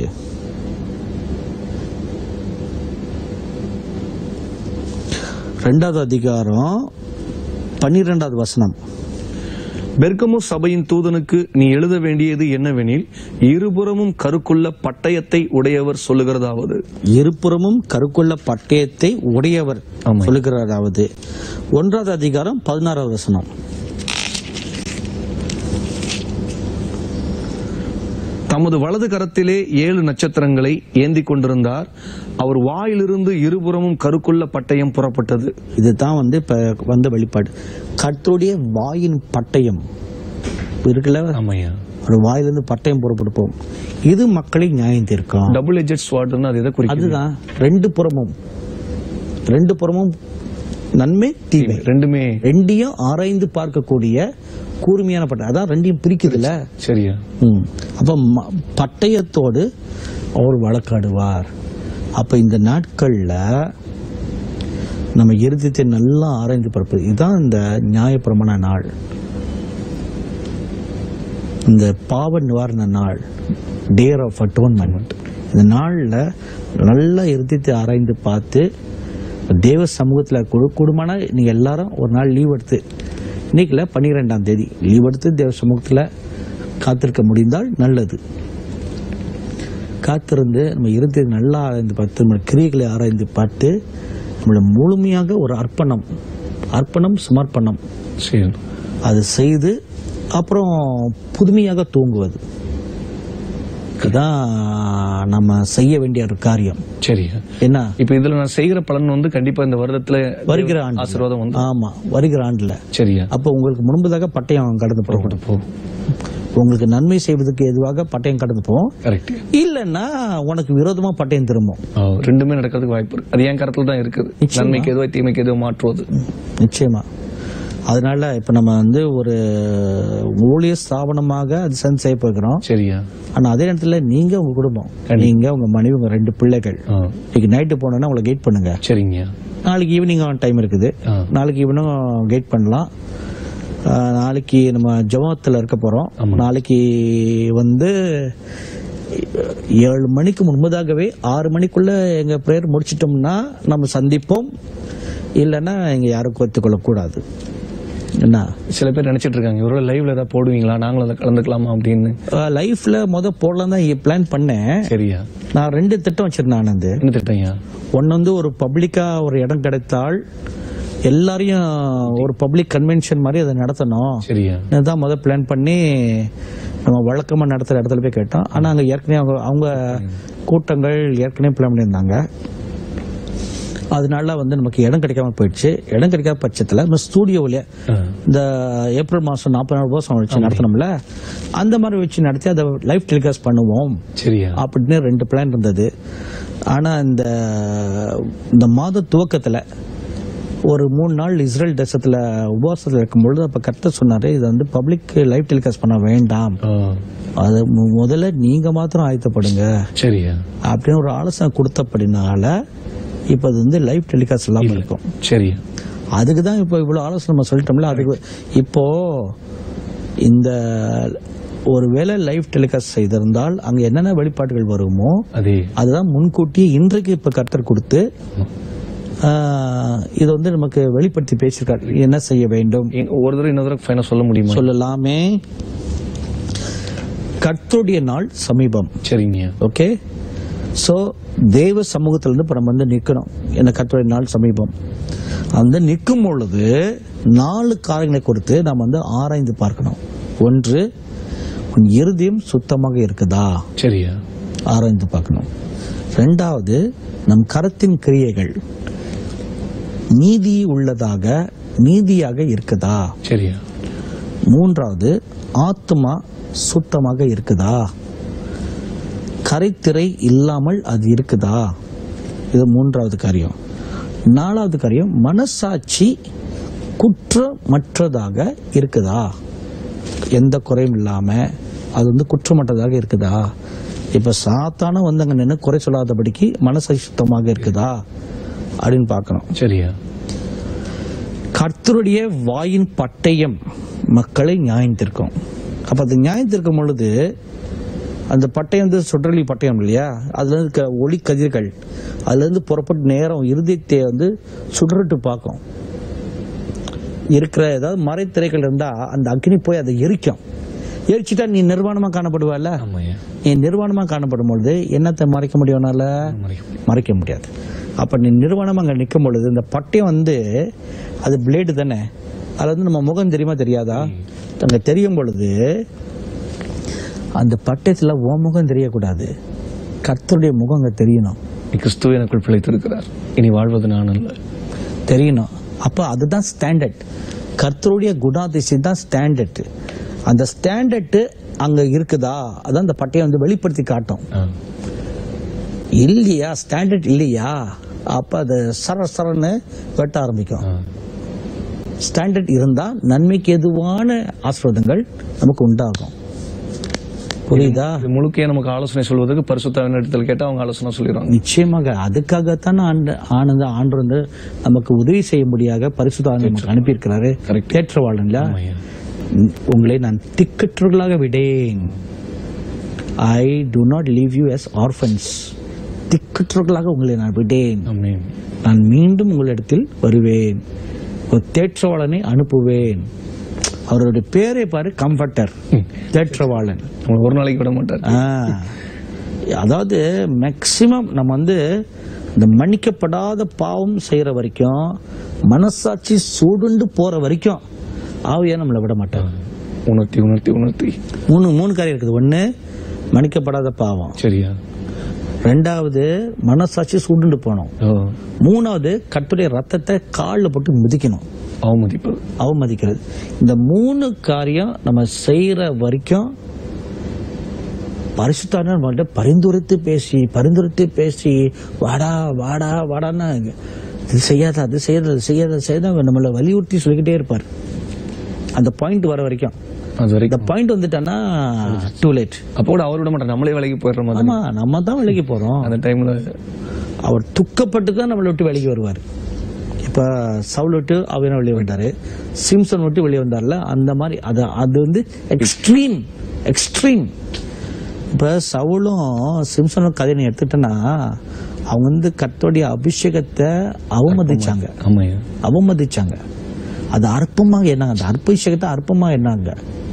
ரெண்டாவது அதிகாரம் பன்னிரெண்டாவது வசனம் பெர்கமு சபையின் தூதனுக்கு நீ எழுத வேண்டியது என்னவெனில் இருபுறமும் கருக்குள்ள பட்டயத்தை உடையவர் சொல்லுகிறதாவது இருபுறமும் கருக்குள்ள பட்டயத்தை உடையவர் ஆமா. சொல்லுகிறாராவது ஒன்றாவது அதிகாரம் பதினாறாவது வசனம் தமது வலது கரத்திலே ஏழு நட்சத்திரங்களை ஏந்தி கொண்டிருந்தார் அவர் வாயிலிருந்து இருபுறமும் கருக்குள்ள பட்டயம் புறப்பட்டது இதுதான் வந்து இப்ப வந்த வெளிப்பாடு கர்த்தருடைய வாயின் பட்டயம் இருக்குல்ல ஆமையா ஒரு வாயிலிருந்து பட்டயம் புறப்படுப்போம் இது மக்களை நியாயம் தீர்க்கும் டபுள் எஜெட் ஸ்வாட்னு அது எதை குறிக்குது அதுதான் ரெண்டு புறமும் ரெண்டு புறமும் நன்மை தீமை ரெண்டுமே ரெண்டையும் ஆராய்ந்து பார்க்கக்கூடிய கூர்மையான பட்டயம் அதான் ரெண்டையும் பிரிக்குதுல்ல சரியா ம். அப்ப ம- பட்டயத்தோடு அவர் வழக்காடுவார் அப்ப இந்த நாட்கள்ல நம்ம இருதயத்தை நல்லா ஆராய்ந்து பார்ப்பது இதுதான் இந்த நியாயப்பிரமாண நாள் இந்த பாவ நிவாரண நாள் டேர் ஆஃப் அட்டோன்மெண்ட் இந்த நாள்ல நல்லா இருதயத்தை ஆராய்ந்து பார்த்து தேவ சமூகத்துல குடு குடும்பமான நீங்க எல்லாரும் ஒரு நாள் லீவ் எடுத்து இன்னைக்குல பன்னிரெண்டாம் தேதி லீவ் எடுத்து தேவ சமூகத்துல காத்திருக்க முடிந்தால் நல்லது காத்திருந்து நம்ம இருதயத்தை நல்லா ஆராய்ந்து பார்த்து நம்ம கிரியைகளை ஆராய்ந்து பார்த்து நம்மள முழுமையாக ஒரு அர்ப்பணம் அர்ப்பணம் சமர்ப்பணம் சரி அது செய்து அப்புறம் புதுமையாக தூங்குவது இதுதான் நம்ம செய்ய வேண்டிய ஒரு காரியம் சரியா என்ன இப்ப இதுல நான் செய்கிற பலன் வந்து கண்டிப்பா இந்த வருடத்துல வருகிற ஆண்டு ஆசீர்வாதம் வந்து ஆமா வருகிற ஆண்டுல சரியா அப்ப உங்களுக்கு முன்பதாக பட்டயம் கடந்து போகும் போ உங்களுக்கு நன்மை செய்வதற்கு எதுவாக பட்டயம் கடந்து போகும் கரெக்ட் இல்லைன்னா உனக்கு விரோதமா பட்டயம் திரும்பும் ரெண்டுமே நடக்கிறதுக்கு வாய்ப்பு இருக்கு அது என் கருத்துல தான் இருக்குது நிச்சயமா. நன்மைக்கு எதுவோ தீமைக்கு எதுவோ மாற்றுவது நிச்சயமா அதனால இப்ப நம்ம வந்து ஒரு ஊழிய ஸ்தாபனமாக அது செஞ்சு செய்ய போகிறோம் சரியா ஆனா அதே நேரத்துல நீங்க உங்க குடும்பம் நீங்க உங்க மனைவி உங்க ரெண்டு பிள்ளைகள் ஆ, இன்னைக்கு நைட்டு போனோம்னா உங்களை கைட் பண்ணுங்க சரிங்க நாளைக்கு ஈவினிங் டைம் இருக்குது ஆ, நாளைக்கு ஈவினிங் கைட் பண்ணலாம் ஆ, நாளைக்கு நம்ம ஜபத்துல இருக்க போறோம் ஆமா. நாளைக்கு வந்து ஏழு மணிக்கு முன்பதாகவே ஆறு மணிக்குள்ள எங்க பிரேயர் முடிச்சிட்டோம்னா நம்ம சந்திப்போம் இல்லைன்னா எங்க யாரும் கோத்துக்கொள்ள கூடாது என்ன சில பேர் நினைச்சிட்டு இருக்காங்க இவரோட லைவ்ல ஏதாவது போடுவீங்களா நாங்களும் அதை கலந்துக்கலாமா அப்படின்னு லைஃப்ல முத போடலாம் தான் பிளான் பண்ணேன் சரியா நான் ரெண்டு திட்டம் வச்சிருந்தேன் ஆனந்த் என்ன திட்டம்யா ஒன்னு வந்து ஒரு பப்ளிக்கா ஒரு இடம் கிடைத்தால் எல்லாரையும் ஒரு பப்ளிக் கன்வென்ஷன் மாதிரி அதை நடத்தணும் சரியா இதுதான் முத பிளான் பண்ணி நம்ம வழக்கமா நடத்துற இடத்துல போய் கேட்டோம் ஆனா அங்க ஏற்கனவே அவங்க அவங்க கூட்டங்கள் ஏற்கனவே பிளான் பண்ணியிருந்தாங்க அதனால வந்து நமக்கு இடம் கிடைக்காம போயிடுச்சு இடம் கிடைக்காத பட்சத்துல நம்ம ஸ்டூடியோவிலே ஆ, இந்த ஏப்ரல் மாசம் நாற்பது நாள் உபவாசம் வச்சு நடத்தினோம்ல அந்த மாதிரி வச்சு நடத்தி அதை லைவ் டெலிகாஸ்ட் பண்ணுவோம் சரியா அப்படின்னு ரெண்டு பிளான் இருந்தது ஆனா இந்த இந்த மாத துவக்கத்துல ஒரு மூணு நாள் இஸ்ரேல் தேசத்துல உபவாசத்துல இருக்கும்பொழுது அப்ப கர்த்தர் சொன்னாரு இதை வந்து பப்ளிக் லைவ் டெலிகாஸ்ட் பண்ண வேண்டாம் ஆ, அது மு- முதல்ல நீங்க மாத்திரம் ஆயத்தப்படுங்க சரியா அப்படின்னு ஒரு ஆலோசனை கொடுத்தபடினால இப்ப அது வந்து லைவ் டெலிகாஸ்ட் இல்லாம இருக்கும் சரியா அதுக்கு தான் இப்போ இவ்வளவு ஆலோசனை நம்ம சொல்லிட்டோம்ல அதுக்கு இப்போ இந்த ஒருவேளை லைவ் டெலிகாஸ்ட் செய்திருந்தால் அங்க என்னென்ன வெளிப்பாடுகள் வருமோ அதே அதுதான் முன்கூட்டியே இன்றைக்கு இப்ப கர்த்தர் கொடுத்து ஆஹ், இதை வந்து நமக்கு வெளிப்படுத்தி பேசியிருக்காரு என்ன செய்ய வேண்டும் இ- ஒரு தடவை இன்னொரு தடவை ஃபைனா சொல்ல முடியுமா சொல்லலாமே கர்த்தருடைய நாள் சமீபம் சரிங்க ஓகே சோ தேவ சமூகத்துல இருந்து இப்ப நம்ம வந்து நிக்கணும் என்ன கர்த்தருடைய நாள் சமீபம் அந்த நிற்கும் பொழுது நாலு காரியங்களை குறித்து நாம் வந்து ஆராய்ந்து பார்க்கணும் ஒன்று உன் இருதயம் சுத்தமாக இருக்குதா சரியா ஆராய்ந்து பார்க்கணும் ரெண்டாவது நம் கரத்தின் கிரியைகள் நீதி உள்ளதாக நீதியாக இருக்குதா சரியா மூன்றாவது ஆத்மா சுத்தமாக இருக்குதா கரைத்திரை இல்லாமல் அது இருக்குதா இது மூன்றாவது காரியம் நாலாவது காரியம் மனசாட்சி குற்றமற்றதாக இருக்குதா எந்த குறையும் இல்லாம அது வந்து குற்றமற்றதாக இருக்குதா இப்ப சாத்தான வந்து அங்க நின்று குறை சொல்லாதபடிக்கு மனசை சுத்தமாக இருக்குதா அப்படின்னு பார்க்கணும் சரியா கர்த்தருடைய வாயின் பட்டயம் மக்களை நியாயத்திருக்கும் அப்ப அது நியாயத்திருக்கும் பொழுது அந்த பட்டயம் வந்து சுடரொளி பட்டயம் இல்லையா அதுல இருந்து க- ஒளி கதிர்கள் அதுல இருந்து புறப்பட்டு நேரம் இருதயத்தை வந்து சுடரிட்டு பார்க்கும் இருக்கிற ஏதாவது மறைத்திரைகள் இருந்தா அந்த அக்னி போய் அதை எரிக்கும் எரிச்சிட்டா நீ நிர்வாணமா காணப்படுவல்ல ஆமாய்யா நீ நிர்வாணமா காணப்படும் பொழுது என்னத்தை மறைக்க முடியும்னால மறைக்க முடியும். மறைக்க முடியாது அப்ப நீ நிர்வாணம் அங்க நிற்கும் பொழுது இந்த பட்டயம் வந்து அது பிளேடு தானே அதுல வந்து நம்ம முகம் தெரியுமா தெரியாதா அங்க தெரியும் பொழுது அந்த பட்டயத்துல உன் முகம் தெரியக்கூடாது கர்த்தருடைய முகம் அங்க தெரியணும் நீ கிறிஸ்துவ எனக்குள் பிழைத்திருக்கிறார் இனி வாழ்வது நான் அல்ல தெரியணும் அப்ப அதுதான் ஸ்டாண்டர்ட் கர்த்தருடைய குணாதிசயம் தான் ஸ்டாண்டர்ட் அந்த ஸ்டாண்டர்ட் அங்க இருக்குதா அதான் அந்த பட்டயம் வந்து வெளிப்படுத்தி காட்டும் ஆ. இல்லையா ஸ்டாண்டர்ட் இல்லையா அப்ப அது சர சரன்னு வெட்ட ஆரம்பிக்கும் ஆ. ஸ்டாண்டர்ட் இருந்தா நன்மைக்கு எதுவான ஆசிர்வாதங்கள் நமக்கு உண்டாகும் புரியுதா இது முழுக்கையா நமக்கு ஆலோசனை சொல்வதற்கு பரிசுத்தாவின் இடத்துல கேட்டா அவங்க ஆலோசனை சொல்லிடுவாங்க நிச்சயமாக அதுக்காகத்தான் ஆண்டு ஆனந்த ஆண்டு வந்து நமக்கு உதவி செய்ய முடியாத பரிசுத்த நமக்கு அனுப்பியிருக்கிறாரு Correct. தேற்றவாளன்ல ஆமாய்யா. உங்களை நான் திக்கற்றவர்களாக விடேன் I do not leave you as orphans திக்கற்றவர்களாக உங்களை நான் விடேன் ஆமென். நான் மீண்டும் உங்களிடத்தில் வருவேன் ஒரு தேற்றவாளனை அனுப்புவேன் அவருடைய பேரை பாரு கம்ஃபர்டர் ம். தேற்றவாளன் உங்களை ஒரு நாளைக்கு விட மாட்டார் ஆ. அதாவது மேக்சிமம் நம்ம வந்து இந்த மன்னிக்கப்படாத பாவம் செய்யற வரைக்கும் மனசாட்சி சூடுண்டு போற வரைக்கும் ஆவியா நம்மளை விட மாட்டார் உணர்த்தி உணர்த்தி உணர்த்தி மூணு மூணு காரியம் இருக்குது ஒண்ணு மன்னிக்கப்படாத பாவம் சரியா ரெண்டாவது மனசாட்சி சூடுண்டு போகணும் ஓ மூணாவது கட்டுடைய ரத்தத்தை காலில் போட்டு மிதிக்கணும் அவமதிப்பது அவமதிக்கிறது இந்த மூணு காரியம் நம்ம செய்யற வரைக்கும் பரிசுத்தான நம்மள்ட்ட பரிந்துரைத்து பேசி பரிந்துரைத்து பேசி வாடா வாடா வாடான்னா இது செய்யாத அது செய்யாத அது செய்யாத அது செய்யாத நம்மளை வலியுறுத்தி சொல்லிக்கிட்டே இருப்பார் அந்த பாயிண்ட் வர வரைக்கும் அது இந்த வரைக்கும் பாயிண்ட் வந்துட்டான்னா டூ லேட் அப்போ கூட அவர் விட மாட்டார் நம்மளே வேலைக்கு போயிடுற மாதிரி ஆமா நம்ம தான் விலகி போறோம் அந்த டைம்ல அவர் துக்கப்பட்டு தான் நம்மளை விட்டு வெளியே வருவார் இப்ப சவுல் விட்டு அவன வெளியே வந்தாரு சிம்சன் விட்டு வெளியே வந்தார்ல அந்த மாதிரி அது அது வந்து எக்ஸ்ட்ரீம் எக்ஸ்ட்ரீம் இப்ப சவுலும் சிம்சனும் கதையை நீ எடுத்துட்டேன்னா அவங்க வந்து கர்த்தருடைய அபிஷேகத்தை அவமதிச்சாங்க ஆமாய்யா அவமதிச்சாங்க அது அற்பமாக என்னாங்க அந்த அற்பபிஷேகத்தை அற்பமாக என்னாங்க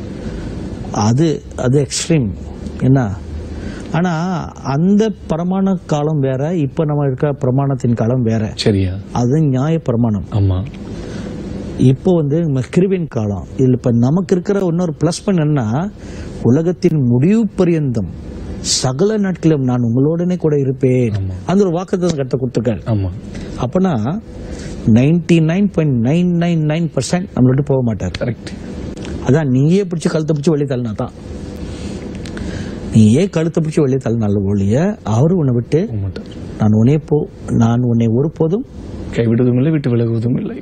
அது அது எக்ஸ்ட்ரீம் என்ன ஆனா அந்த பிரமாண காலம் வேற இப்ப நம்ம இருக்கிற பிரமாணத்தின் காலம் வேற சரியா அது நியாய பிரமாணம் ஆமா இப்போ வந்து நம்ம கிருவின் காலம் இதுல இப்ப நமக்கு இருக்கிற இன்னொரு பிளஸ் பாயிண்ட் என்னன்னா உலகத்தின் முடிவு பரியந்தம் சகல நாட்களும் நான் உங்களோடனே கூட இருப்பேன் ஆமா. அந்த ஒரு வாக்குத்தத்தம் கட்ட கொடுத்துருக்காரு ஆமா அப்பனா ninety nine point nine nine nine percent நம்மள விட்டு போக மாட்டார் கரெக்ட் அதான் நீயே பிடிச்சி கழுத்தை பிடிச்சி வெளியே தள்ளினா தான் நீயே கழுத்தை பிடிச்சி வெளியே தள்ளினால ஒழிய அவரு உன்னை விட்டு போக மாட்டார் நான் உன்னை போ நான் உன்னை ஒருபோதும் கைவிடுவதும் இல்லை விட்டு விலகுவதும் இல்லை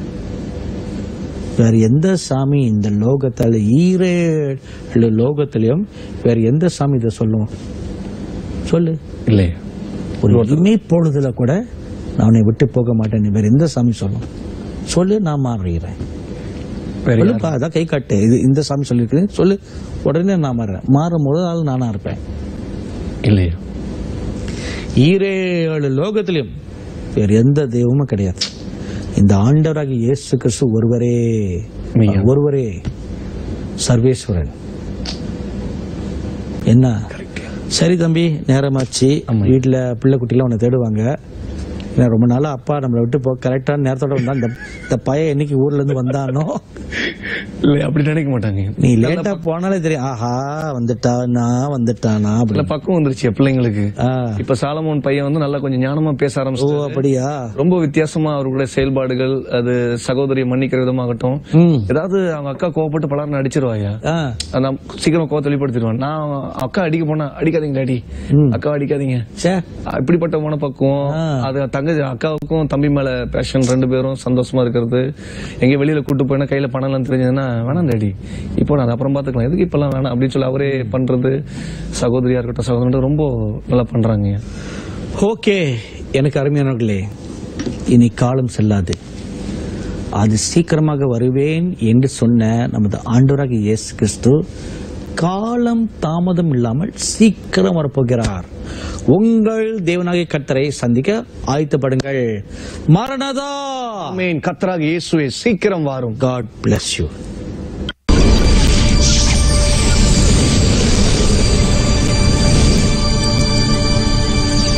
வேற எந்த சாமி இந்த லோகத்தால ஈரேழு லோகத்திலையும் வேற எந்த சாமி இதை சொல்லும் சொல்லு இல்லையா ஒரு இமை பொழுதுல கூட நான் உன்னை விட்டு போக மாட்டேன் வேற எந்த சாமி சொல்லும் சொல்லு நான் மாறுகிறேன் வேற யார்? சொல்லுப்பா அதான் கை காட்டு இது இந்த சாமி சொல்லியிருக்கு சொல்லு உடனே நான் மாறுறேன் மாறும் முதல் ஆள் நானா இருப்பேன் இல்லையா ஈரேழு லோகத்திலும் வேற எந்த தெய்வமும் கிடையாது இந்த ஆண்டவராகிய இயேசு கிறிஸ்து ஒருவரே மெய்யா. ஒருவரே சர்வேஸ்வரன் என்ன சரி தம்பி நேரமாச்சு ஆமா. வீட்டுல பிள்ளை குட்டிலாம் உன்னை தேடுவாங்க ஏன்னா ரொம்ப நாளா அப்பா நம்மளை விட்டு போ கரெக்டான நேரத்தோட வந்தா இந்த இந்த பையன் என்னைக்கு ஊர்ல இருந்து வந்தானோ இல்ல அப்படி நினைக்க மாட்டாங்க நீ லேட்டா போனாலே தெரியும் ஆஹா வந்துட்டானா வந்துட்டானா அப்படி நல்ல பக்கம் வந்துருச்சு என் பிள்ளைங்களுக்கு ஆ. இப்ப சாலமோன் பையன் வந்து நல்லா கொஞ்சம் ஞானமா பேச ஓ ஆரம்பிச்சு அப்படியா ரொம்ப வித்தியாசமா அவர்களுடைய செயல்பாடுகள் அது சகோதரியை மன்னிக்கிற விதமாகட்டும் ம் ஏதாவது அவங்க அக்கா கோவப்பட்டு பலர்னு அடிச்சிருவாயா ஆ நான் சீக்கிரம் கோவத்தை வெளிப்படுத்திடுவேன் நான் அக்கா அடிக்க போனா அடிக்காதீங்க டாடி அக்கா அடிக்காதீங்க சே இப்படிப்பட்ட மனப்பக்குவம் ஆ. அது தங்க அக்காவுக்கும் தம்பி மேல பேஷன் ரெண்டு பேரும் சந்தோஷமா இருக்கிறது எங்க வெளியில கூட்டு போயினா கையில பணம் எல்லாம் தெரிஞ்சதுன்னா வேணாம் டாடி இப்போ நான் அதை அப்புறம் பாத்துக்கலாம் எதுக்கு இப்பெல்லாம் வேணாம் அப்படின்னு சொல்லி அவரே பண்றது சகோதரியா இருக்கட்டும் சகோதரன் ரொம்ப நல்லா பண்றாங்க ஓகே எனக்கு அருமையானவர்களே இனி காலம் செல்லாது அது சீக்கிரமாக வருவேன் என்று சொன்ன நமது ஆண்டவராக இயேசு கிறிஸ்து காலம் தாமதம் இல்லாமல் சீக்கிரம் வரப்போகிறார் உங்கள் தேவனாகிய கர்த்தரை சந்திக்க ஆயத்தப்படுங்கள் மரணதா ஆமென் கத்தராக இயேசுவே சீக்கிரம் வாரும் காட் bless you